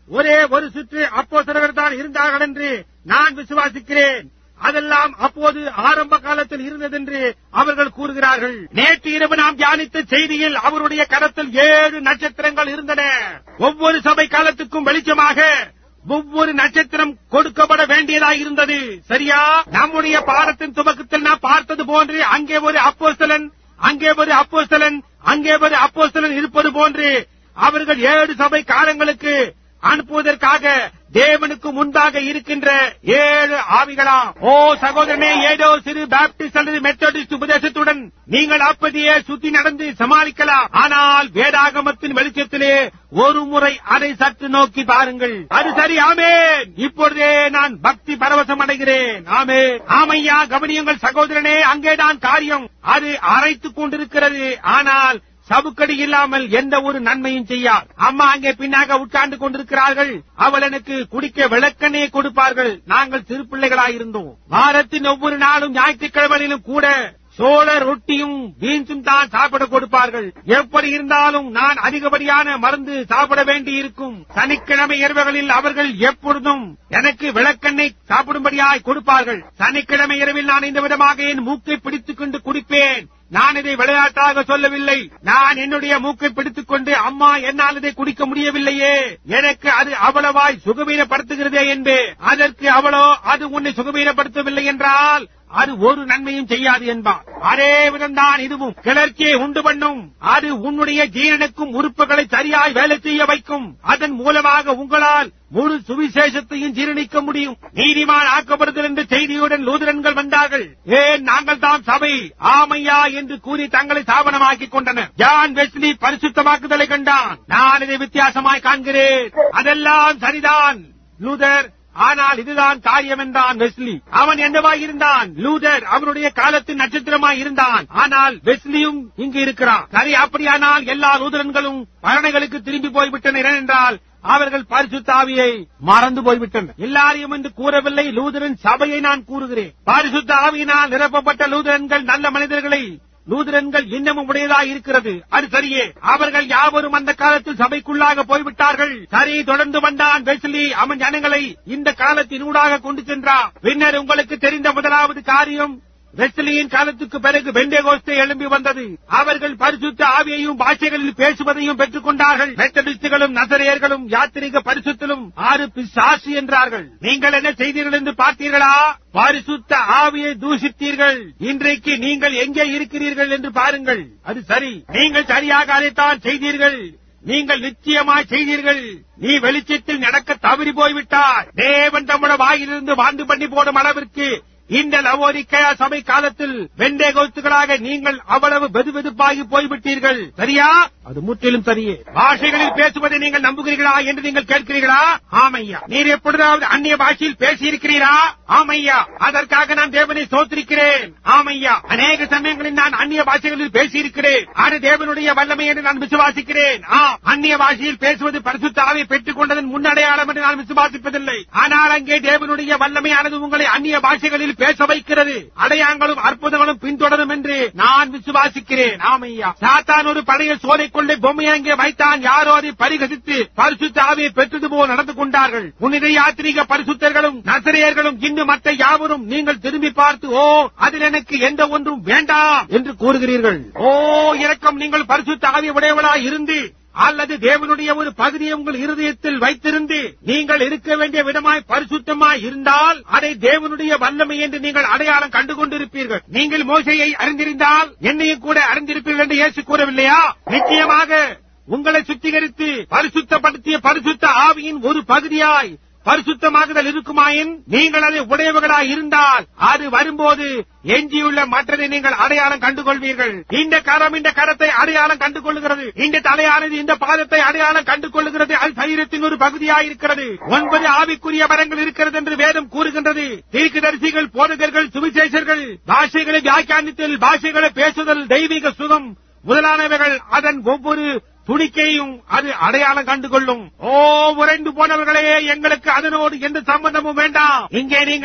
ஒரே ஒரு சுற்று அப்போஸ்தலர்கள் தான் இருந்தார்கள் என்று நான் விசுவாசிக்கிறேன் அதெல்லாம் அப்போது ஆரம்ப காலத்தில் இருந்ததென்று அவர்கள் கூறுகிறார்கள் நேற்று இரவு நாம் தியானித்த செய்தியில் அவருடைய கரத்தில் ஏழு நட்சத்திரங்கள் இருந்தன ஒவ்வொரு சபை காலத்துக்கும் வெளிச்சமாக ஒவ்வொரு நட்சத்திரம் கொடுக்கப்பட வேண்டியதாய் இருந்தது சரியா நம்முடைய பாடத்தின் துவக்கத்தில் நாம் பார்த்தது போன்று அங்கே ஒரு அப்போஸ்தலன் அங்கே ஒரு அப்போஸ்தலன் அங்கே ஒரு அப்போஸ்தலன் இருப்பது போன்று அவர்கள் ஏழு சபை காலங்களுக்கு அனுப்புவதற்காக தேவனுக்கு முன்பாக இருக்கின்ற ஏழு ஆவிகளாம் ஓ சகோதரனே ஏதோ சிறு பாப்டிஸ்ட் அல்லது மெத்தடிஸ்ட் உபதேசத்துடன் நீங்கள் அப்பதியே சுத்தி நடந்து சமாளிக்கலாம் ஆனால் வேதாகமத்தின் வெளிச்சத்திலே ஒரு முறை அதை சற்று நோக்கி பாருங்கள் அது சரி ஆமேன் இப்பொழுதே நான் பக்தி பரவசம் அடைகிறேன் ஆமே ஆமையா கவனியுங்கள் சகோதரனே அங்கேதான் காரியம் அது அரைத்துக் கொண்டிருக்கிறது ஆனால் சவுக்கடி இல்லாமல் எந்த ஒரு நன்மையும் செய்யார் அம்மா அங்கே பின்னாக உட்கார்ந்து கொண்டிருக்கிறார்கள் அவள் எனக்கு குடிக்க விளக்கெண்ணெயை கொடுப்பார்கள் நாங்கள் சிறுபிள்ளைகளாயிருந்தோம் வாரத்தின் ஒவ்வொரு நாளும் ஞாயிற்றுக்கிழமையிலும் கூட சோழ ரொட்டியும் பீன்ஸும் தான் சாப்பிட கொடுப்பார்கள் எப்படி இருந்தாலும் நான் அதிகப்படியான மருந்து சாப்பிட வேண்டி இருக்கும் சனிக்கிழமை இரவுகளில் அவர்கள் எப்பொழுதும் எனக்கு விளக்கெண்ணெய் சாப்பிடும்படியாய் கொடுப்பார்கள் சனிக்கிழமை இரவில் நான் இந்த விதமாக என் மூக்கை பிடித்துக் கொண்டு குடிப்பேன் நான் இதை விளையாட்டாக சொல்லவில்லை நான் என்னுடைய மூக்கை பிடித்துக் கொண்டு அம்மா என்னால் இதை குடிக்க முடியவில்லையே எனக்கு அது அவ்வளவாய் சுகவீனப்படுத்துகிறதே என்று அதற்கு அவளோ அது உன்னை சுகவீனப்படுத்தவில்லை என்றால் அது ஒரு நன்மையும் செய்யாது என்பார் அதே விதம்தான் இதுவும் கிளர்ச்சியை உண்டு பண்ணும் அது உன்னுடைய ஜீரனுக்கும் உறுப்புகளை சரியாய் வேலை செய்ய வைக்கும் அதன் மூலமாக உங்களால் முழு சுவிசேஷத்தையும் ஜீரணிக்க முடியும் நீதிமான் ஆக்கப்படுதல் என்ற செய்தியுடன் லூதரன்கள் வந்தார்கள் ஏன் நாங்கள் தான் சபை ஆமையா என்று கூறி தங்களை ஸ்தாபனமாக்கிக் கொண்டனர் ஜான் வெஸ்லி பரிசுத்தமாக்குதலை கண்டான் நான் இதை வித்தியாசமாய் காண்கிறேன் அதெல்லாம் சரிதான் லூதர் ஆனால் இதுதான் காரியம் என்றான் வெஸ்லி அவன் என்னவாய் இருந்தான் லூதர் அவனுடைய காலத்தின் நட்சத்திரமாய் இருந்தான் ஆனால் வெஸ்லியும் இங்கு இருக்கிறான் சரி அப்படியானால் எல்லா லூதரன்களும் பழனைகளுக்கு திரும்பி போய்விட்டனர் ஏனென்றால் அவர்கள் பரிசுத்த ஆவியை மறந்து போய்விட்டனர் எல்லாரையும் என்று கூறவில்லை லூதரன் சபையை நான் கூறுகிறேன் பரிசுத்த ஆவியினால் நிரப்பப்பட்ட லூதரன்கள் நல்ல மனிதர்களை லூதரன்கள் இன்னமும் உடையதாக இருக்கிறது அது சரியே அவர்கள் யாவரும் அந்த காலத்தில் சபைக்குள்ளாக போய்விட்டார்கள் சரி தொடர்ந்து வந்தான் வெஸ்லி அவன் ஜனங்களை இந்த காலத்தினூடாக கொண்டு சென்றான் பின்னர் உங்களுக்கு தெரிந்த முதலாவது காரியம் வெஸ்லியின் காலத்துக்கு பிறகு பெண்டேகோஸ்தே எழும்பி வந்தது அவர்கள் பரிசுத்த ஆவியையும் பாஷைகளில் பேசுவதையும் பெற்றுக் கொண்டார்கள் மெத்தடிஸ்டுகளும் நசரையர்களும் யாத்திரிக பரிசுத்திலும் ஆறு பிசாசு என்றார்கள் நீங்கள் என்ன செய்தீர்கள் என்று பார்த்தீர்களா பரிசுத்த ஆவியை தூஷித்தீர்கள் இன்றைக்கு நீங்கள் எங்கே இருக்கிறீர்கள் என்று பாருங்கள் அது சரி நீங்கள் சரியாக அதைத்தான் செய்தீர்கள் நீங்கள் நிச்சயமாய் செய்தீர்கள் நீ வெளிச்சத்தில் நடக்க தவறி போய்விட்டாய் தேவன் தம்முடைய வாயிலிருந்து வாந்து பண்ணி போடும் அளவிற்கு இந்த லவோரிக்கயா சபை காலத்தில் வெண்டே கோத்துகளாக நீங்கள் அவ்வளவு வெதுவெதுப்பாகி போய்விட்டீர்கள் சரியா அது முற்றிலும் சரியே பாஷைகளில் பேசுவதை நீங்கள் நம்புகிறீர்களா என்று நீங்கள் கேட்கிறீர்களா ஆமையா நீர் எப்பொழுதாவது அந்நிய பாஷையில் பேசியிருக்கிறீரா ஆமையா அதற்காக நான் தேவனை சோத்திருக்கிறேன் ஆமையா அநேக சமயங்களில் நான் அந்நிய பாஷைகளில் பேசியிருக்கிறேன் அது தேவனுடைய வல்லமை என்று நான் விசுவாசிக்கிறேன் ஆ அந்நிய பாஷையில் பேசுவது பரிசுத்த ஆவியை பெற்றுக் கொண்டதன் முன்னடையாளம் என்று நான் விசுவாசிப்பதில்லை ஆனால் அங்கே தேவனுடைய வல்லமையானது உங்களை அந்நிய பாஷைகளில் பேச வைக்கிறது அடையாங்களும் அற்புதங்களும் பின்தொடரும் என்று நான் விசுவாசிக்கிறேன் ஆமையா சாத்தான் ஒரு பழைய சோலை கொண்டை பொம்மையை அங்கே வைத்தான் யாரோ அதை பரிகசித்து பரிசுத்த ஆவியை பெற்றது போல் நடந்து கொண்டார்கள் புனித யாத்திரிக பரிசுத்தர்களும் நசரையர்களும் இன்னும் மற்ற யாவரும் நீங்கள் திரும்பி பார்த்து ஓ அதில் எனக்கு எந்த ஒன்றும் வேண்டாம் என்று கூறுகிறீர்கள் ஓ இரக்கம் நீங்கள் பரிசுத்த ஆவி உடையவளாய் இருந்து அல்லது தேவனுடைய ஒரு பகுதியை உங்கள் இருதயத்தில் வைத்திருந்து நீங்கள் இருக்க வேண்டிய விதமாய் பரிசுத்தமாய் இருந்தால் அதை தேவனுடைய வல்லமை என்று நீங்கள் அடையாளம் கண்டு கொண்டிருப்பீர்கள் நீங்கள் மோசையை அறிந்திருந்தால் என்னையும் கூட அறிந்திருப்பீர்கள் என்று இயேசு கூறவில்லையா நிச்சயமாக உங்களை சுத்திகரித்து பரிசுத்தப்படுத்திய பரிசுத்த ஆவியின் ஒரு பகுதியாய் பரிசுத்தமாகுதல் இருக்குமாயின் நீங்கள் அதை உடையவர்களாய் இருந்தால் அது வரும்போது எஞ்சியுள்ள மற்றதை நீங்கள் அடையாளம் கண்டுகொள்வீர்கள் இந்த கரம் இந்த கரத்தை அடையாளம் கண்டு கொள்ளுகிறது இந்த தலையானது இந்த பாதத்தை அடையாளம் கண்டு கொள்ளுகிறது அது சரீரத்தின் ஒரு பகுதியாய் இருக்கிறது ஒன்பது ஆவிக்குரிய வரங்கள் இருக்கிறது என்று வேதம் கூறுகின்றது தீர்க்கதரிசிகள் போதகர்கள் சுவிசேஷர்கள் பாஷைகளை வியாக்கியானித்தல் பாஷைகளை பேசுதல் தெய்வீக சுகம் முதலானவைகள் அதன் ஒவ்வொரு துணிக்கையும் அது அடையாளம் கண்டுகொள்ளும் ஓ உறைந்து போனவர்களே எங்களுக்கு அதனோடு எந்த சம்பந்தமும் வேண்டாம் இங்கே நீங்கள்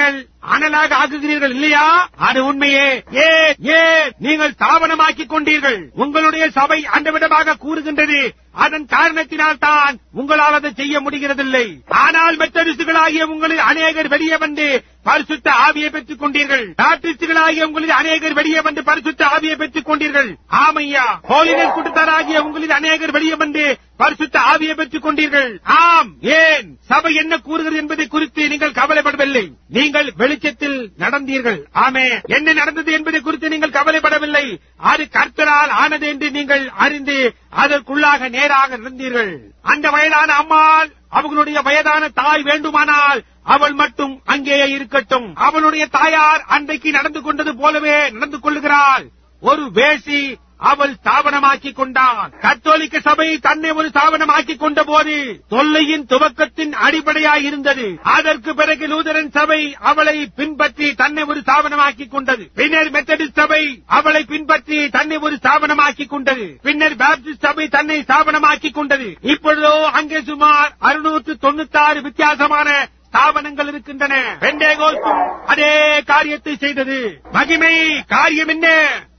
அனலாக ஆக்குகிறீர்கள் இல்லையா அது உண்மையே ஏ ஏ நீங்கள் ஸ்தாபனமாக்கிக் கொண்டீர்கள் உங்களுடைய சபை அண்டவிடமாக கூறுகின்றது அதன் காரணத்தினால் தான் உங்களால் அதை செய்ய முடிகிறதில்லை ஆனால் மெத்தடிஸ்டுகளாகிய உங்களில் அநேகர் வெளியே வந்து பரிசுத்த ஆவியை பெற்றுக் கொண்டீர்கள் டாட்டிஸ்டுகளாகிய உங்களில் அநேகர் வெளியே வந்து பரிசுத்த ஆவியை பெற்றுக் கொண்டீர்கள் ஆமையா ஹோலினஸ் கூட்டத்தாராகிய உங்களில் அநேகர் வெளியே வந்து பரிசுத்த ஆவியை பெற்றுக் கொண்டீர்கள் ஆம் ஏன் சபை என்ன கூறுகிறது என்பதை குறித்து நீங்கள் கவலைப்படவில்லை நீங்கள் வெளிச்சத்தில் நடந்தீர்கள் ஆமே என்ன நடந்தது என்பதை குறித்து நீங்கள் கவலைப்படவில்லை அது கர்த்தரால் ஆனது என்று நீங்கள் அறிந்து அதற்குள்ளாக நேராக நடந்தீர்கள் அந்த வயதான அம்மாள் அவர்களுடைய வயதான தாய் வேண்டுமானால் அவள் மட்டும் அங்கேயே இருக்கட்டும் அவளுடைய தாயார் அன்றைக்கு நடந்து கொண்டது போலவே நடந்து கொள்ளுகிறாள் ஒரு வேசி அவள் ஸ்தாபனமாக்கி கொண்டான் கத்தோலிக்க சபை தன்னை ஒரு ஸ்தாபனமாக்கி கொண்ட போது தொல்லையின் துவக்கத்தின் அடிப்படையாய் இருந்தது அதற்கு பிறகு லூதரன் சபை அவளை பின்பற்றி தன்னை ஒரு ஸ்தாபனமாக்கி கொண்டது பின்னர் மெத்தடிஸ்ட் சபை அவளை பின்பற்றி தன்னை ஒரு ஸ்தாபனமாக்கி கொண்டது பின்னர் பேப்டிஸ்ட் சபை தன்னை ஸ்தாபனமாக்கி கொண்டது இப்பொழுதோ அங்கே சுமார் அறுநூற்று தொண்ணூத்தாறு வித்தியாசமான ஸ்தாபனங்கள் இருக்கின்றன பெண்டேகோஸ்தும் அதே காரியத்தை செய்தது மகிமை காரியம் என்ன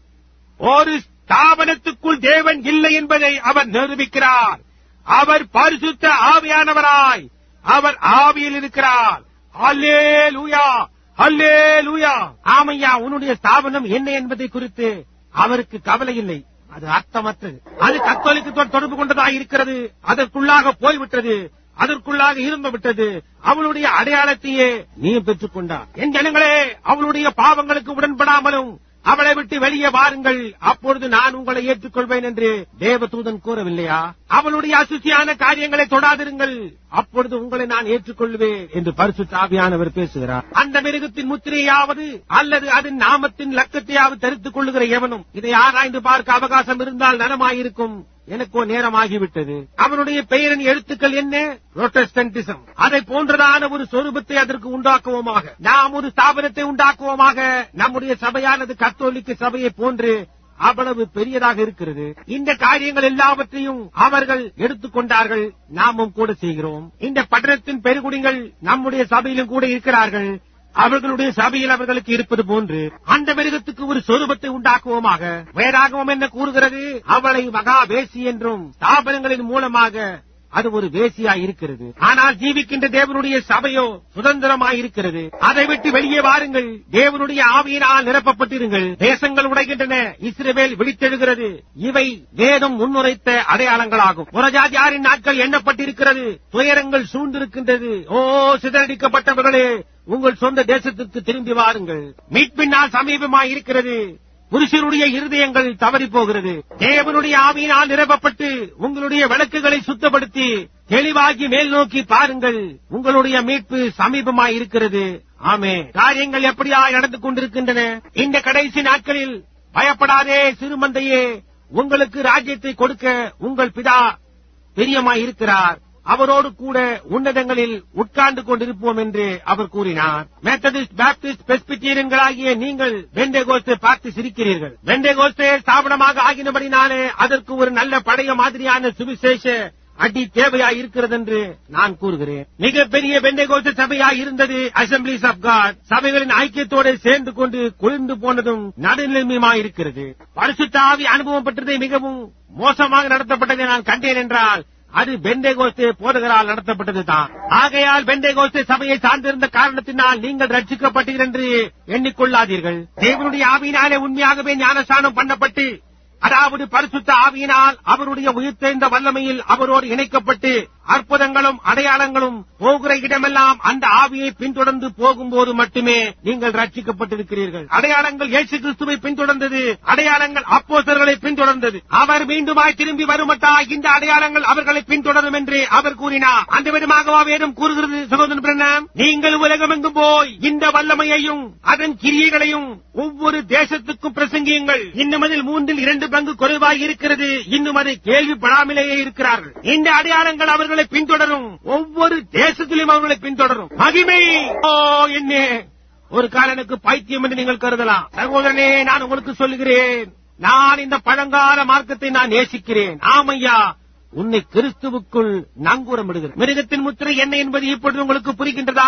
ஒரு ஸ்தாபனத்துக்குள் தேவன் இல்லை என்பதை அவர் நிரூபிக்கிறார் அவர் பரிசுத்த ஆவியானவராய் அவர் ஆவியில் இருக்கிறார் அல்லே லூயா அல்லே லூயா ஆமையா உன்னுடைய ஸ்தாபனம் என்ன என்பதை குறித்து அவருக்கு கவலை இல்லை அது அர்த்தமற்றது அது கத்தோலிக்கத்தோடு தொடர்பு கொண்டதாக இருக்கிறது அதற்குள்ளாக போய்விட்டது அதற்குள்ளாக இருந்து விட்டது அவளுடைய அடையாளத்தையே நீ பெற்றுக் கொண்டார் என் ஜனங்களே அவளுடைய பாவங்களுக்கு உடன்படாமலும் அவளை விட்டு வெளியே வாருங்கள் அப்பொழுது நான் உங்களை ஏற்றுக்கொள்வேன் என்று தேவதூதன் கூறவில்லையா அவளுடைய அசுசியான காரியங்களை தொடாதிருங்கள் அப்பொழுது உங்களை நான் ஏற்றுக்கொள்வேன் என்று பரிசுத்த ஆவியானவர் பேசுகிறார் அந்த மிருகத்தின் முத்திரையாவது அல்லது அதன் நாமத்தின் லக்கத்தையாவது தரித்துக் கொள்ளுகிற எவனும் இதை ஆராய்ந்து பார்க்க அவகாசம் இருந்தால் நலமாயிருக்கும் எனக்கோ நேரமாகிவிட்டது அவனுடைய பெயரின் எழுத்துக்கள் என்ன புரோட்டஸ்டன்டிசம் அதை போன்றதான ஒரு சொரூபத்தை அதற்கு உண்டாக்குவோமாக நாம் ஒரு ஸ்தாபனத்தை உண்டாக்குவோமாக நம்முடைய சபையானது கத்தோலிக்க சபையை போன்று அவ்வளவு பெரியதாக இருக்கிறது இந்த காரியங்கள் எல்லாவற்றையும் அவர்கள் எடுத்துக்கொண்டார்கள் நாமும் கூட செய்கிறோம் இந்த பட்டணத்தின் பெருகுடிகள் நம்முடைய சபையிலும் கூட இருக்கிறார்கள் அவர்களுடைய சபையில் அவர்களுக்கு இருப்பது போன்று அந்த மிருகத்துக்கு ஒரு சொரூபத்தை உண்டாக்குவோமாக வேறாகவும் என்ன கூறுகிறது அவளை மகா வேசி என்றும் ஸ்தாபனங்களின் மூலமாக அது ஒரு வேசியாய் இருக்கிறது ஆனால் ஜீவிக்கின்ற தேவனுடைய சபையோ சுதந்திரமாய் இருக்கிறது அதை விட்டு வெளியே வாருங்கள் தேவனுடைய ஆவியினால் நிரப்பப்பட்டிருங்கள் தேசங்கள் உடைகின்றன இஸ்ரவேல் விழித்தெழுகிறது இவை வேதம் முன்னுரைத்த அடையாளங்களாகும் புறஜாதியாரின் நாட்கள் எண்ணப்பட்டிருக்கிறது துயரங்கள் சூழ்ந்திருக்கின்றது ஓ சிதறடிக்கப்பட்டவர்களே உங்கள் சொந்த தேசத்திற்கு திரும்பி வாருங்கள் மீட்பினால் சமீபமாய் இருக்கிறது புருஷருடைய இருதயங்கள் தவறி போகிறது தேவனுடைய ஆவியினால் நிரப்பப்பட்டு உங்களுடைய விளக்குகளை சுத்தப்படுத்தி தெளிவாகி மேல் நோக்கி பாருங்கள் உங்களுடைய மீட்பு சமீபமாய் இருக்கிறது ஆமே காரியங்கள் எப்படியா நடந்து கொண்டிருக்கின்றன இந்த கடைசி நாட்களில் பயப்படாதே சிறுமந்தையே உங்களுக்கு ராஜ்யத்தை கொடுக்க உங்கள் பிதா பிரியமாய் இருக்கிறார் அவரோடு கூட உன்னதங்களில் உட்கார்ந்து கொண்டிருப்போம் என்று அவர் கூறினார் மெத்தடிஸ்ட் பாப்டிஸ்ட் பெஸ்பிட்டீரியன்களாகிய நீங்கள் வெண்டேகோஸ்தை பார்த்து சிரிக்கிறீர்கள் வெண்டேகோஸ்தே ஸ்தாபனமாக ஆகினபடினாலே அதற்கு ஒரு நல்ல பழைய மாதிரியான சுவிசேஷ அடி தேவையா இருக்கிறது என்று நான் கூறுகிறேன் மிகப்பெரிய பெண்டேகோஸ்த சபையா இருந்தது அசம்பிளிஸ் ஆஃப் காட் சபைகளின் ஐக்கியத்தோடு சேர்ந்து கொண்டு குளிர்ந்து போனதும் நடுநிலைமையுமாய் இருக்கிறது பரிசுத்த ஆவி அனுபவம் பெற்றதை மிகவும் மோசமாக நடத்தப்பட்டதை நான் கண்டேன் என்றால் அது பெண்டேகோஸ்தே போதகரால் நடத்தப்பட்டதுதான் ஆகையால் பெண்டேகோஸ்தே சபையை சார்ந்திருந்த காரணத்தினால் நீங்கள் ரட்சிக்கப்பட்டீர்கள் என்று எண்ணிக்கொள்ளாதீர்கள் தேவனுடைய ஆவியினாலே உண்மையாகவே ஞானஸ்தானம் பண்ணப்பட்டு அதாவது பரிசுத்த ஆவியினால் அவருடைய உயிர்த்தெழுந்த வல்லமையில் அவரோடு இணைக்கப்பட்டு அற்புதங்களும் அடையாளங்களும் போகிற இடமெல்லாம் அந்த ஆவியை பின்தொடர்ந்து போகும்போது மட்டுமே நீங்கள் ரட்சிக்கப்பட்டிருக்கிறீர்கள் அடையாளங்கள் இயேசு கிறிஸ்துவை பின்தொடர்ந்தது அடையாளங்கள் அப்போஸ்தலர்களை பின்தொடர்ந்தது அவர் மீண்டுமாய் திரும்பி வருமட்டா இந்த அடையாளங்கள் அவர்களை பின்தொடரும் என்று அவர் கூறினார் அந்த விதமாகவா வேதம் கூறுகிறது சகோதரன் பிரண்ணாம் நீங்கள் உலகமெங்கும் போய் இந்த வல்லமையையும் அதன் கிரியைகளையும் ஒவ்வொரு தேசத்துக்கும் பிரசங்கியுங்கள் இன்னும் அதில் மூன்றில் இரண்டு பங்கு குறைவாய் இருக்கிறது இன்னும் அதை கேள்விப்படாமலேயே இருக்கிறார்கள் இந்த அடையாளங்கள் அவர்களை பின்தொடரும் ஒவ்வொரு தேசத்திலும் அவர்களை பின்தொடரும் மகிமை ஓ என்ன ஒரு காலனுக்கு பைத்தியம் என்று நீங்கள் கருதலாம் சகோதரனே நான் உங்களுக்கு சொல்லுகிறேன் நான் இந்த பழங்கால மார்க்கத்தை நான் நேசிக்கிறேன் ஆமையா உன்னை கிறிஸ்துவுக்குள் நங்கூரமிடுகிறேன் மிருகத்தின் முத்திரை என்ன என்பது இப்பொழுது உங்களுக்கு புரிகின்றதா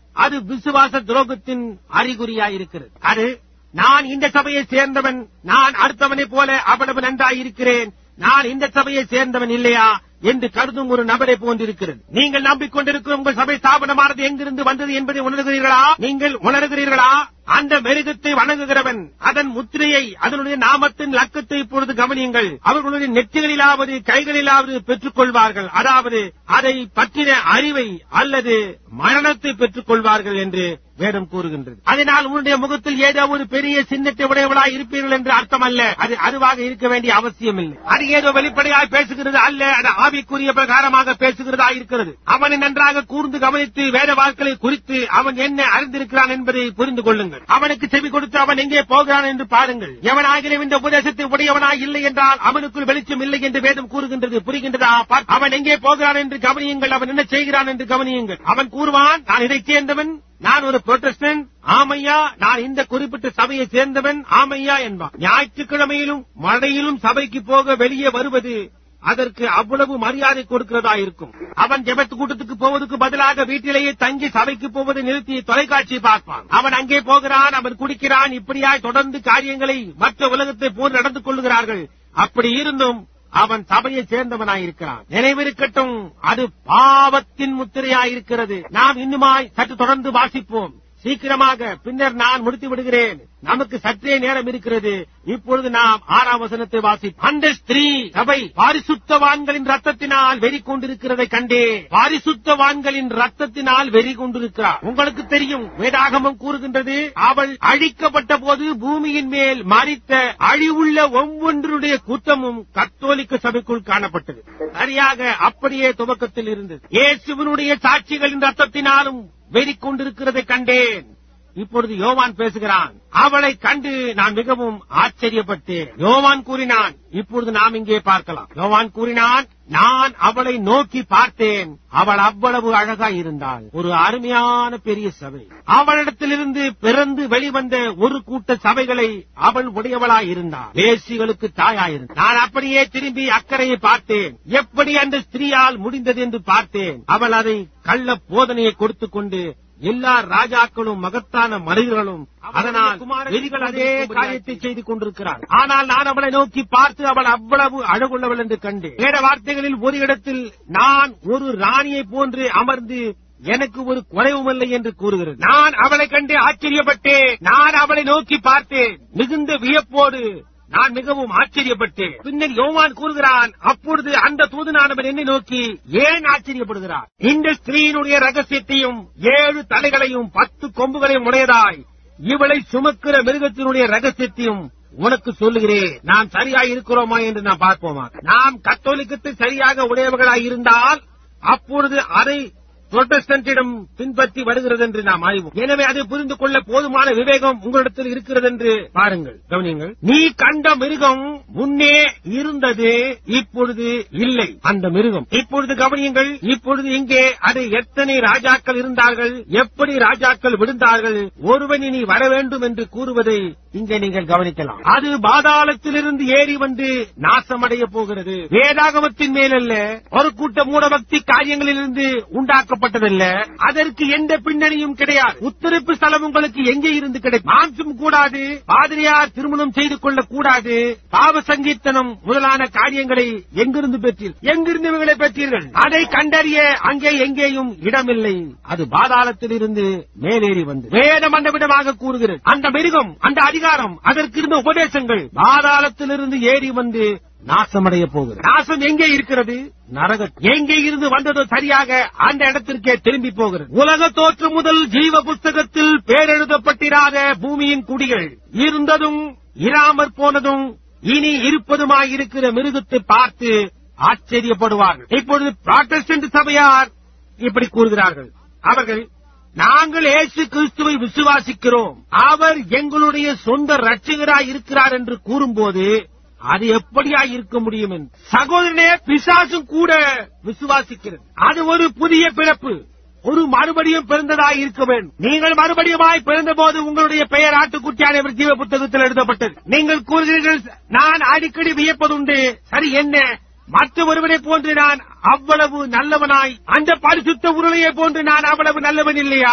அது விசுவாச துரோகத்தின் அறிகுறியாயிருக்கிறது அது நான் இந்த சபையை சேர்ந்தவன் நான் அடுத்தவனைப் போல அவ்வளவு நன்றாயிருக்கிறேன் நான் இந்த சபையை சேர்ந்தவன் இல்லையா என்று கருதும் ஒரு நபரை போன்றிருக்கிறது நீங்கள் நம்பிக்கொண்டிருக்கும் உங்கள் சபை ஸ்தாபனமானது எங்கிருந்து வந்தது என்பதை உணர்கிறீர்களா நீங்கள் உணர்கிறீர்களா அந்த மெருகத்தை வணங்குகிறவன் அதன் முத்திரையை அதனுடைய நாமத்தின் லக்கத்தை இப்பொழுது கவனியுங்கள் அவர்களுடைய நெற்றிகளிலாவது கைகளிலாவது பெற்றுக் கொள்வார்கள் அதாவது அதை பற்றின அறிவை அல்லது மரணத்தை பெற்றுக் கொள்வார்கள் என்று வேதம் கூறுகின்றது அதனால் உன்னுடைய முகத்தில் ஏதோ ஒரு பெரிய சின்னத்தை உடையவளாய் இருப்பீர்கள் என்று அர்த்தம் அல்ல அது அதுவாக இருக்க வேண்டிய அவசியம் இல்லை அது ஏதோ வெளிப்படையாய் பேசுகிறது அல்ல அது ஆவிக்குரிய பிரகாரமாக பேசுகிறதா இருக்கிறது அவனை நன்றாக கூர்ந்து கவனித்து வேத வாழ்க்கையை குறித்து அவன் என்ன அறிந்திருக்கிறான் என்பதை புரிந்து கொள்ளுங்கள் அவனுக்கு செவி கொடுத்து அவன் எங்கே போகிறான் என்று பாருங்கள் எவனாகிலும் இந்த உபதேசத்தை உடையவனாய் இல்லை என்றால் அவனுக்குள் வெளிச்சம் இல்லை என்று வேதம் கூறுகின்றது புரிகின்றதா பார். அவன் எங்கே போகிறான் என்று கவனியுங்கள் அவன் என்ன செய்கிறான் என்று கவனியுங்கள் அவன் கூறுவான் நான் இதைச் சேர்ந்தவன் நான் ஒரு புரோட்டஸ்டன்ட் ஆமையா நான் இந்த குறிப்பிட்ட சபையை சேர்ந்தவன் ஆமையா என்பான் ஞாயிற்றுக்கிழமையிலும் மழையிலும் சபைக்கு போக வெளியே வருவது அதற்கு அவ்வளவு மரியாதை கொடுக்கிறதா இருக்கும் அவன் ஜெபத்து கூட்டத்துக்கு போவதற்கு பதிலாக வீட்டிலேயே தங்கி சபைக்கு போவதை நிறுத்தி தொலைக்காட்சி பார்ப்பான் அவன் அங்கே போகிறான் அவன் குடிக்கிறான் இப்படியாய் தொடர்ந்து காரியங்களை மற்ற உலகத்தை போன்று நடந்து கொள்ளுகிறார்கள் அப்படி இருந்தும் அவன் சபையை சேர்ந்தவனாயிருக்கிறான் நினைவிருக்கட்டும் அது பாவத்தின் முத்திரையாயிருக்கிறது நாம் இன்னுமாய் சற்று தொடர்ந்து வாசிப்போம் சீக்கிரமாக பின்னர் நான் முடித்து விடுகிறேன் நமக்கு சற்றே நேரம் இருக்கிறது இப்பொழுது நாம் ஆறாம் வசனத்தை வாசி அந்த ஸ்திரீ சபை பாரிசுத்தவான்களின் ரத்தத்தினால் வெறி கொண்டிருக்கிறதை கண்டே பாரிசுத்தவான்களின் ரத்தத்தினால் வெறி கொண்டிருக்கிறார் உங்களுக்கு தெரியும் வேதாகமம் கூறுகின்றது அவள் அழிக்கப்பட்ட போது பூமியின் மேல் மறித்த அழிவுள்ள ஒவ்வொன்றுடைய கூட்டமும் கத்தோலிக்க சபைக்குள் காணப்பட்டது சரியாக அப்படியே துவக்கத்தில் இருந்தது இயேசுவனுடைய சாட்சிகளின் ரத்தத்தினாலும் வெறி கொண்டிருக்கிறதை கண்டேன் இப்பொழுது யோவான் பேசுகிறான் அவளை கண்டு நான் மிகவும் ஆச்சரியப்பட்டேன் யோவான் கூறினான் இப்பொழுது நாம் இங்கே பார்க்கலாம் யோவான் கூறினான் நான் அவளை நோக்கி பார்த்தேன் அவள் அவ்வளவு அழகாய் இருந்தாள் ஒரு அருமையான பெரிய சபை அவளிடத்திலிருந்து பிறந்து வெளிவந்த ஒரு கூட்ட சபைகளை அவள் உடையவளாய் இருந்தாள் வேசிகளுக்கு தாயாயிருந்தாள் நான் அப்படியே திரும்பி அக்கறையை பார்த்தேன் எப்படி அந்த ஸ்திரீயால் முடிந்தது என்று பார்த்தேன் அவள் அதை கள்ள போதனையை கொடுத்துக் கொண்டு எல்லா ராஜாக்களும் மகத்தான மனிதர்களும் அதனால் வெறிகள் அதே காரியத்தை செய்து கொண்டிருக்கிறார் ஆனால் நான் அவளை நோக்கி பார்த்து அவள் அவ்வளவு அழகுள்ளவள் என்று கண்டு வேற வார்த்தைகளில் ஒரு இடத்தில் நான் ஒரு ராணியை போன்று அமர்ந்து எனக்கு ஒரு குறைவுமில்லை என்று கூறுகிறது நான் அவளை கண்டு ஆச்சரியப்பட்டேன் நான் அவளை நோக்கி பார்த்தேன் மிகுந்த வியப்போடு நான் மிகவும் ஆச்சரியப்பட்டேன் பின்னர் யோவான் கூறுகிறான் அப்பொழுது அந்த தூதனானவன் என்னை நோக்கி ஏன் ஆச்சரியப்படுகிறார் இந்த ஸ்திரீயினுடைய ரகசியத்தையும் ஏழு தலைகளையும் பத்து கொம்புகளையும் உடையதாய் இவளை சுமக்கிற மிருகத்தினுடைய ரகசியத்தையும் உனக்கு சொல்லுகிறேன் நாம் சரியாய் இருக்கிறோமா என்று நாம் பார்ப்போமா நாம் கத்தோலிக்கத்தை சரியாக உடையவர்களாய் இருந்தால் அப்பொழுது அதை புரொட்டஸ்டன்டிடம் பின்பற்றி வருகிறது என்று நாம் அறிவோம் எனவே அதை புரிந்து கொள்ள போதுமான விவேகம் உங்களிடத்தில் இருக்கிறது என்று பாருங்கள் கவனியுங்கள் நீ கண்ட மிருகம் முன்னே இருந்தது இப்பொழுது இல்லை அந்த மிருகம் இப்பொழுது கவனியுங்கள் இப்பொழுது இங்கே அது எத்தனை ராஜாக்கள் இருந்தார்கள் எப்படி ராஜாக்கள் விழுந்தார்கள் ஒருவன் இனி வர வேண்டும் என்று கூறுவதை இங்கே நீங்கள் கவனிக்கலாம் அது பாதாளத்திலிருந்து ஏறி வந்து நாசமடைய போகிறது வேதாகமத்தின் மேலல்ல ஒரு கூட்ட மூடபக்தி காரியங்களிலிருந்து உண்டாக்கப்பட்டதல்ல அதற்கு எந்த பின்னணியும் கிடையாது உத்தரிப்பு ஸ்தலம் உங்களுக்கு எங்கே இருந்து கிடைக்கும் மாம்சம் கூடாது பாதிரியார் திருமணம் செய்து கொள்ளக் கூடாது பாவ சங்கீர்த்தனம் முதலான காரியங்களை எங்கிருந்து பெற்றீர்கள் எங்கிருந்து இவர்களை பெற்றீர்கள் அதை கண்டறிய அங்கே எங்கேயும் இடமில்லை அது பாதாளத்தில் இருந்து மேலேறி வந்து வேதம் அந்த விதமாக கூறுகிறது அந்த மிருகம் அந்த அதிகாரம் அதற்கு இருந்த உபதேசங்கள் பாதாளத்திலிருந்து ஏறி வந்து நாசமடைய போகிறது நாசம் எங்கே இருக்கிறது நரக எங்கே இருந்து வந்ததோ சரியாக அந்த இடத்திற்கே திரும்பி போகிறது உலக தோற்று முதல் ஜீவ புஸ்தகத்தில் பேரெழுதப்பட்டிராத பூமியின் குடிகள் இருந்ததும் இராமற் போனதும் இனி இருப்பதுமாயிருக்கிற மிருகத்தை பார்த்து ஆச்சரியப்படுவார்கள் இப்பொழுது புராட்டஸ்டன்ட் சபையார் இப்படி கூறுகிறார்கள் அவர்கள் நாங்கள் இயேசு கிறிஸ்துவை விசுவாசிக்கிறோம் அவர் எங்களுடைய சொந்த ரட்சகராய் இருக்கிறார் என்று கூறும்போது அது எப்படியா இருக்க முடியும் என்று சகோதரனே பிசாசும் கூட விசுவாசிக்கிறது அது ஒரு புதிய பிறப்பு ஒரு மறுபடியும் பிறந்ததாய் இருக்க வேண்டும் நீங்கள் மறுபடியுமாய் பிறந்தபோது உங்களுடைய பெயர் ஆட்டுக்குட்டியான ஜீவ புத்தகத்தில் எழுதப்பட்டது நீங்கள் கூறுகிறீர்கள் நான் அடிக்கடி வியப்பதுண்டு சரி என்ன மற்ற ஒருவனை போன்று நான் அவ்வளவு நல்லவனாய் அந்த பரிசுத்த உருளையை போன்று நான் அவ்வளவு நல்லவன் இல்லையா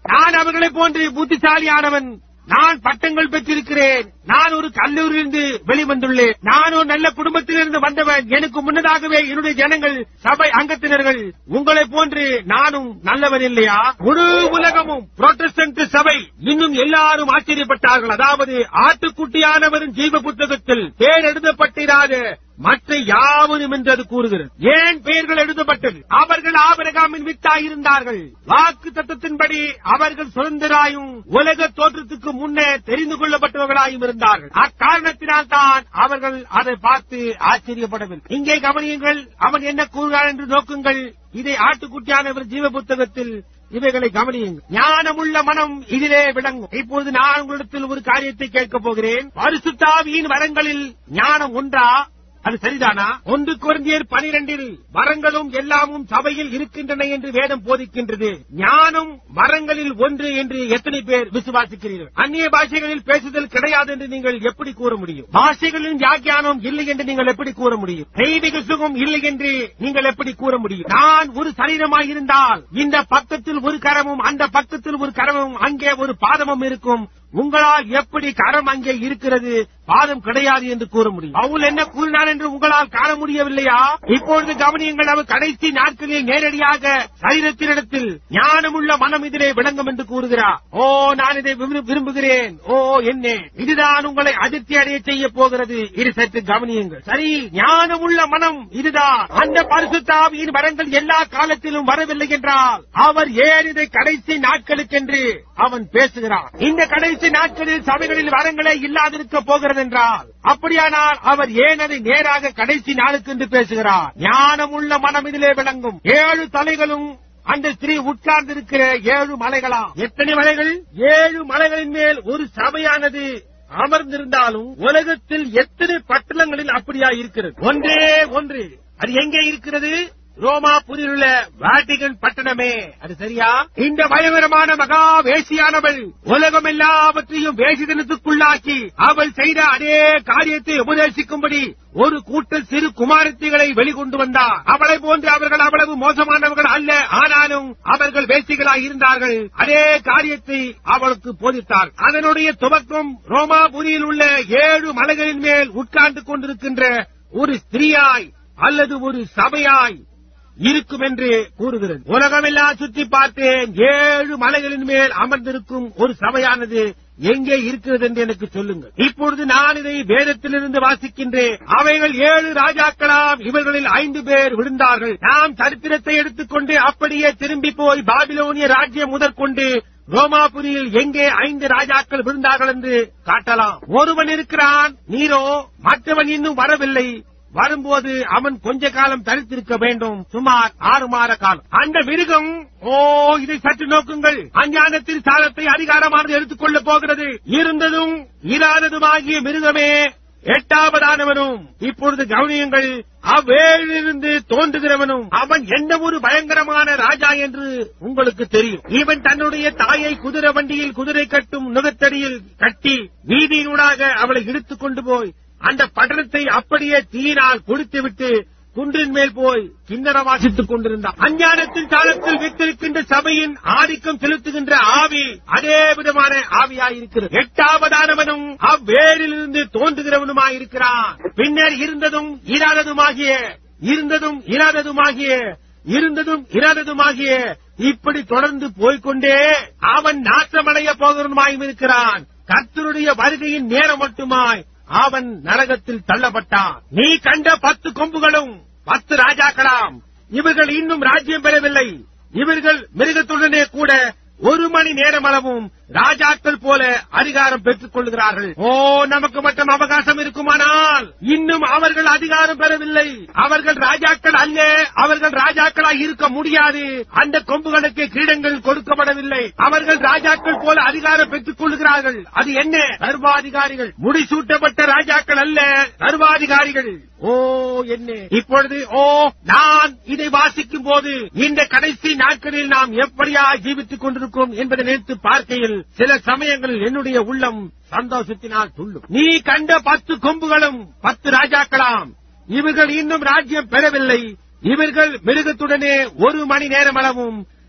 நான் அவர்களைப் போன்று புத்திசாலியானவன் நான் பட்டங்கள் பெற்றிருக்கிறேன் நான் ஒரு கல்லூரியிலிருந்து வெளிவந்துள்ளேன் நான் ஒரு நல்ல குடும்பத்திலிருந்து வந்தவன் எனக்கு முன்னதாகவே என்னுடைய ஜனங்கள் சபை அங்கத்தினர்கள் உங்களைப் போன்று நானும் நல்லவன் இல்லையா முழு உலகமும் புரோட்டஸ்டன்ட் சபை இன்னும் எல்லாரும் ஆச்சரியப்பட்டார்கள் அதாவது ஆட்டுக்குட்டியானவரின் ஜீவ புத்தகத்தில் பேர் எழுதப்பட்டிராத மற்ற யாவரும் என்று அது கூறுகிறது ஏன் பெயர்கள் எழுதப்பட்டது அவர்கள் ஆபரகாமின் வித்தாய் இருந்தார்கள் வாக்கு தத்துவத்தின்படி அவர்கள் சுதந்திராயும் உலக தோற்றத்துக்கு முன்னே தெரிந்து கொள்ளப்பட்டவர்களாயும் இருந்தார்கள் அக்காரணத்தினால் தான் அவர்கள் அதை பார்த்து ஆச்சரியப்படவில்லை இங்கே கவனியுங்கள் அவன் என்ன கூறுகிறான் என்று நோக்குங்கள் இதை ஆட்டுக்குட்டியானவர் ஜீவ புத்தகத்தில் இவைகளை கவனியுங்கள் ஞானமுள்ள மனம் இதிலே விளங்கும் இப்பொழுது நான் உங்களிடத்தில் ஒரு காரியத்தை கேட்கப் போகிறேன் பரிசுத்தாவியின் வரங்களில் ஞானம் ஒன்றா அது சரிதானா ஒன்று குறைந்தியர் பனிரெண்டில் வரங்களும் எல்லாமும் சபையில் இருக்கின்றன என்று வேதம் போதிக்கின்றது ஞானம் வரங்களில் ஒன்று என்று எத்தனை பேர் விசுவாசிக்கிறீர்கள் அந்நிய பாஷைகளில் பேசுதல் கிடையாது என்று நீங்கள் எப்படி கூற முடியும் பாஷைகளின் வியாக்கியானம் இல்லை என்று நீங்கள் எப்படி கூற முடியும் தெய்வீக சுகம் இல்லை என்று நீங்கள் எப்படி கூற முடியும் நான் ஒரு சரீரமாய் இருந்தால் இந்த பக்கத்தில் ஒரு கரமும் அந்த பக்கத்தில் ஒரு கரமும் அங்கே ஒரு பாதமும் இருக்கும் உங்களால் எப்படி கரம் அங்கே இருக்கிறது பாதம் கிடையாது என்று கூற முடியும் பவுல் என்ன கூறினார் என்று உங்களால் காண முடியவில்லையா இப்பொழுது கவனியுங்கள் அவர் கடைசி நாட்களில் நேரடியாக சரீரத்தினிடத்தில் ஞானமுள்ள மனம் இதிலே விளங்கும் என்று கூறுகிறார் ஓ நான் இதை விரும்பு- விரும்புகிறேன் ஓ என்ன இதுதான் உங்களை அதிர்ச்சி அடைய செய்ய போகிறது இது சற்று கவனியுங்கள் சரி ஞானமுள்ள மனம் இதுதான் அந்த பரிசுத்தாவியின் வரங்கள் எல்லா காலத்திலும் வரவில்லை என்றால் அவர் ஏன் இதை கடைசி நாட்களுக்கென்று அவன் பேசுகிறான் இந்த கடைசி நாட்களில் சபைகளில் வரங்களே இல்லாதிருக்க போகிறது என்றால் அப்படியானால் அவர் ஏன் அதை நேராக கடைசி நாளுக்கு என்று பேசுகிறார் ஞானமுள்ள மனம் இதிலே விளங்கும் ஏழு தலைகளும் அந்த ஸ்திரீ உட்கார்ந்திருக்கிற ஏழு மலைகளாம் எத்தனை மலைகள் ஏழு மலைகளின் மேல் ஒரு சபையானது அமர்ந்திருந்தாலும் உலகத்தில் எத்தனை பட்டணங்களில் அப்படியா இருக்கிறது ஒன்றே ஒன்று அது எங்கே இருக்கிறது ரோமாபுரியில் உள்ள வாட்டிகன் பட்டணமே அது சரியா இந்த பயங்கரமான மகா வேசியானவள் உலகம் எல்லாவற்றையும் வேசிதனத்துக்குள்ளாக்கி அவள் செய்த அதே காரியத்தை உபதேசிக்கும்படி ஒரு கூட்ட சிறு குமாரத்திகளை வெளிக்கொண்டு வந்தார் அவளை போன்று அவர்கள் அவ்வளவு மோசமானவர்கள் அல்ல ஆனாலும் அவர்கள் வேசிகளாய் இருந்தார்கள் அதே காரியத்தை அவளுக்கு போதித்தார் அதனுடைய துவக்கம் ரோமாபுரியில் உள்ள ஏழு மலைகளின் மேல் உட்கார்ந்து கொண்டிருக்கின்ற ஒரு ஸ்திரீயாய் அல்லது ஒரு சபையாய் இருக்கும் என்று கூறுகிறது உலகமெல்லாம் சுற்றி பார்த்தேன் ஏழு மலைகளின் மேல் அமர்ந்திருக்கும் ஒரு சபையானது எங்கே இருக்கிறது என்று எனக்கு சொல்லுங்கள் இப்பொழுது நான் இதை வேதத்திலிருந்து வாசிக்கின்றேன் அவைகள் ஏழு ராஜாக்களாம் இவர்களில் ஐந்து பேர் விழுந்தார்கள் நாம் சரித்திரத்தை எடுத்துக்கொண்டு அப்படியே திரும்பி போய் பாபிலோனிய ராஜ்யம் முதற்கொண்டு ரோமாபுரியில் எங்கே ஐந்து ராஜாக்கள் விழுந்தார்கள் என்று காட்டலாம் ஒருவன் இருக்கிறான் நீரோ மற்றவன் இன்னும் வரவில்லை வரும்போது அவன் கொஞ்ச காலம் தரித்திருக்க வேண்டும் சுமார் ஆறு மாத காலம் அந்த மிருகம் ஓ இதை சற்று நோக்குங்கள் அஞ்ஞானத்தின் சாலத்தை அதிகாரமானது எடுத்துக் கொள்ளப் போகிறது இருந்ததும் இராததுமாகிய மிருகமே எட்டாவதானவனும் இப்பொழுது கவனியுங்கள் அவ்வேழிலிருந்து தோன்றுகிறவனும் அவன் எந்த ஒரு பயங்கரமான ராஜா என்று உங்களுக்கு தெரியும் இவன் தன்னுடைய தாயை குதிரை வண்டியில் குதிரை கட்டும் நுகத்தடியில் கட்டி வீதியினூடாக அவளை இழுத்துக் கொண்டு போய் அந்த பட்டணத்தை அப்படியே தீயினால் குடித்துவிட்டு குன்றின் மேல் போய் கிண்ணற வாசித்துக் கொண்டிருந்தான் அஞ்ஞானத்தின் காலத்தில் வித்திருக்கின்ற சபையின் ஆதிக்கம் செலுத்துகின்ற ஆவி அதே விதமான ஆவியாயிருக்கிறது எட்டாவதானவனும் அவ்வேரிலிருந்து தோன்றுகிறவனுமாயிருக்கிறான் பின்னர் இருந்ததும் இராததுமாகிய இருந்ததும் இராததுமாகிய இருந்ததும் இராததுமாகிய இப்படி தொடர்ந்து போய்க்கொண்டே அவன் நாசமடைய போகிறவனுமாயும் இருக்கிறான் கர்த்தருடைய வருகையின் நேரம் மட்டுமாய் அவன் நரகத்தில் தள்ளப்பட்டான் நீ கண்ட பத்து கொம்புகளும் பத்து ராஜாக்களாம் இவர்கள் இன்னும் ராஜ்யம் பெறவில்லை இவர்கள் மிருகத்துடனே கூட ஒரு மணி நேரம் அளவும் ராஜாக்கள் போல அதிகாரம் பெற்றுக் கொள்கிறார்கள் ஓ நமக்கு மட்டும் அவகாசம் இருக்குமானால் இன்னும் அவர்கள் அதிகாரம் பெறவில்லை அவர்கள் ராஜாக்கள் அல்ல அவர்கள் ராஜாக்களாய் இருக்க முடியாது அந்த கொம்புகளுக்கு கிரீடங்கள் கொடுக்கப்படவில்லை அவர்கள் ராஜாக்கள் போல அதிகாரம் பெற்றுக் கொள்கிறார்கள் அது என்ன சர்வாதிகாரிகள் முடிசூட்டப்பட்ட ராஜாக்கள் அல்ல சர்வாதிகாரிகள் ஓ என்ன இப்பொழுது ஓ நான் இதை வாசிக்கும் போது இந்த கடைசி நாட்களில் நாம் எப்படியா ஜீவித்துக் கொண்டிருக்கோம் என்பதை நினைத்து பார்க்கையில் சில சமயங்களில் என்னுடைய உள்ளம் சந்தோஷத்தினால் துள்ளும் நீ கண்ட பத்து கொம்புகளும் பத்து ராஜாக்களாம் இவர்கள் இன்னும் ராஜ்யம் பெறவில்லை இவர்கள் மிருகத்துடனே ஒரு மணி நேரம் அளவும்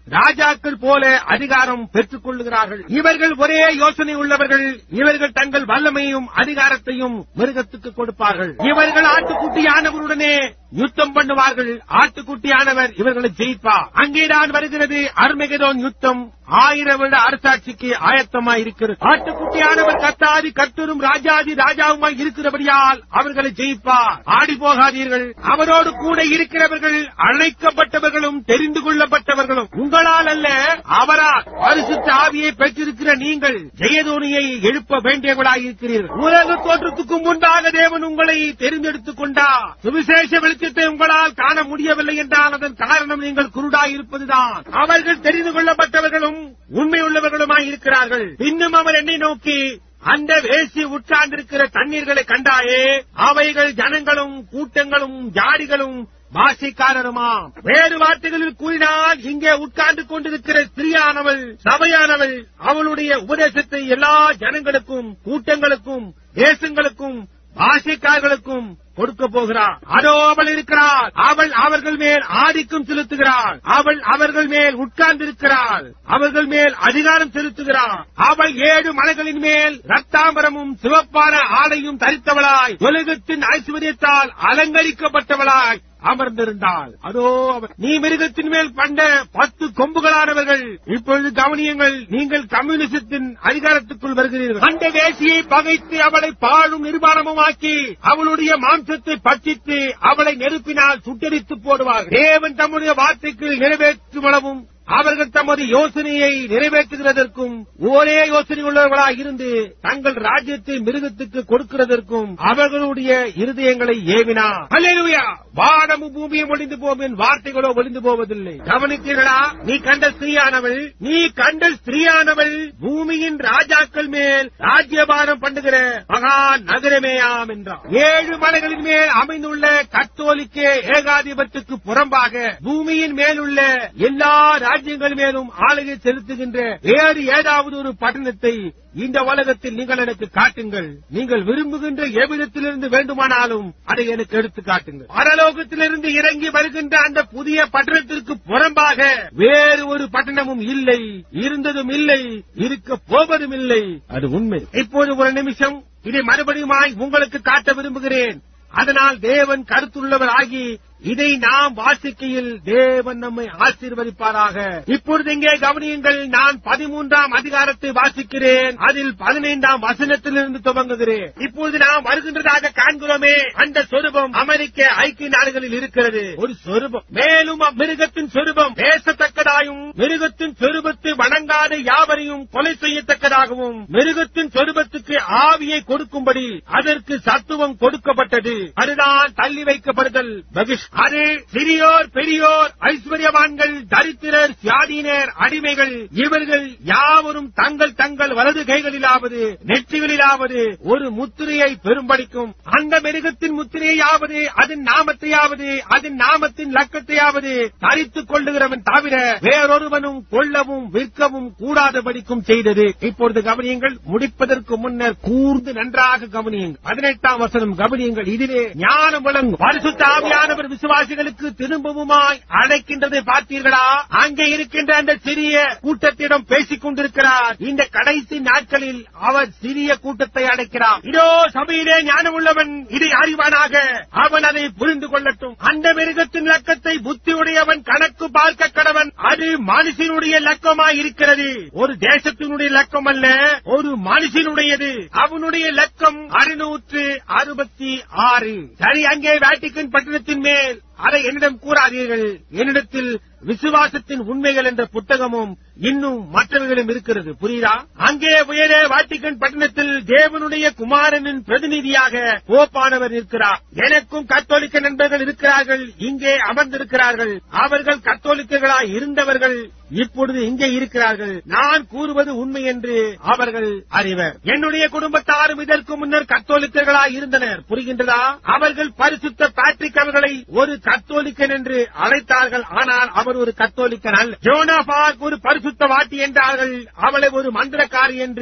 ராஜாக்கள் போல அதிகாரம் பெற்றுக் கொள்ளுகிறார்கள் இவர்கள் ஒரே யோசனை உள்ளவர்கள் இவர்கள் தங்கள் வல்லமையும் அதிகாரத்தையும் மிருகத்துக்கு கொடுப்பார்கள் இவர்கள் ஆட்டுக்குட்டியானவருடனே யுத்தம் பண்ணுவார்கள் ஆட்டுக்குட்டியானவர் இவர்களை ஜெயிப்பார் அங்கேதான் வருகிறது அருமகதோன் யுத்தம் ஆயிரம் வருட அரசாட்சிக்கு ஆயத்தமாய் இருக்கிறது ஆட்டுக்குட்டியானவர் கத்தாதி கத்தரும் ராஜாதி ராஜாவுமாய் இருக்கிறபடியால் அவர்களை ஜெயிப்பார் ஆடி போகாதீர்கள் அவரோடு கூட இருக்கிறவர்கள் அழைக்கப்பட்டவர்களும் தெரிந்து கொள்ளப்பட்டவர்களும் உங்களால் அல்ல அவரால் பரிசுத்த ஆவியை பெற்றிருக்கிற நீங்கள் ஜெயதோனியை எழுப்ப வேண்டியவர்களாய் இருக்கிறீர்கள் உலக தோற்றத்துக்கு முன்பாக தேவன் உங்களை தெரிந்தெடுத்துக் கொண்டார் சுவிசேஷ வெளிச்சத்தை உங்களால் காண முடியவில்லை என்றால் அதன் காரணம் நீங்கள் குருடாய் இருப்பதுதான் அவர்கள் தெரிந்து கொள்ளப்பட்டவர்களும் உண்மையுள்ளவர்களுமாய் இருக்கிறார்கள் இன்னும் அவர் என்னை நோக்கி அந்த வேசி உட்கார்ந்திருக்கிற தண்ணீர்களை கண்டாயே அவைகள் ஜனங்களும் கூட்டங்களும் ஜாடிகளும் பாஷைக்காரருமா வேறு வார்த்தைகளில் கூறினால் இங்கே உட்கார்ந்து கொண்டிருக்கிற ஸ்திரியானவள் சபையானவள் அவளுடைய உபதேசத்தை எல்லா ஜனங்களுக்கும் கூட்டங்களுக்கும் தேசங்களுக்கும் பாஷைக்காரர்களுக்கும் கொடுக்க போகிறார் அதோ அவள் இருக்கிறாள் அவள் அவர்கள் மேல் ஆதிக்கம் செலுத்துகிறாள் அவள் அவர்கள் மேல் உட்கார்ந்திருக்கிறாள் அவர்கள் மேல் அதிகாரம் செலுத்துகிறாள் அவள் ஏழு மலைகளின் மேல் ரத்தாம்பரமும் சிவப்பான ஆடையும் தரித்தவளாய் உலகத்தின் ஐஸ்வர்யத்தால் அலங்கரிக்கப்பட்டவளாய் அமர்ந்திருந்தாள் அதோ அவர் நீ மிருகத்தின் மேல் பண்ட பத்து கொம்புகளானவர்கள் இப்பொழுது கவனியுங்கள் நீங்கள் கம்யூனிசத்தின் அதிகாரத்துக்குள் வருகிறீர்கள் அந்த வேசியை பகைத்து அவளை பாழும் நிர்மாணமுமாக்கி அவளுடைய மாம்சத்தை பட்சித்து அவளை நெருப்பினால் சுட்டரித்து போடுவார்கள் தேவன் தம்முடைய வார்த்தைக்கு நிறைவேற்றும் அளவும் அவர்கள் தமது யோசனையை நிறைவேற்றுகிறதற்கும் ஒரே யோசனை உள்ளவர்களாக இருந்து தங்கள் ராஜ்யத்தை மிருகத்துக்கு கொடுக்கிறதற்கும் அவர்களுடைய இருதயங்களை ஏவினார் அல்லேலூயா வானமும் பூமியும் ஒளிந்து போகும் என் வார்த்தைகளோ ஒளிந்து போவதில்லை கவனித்தீர்களா நீ கண்ட ஸ்திரீயானவள் நீ கண்ட ஸ்திரீயானவள் பூமியின் ராஜாக்கள் மேல் ராஜ்யபாரம் பண்ணுகிற மகா நகரமேயாம் என்றார் ஏழு மலைகளின் மேல் அமைந்துள்ள கத்தோலிக்க ஏகாதிபத்துக்கு புறம்பாக பூமியின் மேலுள்ள எல்லா ராஜ்யங்கள் மேலும் ஆளுகை செலுத்துகின்ற வேறு ஏதாவது ஒரு பட்டணத்தை இந்த உலகத்தில் நீங்கள் எனக்கு காட்டுங்கள் நீங்கள் விரும்புகின்ற எவ்விடத்திலிருந்து வேண்டுமானாலும் அதை எனக்கு எடுத்து காட்டுங்கள் பரலோகத்திலிருந்து இறங்கி வருகின்ற அந்த புதிய பட்டணத்திற்கு புறம்பாக வேறு ஒரு பட்டணமும் இல்லை இருந்ததும் இல்லை இருக்க போவதும் இல்லை அது உண்மை இப்போது ஒரு நிமிஷம் இதை மறுபடியுமாய் உங்களுக்கு காட்ட விரும்புகிறேன் அதனால் தேவன் கருத்துள்ளவர் ஆகி இதை நாம் வாசிக்கையில் தேவன் நம்மை ஆசீர்வதிப்பாராக இப்பொழுது இங்கே கவனியுங்கள் நான் பதிமூன்றாம் அதிகாரத்தை வாசிக்கிறேன் அதில் பதினைந்தாம் வசனத்திலிருந்து துவங்குகிறேன் இப்பொழுது நாம் வருகின்றதாக காண்கிறோமே அந்த சொரூபம் அமெரிக்க ஐக்கிய நாடுகளில் இருக்கிறது ஒரு சொரூபம் மேலும் அம்மிருகத்தின் சொரூபம் பேசத்தக்கதாயும் மிருகத்தின் சொரூபத்தை வணங்காத யாவரையும் கொலை செய்யத்தக்கதாகவும் மிருகத்தின் சொரூபத்துக்கு ஆவியை கொடுக்கும்படி அதற்கு சத்துவம் கொடுக்கப்பட்டது அதுதான் தள்ளி வைக்கப்படுதல் பகிஷ் அது சிறியோர் பெரியோர் ஐஸ்வர்யவான்கள் தரித்திரர் சுயாதீனர் அடிமைகள் இவர்கள் யாவரும் தங்கள் தங்கள் வலது கைகளிலாவது நெற்றிகளிலாவது ஒரு முத்திரையை பெரும்படிக்கும் அந்த மிருகத்தின் முத்திரையாவது அதன் நாமத்தையாவது அதன் நாமத்தின் லக்கத்தையாவது தரித்துக் கொள்ளுகிறவன் தவிர வேறொருவனும் கொள்ளவும் விற்கவும் கூடாதபடிக்கும் செய்தது இப்பொழுது கவனியுங்கள் முடிப்பதற்கு முன்னர் கூர்ந்து நன்றாக கவனியுங்கள் பதினெட்டாம் வசனம் கவனியுங்கள் இதிலே ஞானம் வழங்கும் பரிசுத்த ஆவியானவர் விசுவாசிகளுக்கு திரும்பவுமாய் அழைக்கின்றதை பார்த்தீர்களா அங்கே இருக்கின்ற அந்த சிறிய கூட்டத்திடம் பேசிக் கொண்டிருக்கிறார் இந்த கடைசி நாட்களில் அவர் சிறிய கூட்டத்தை அழைக்கிறார் இதோ சபையிலே ஞானம் உள்ளவன் இதை அறிவானாக அவன் அதை புரிந்து கொள்ளட்டும் அந்த மிருகத்தின் லக்கத்தை புத்தியுடையவன் கணக்கு பார்க்க கடவன் அது மனுஷனுடைய லக்கமாய் இருக்கிறது ஒரு தேசத்தினுடைய லக்கம் அல்ல ஒரு மனுஷனுடையது அவனுடைய லக்கம் அறுநூற்று அறுபத்தி ஆறு சரி அங்கே வேட்டிக்கன் பட்டணத்தின் மேல் அதை என்னிடம் கூறாதீர்கள் என்னிடத்தில் விசுவாசத்தின் உண்மைகள் என்ற புத்தகமும் இன்னும் மற்றவர்களும் இருக்கிறது புரியுதா அங்கே உயரே வாட்டிக்கன் பட்டணத்தில் தேவனுடைய குமாரனின் பிரதிநிதியாக போப்பானவர் இருக்கிறார் எனக்கும் கத்தோலிக்க நண்பர்கள் இருக்கிறார்கள் இங்கே அமர்ந்திருக்கிறார்கள் அவர்கள் கத்தோலிக்கர்களாய் இருந்தவர்கள் இப்பொழுது இங்கே இருக்கிறார்கள் நான் கூறுவது உண்மை என்று அவர்கள் அறிவர் என்னுடைய குடும்பத்தாரும் இதற்கு முன்னர் கத்தோலிக்கர்களாய் இருந்தனர் புரிகின்றதா அவர்கள் பரிசுத்த பேட்ரிக் அவர்களை ஒரு கத்தோலிக்கன் என்று அழைத்தார்கள் ஆனால் அவர் ஒரு கத்தோலிக்கன் அல்ல ஜோனாபாக் ஒரு பரிசுத்த வாட்டி என்றார்கள் அவளை ஒரு மந்திரக்காரி என்று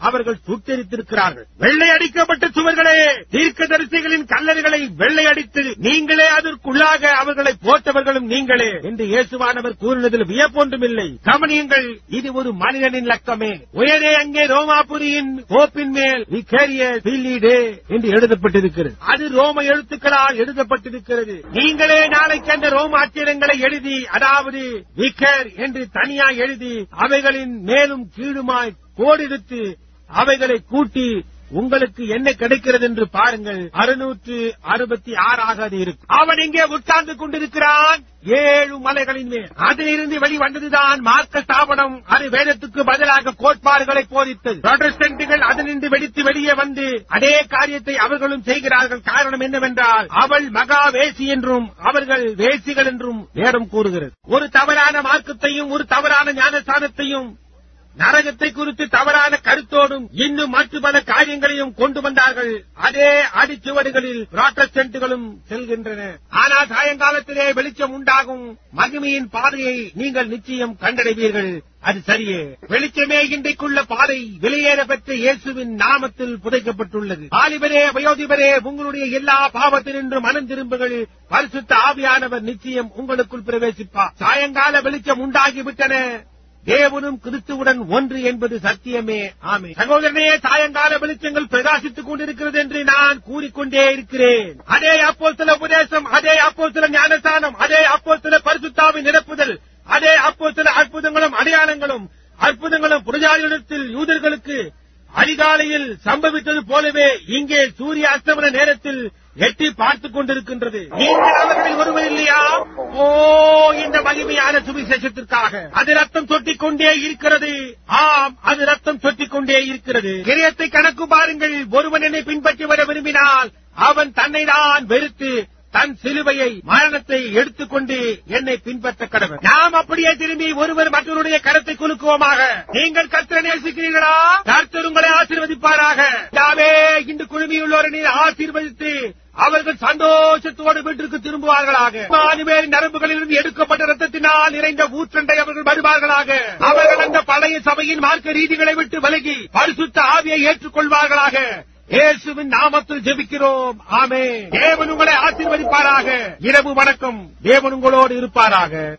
அவர்கள் சுட்டெரித்திருக்கிறார்கள் வெள்ளை அடிக்கப்பட்ட சுவர்களே தீர்க்கதரிசிகளின் கல்லறைகளை வெள்ளை அடித்து நீங்களே அதற்குள்ளாக அவர்களை போட்டவர்களும் நீங்களே என்று இயேசுவானவர் கூறினதில் வியப்பொன்றுமில்லை கவனியுங்கள் இது ஒரு மனிதனின் லக்கமே உயரே அங்கே ரோமாபுரியின் கோப்பின் மேல் விகேரியஸ் பில்லீடே என்று எழுதப்பட்டிருக்கிறது அது ரோம எழுத்துக்களால் எழுதப்பட்டிருக்கிறது நீங்களே நாளைக்கு அந்த ரோம அச்சிரங்களை எழுதி அதாவது விக்கர் என்று தனியா எழுதி அவைகளின் மேலும் கீழுமாய் கோடிடுத்து அவைகளை கூட்டி உங்களுக்கு என்ன கிடைக்கிறது என்று பாருங்கள் அறுநூற்று அறுபத்தி ஆறாக அது இருக்கும் அவன் இங்கே உட்கார்ந்து கொண்டிருக்கிறான் ஏழு மலைகளின் மேல் அதிலிருந்து வெளிவந்ததுதான் மார்க்க ஸ்தாபனம் அது வேதத்துக்கு பதிலாக கோட்பாடுகளை போதித்தது புராட்டஸ்டன்ட்டுகள் அதிலிருந்து வெடித்து வெளியே வந்து அதே காரியத்தை அவர்களும் செய்கிறார்கள் காரணம் என்னவென்றால் அவள் மகா வேசி என்றும் அவர்கள் வேசிகள் என்றும் வேதம் கூறுகிறது ஒரு தவறான மார்க்கத்தையும் ஒரு தவறான ஞானஸ்தானத்தையும் நரகத்தை குறித்து தவறான கருத்தோடும் இன்னும் மற்ற பல காரியங்களையும் கொண்டு வந்தார்கள் அதே அடிச்சுவடுகளில் புராட்டஸ்டன்ட்டுகளும் செல்கின்றன ஆனால் சாயங்காலத்திலே வெளிச்சம் உண்டாகும் மகிமையின் பாதையை நீங்கள் நிச்சயம் கண்டடைவீர்கள் அது சரியே வெளிச்சமே இன்றைக்குள்ள பாதை வெளியேற பெற்ற இயேசுவின் நாமத்தில் புதைக்கப்பட்டுள்ளது ஆலிபரே வயோதிபரே உங்களுடைய எல்லா பாவத்தினின்று மனம் திரும்புகள் பரிசுத்த ஆவியானவர் நிச்சயம் உங்களுக்குள் பிரவேசிப்பார் சாயங்கால வெளிச்சம் உண்டாகிவிட்டன தேவனும் கிறிஸ்துவுடன் ஒன்று என்பது சத்தியமே ஆமே சகோதரனே சாயங்கால வெளிச்சங்கள் பிரகாசித்துக் கொண்டிருக்கிறது என்று நான் கூறிக்கொண்டே இருக்கிறேன் அதே அப்போ சில உபதேசம் அதே அப்போ சில ஞானஸ்தானம் அதே அப்போ சில பரிசுத்தாவின் நிரப்புதல் அதே அப்போ சில அற்புதங்களும் அடையாளங்களும் அற்புதங்களும் புரஜாலிடத்தில் யூதர்களுக்கு அதிகாலையில் சம்பவித்தது போலவே இங்கே சூரிய அஸ்தமன நேரத்தில் எட்டி பார்த்துக் கொண்டிருக்கின்றது நீங்கள் அவர்களில் ஒருவர் இல்லையா ஓ இந்த மகிமையான சுவிசேஷத்திற்காக அது ரத்தம் சொட்டிக் கொண்டே இருக்கிறது ஆம் அது ரத்தம் சொட்டிக் கொண்டே இருக்கிறது கிரியத்தை கணக்கு பாருங்கள் ஒருவன் என்னை பின்பற்றி வர விரும்பினால் அவன் தன்னை தான் வெறுத்து தன் சிலுவையை மரணத்தை எடுத்துக்கொண்டு என்னை பின்பற்ற கடவுள் நாம் அப்படியே திரும்பி ஒருவர் மற்றவருடைய கரத்தை குலுக்குவோமாக நீங்கள் கர்த்தரை நேசிக்கிறீர்களா கர்த்தர் உங்களை ஆசீர்வதிப்பாராக யாவே இந்த குழுமியுள்ளோரை நீர் ஆசீர்வதித்து அவர்கள் சந்தோஷத்தோடு வீட்டிற்கு திரும்புவார்களாக மானுவேல் நரம்புகளிலிருந்து எடுக்கப்பட்ட ரத்தத்தினால் நிறைந்த ஊற்றண்டை அவர்கள் வருவார்களாக அவர்கள் அந்த பழைய சபையின் மார்க்க ரீதிகளை விட்டு விலகி பரிசுத்த ஆவியை ஏற்றுக்கொள்வார்களாக இயேசுவின் நாமத்தில் ஜெபிக்கிறோம் ஆமே தேவன் உங்களை ஆசீர்வதிப்பாராக இரவு வணக்கம் தேவன் உங்களோடு இருப்பாராக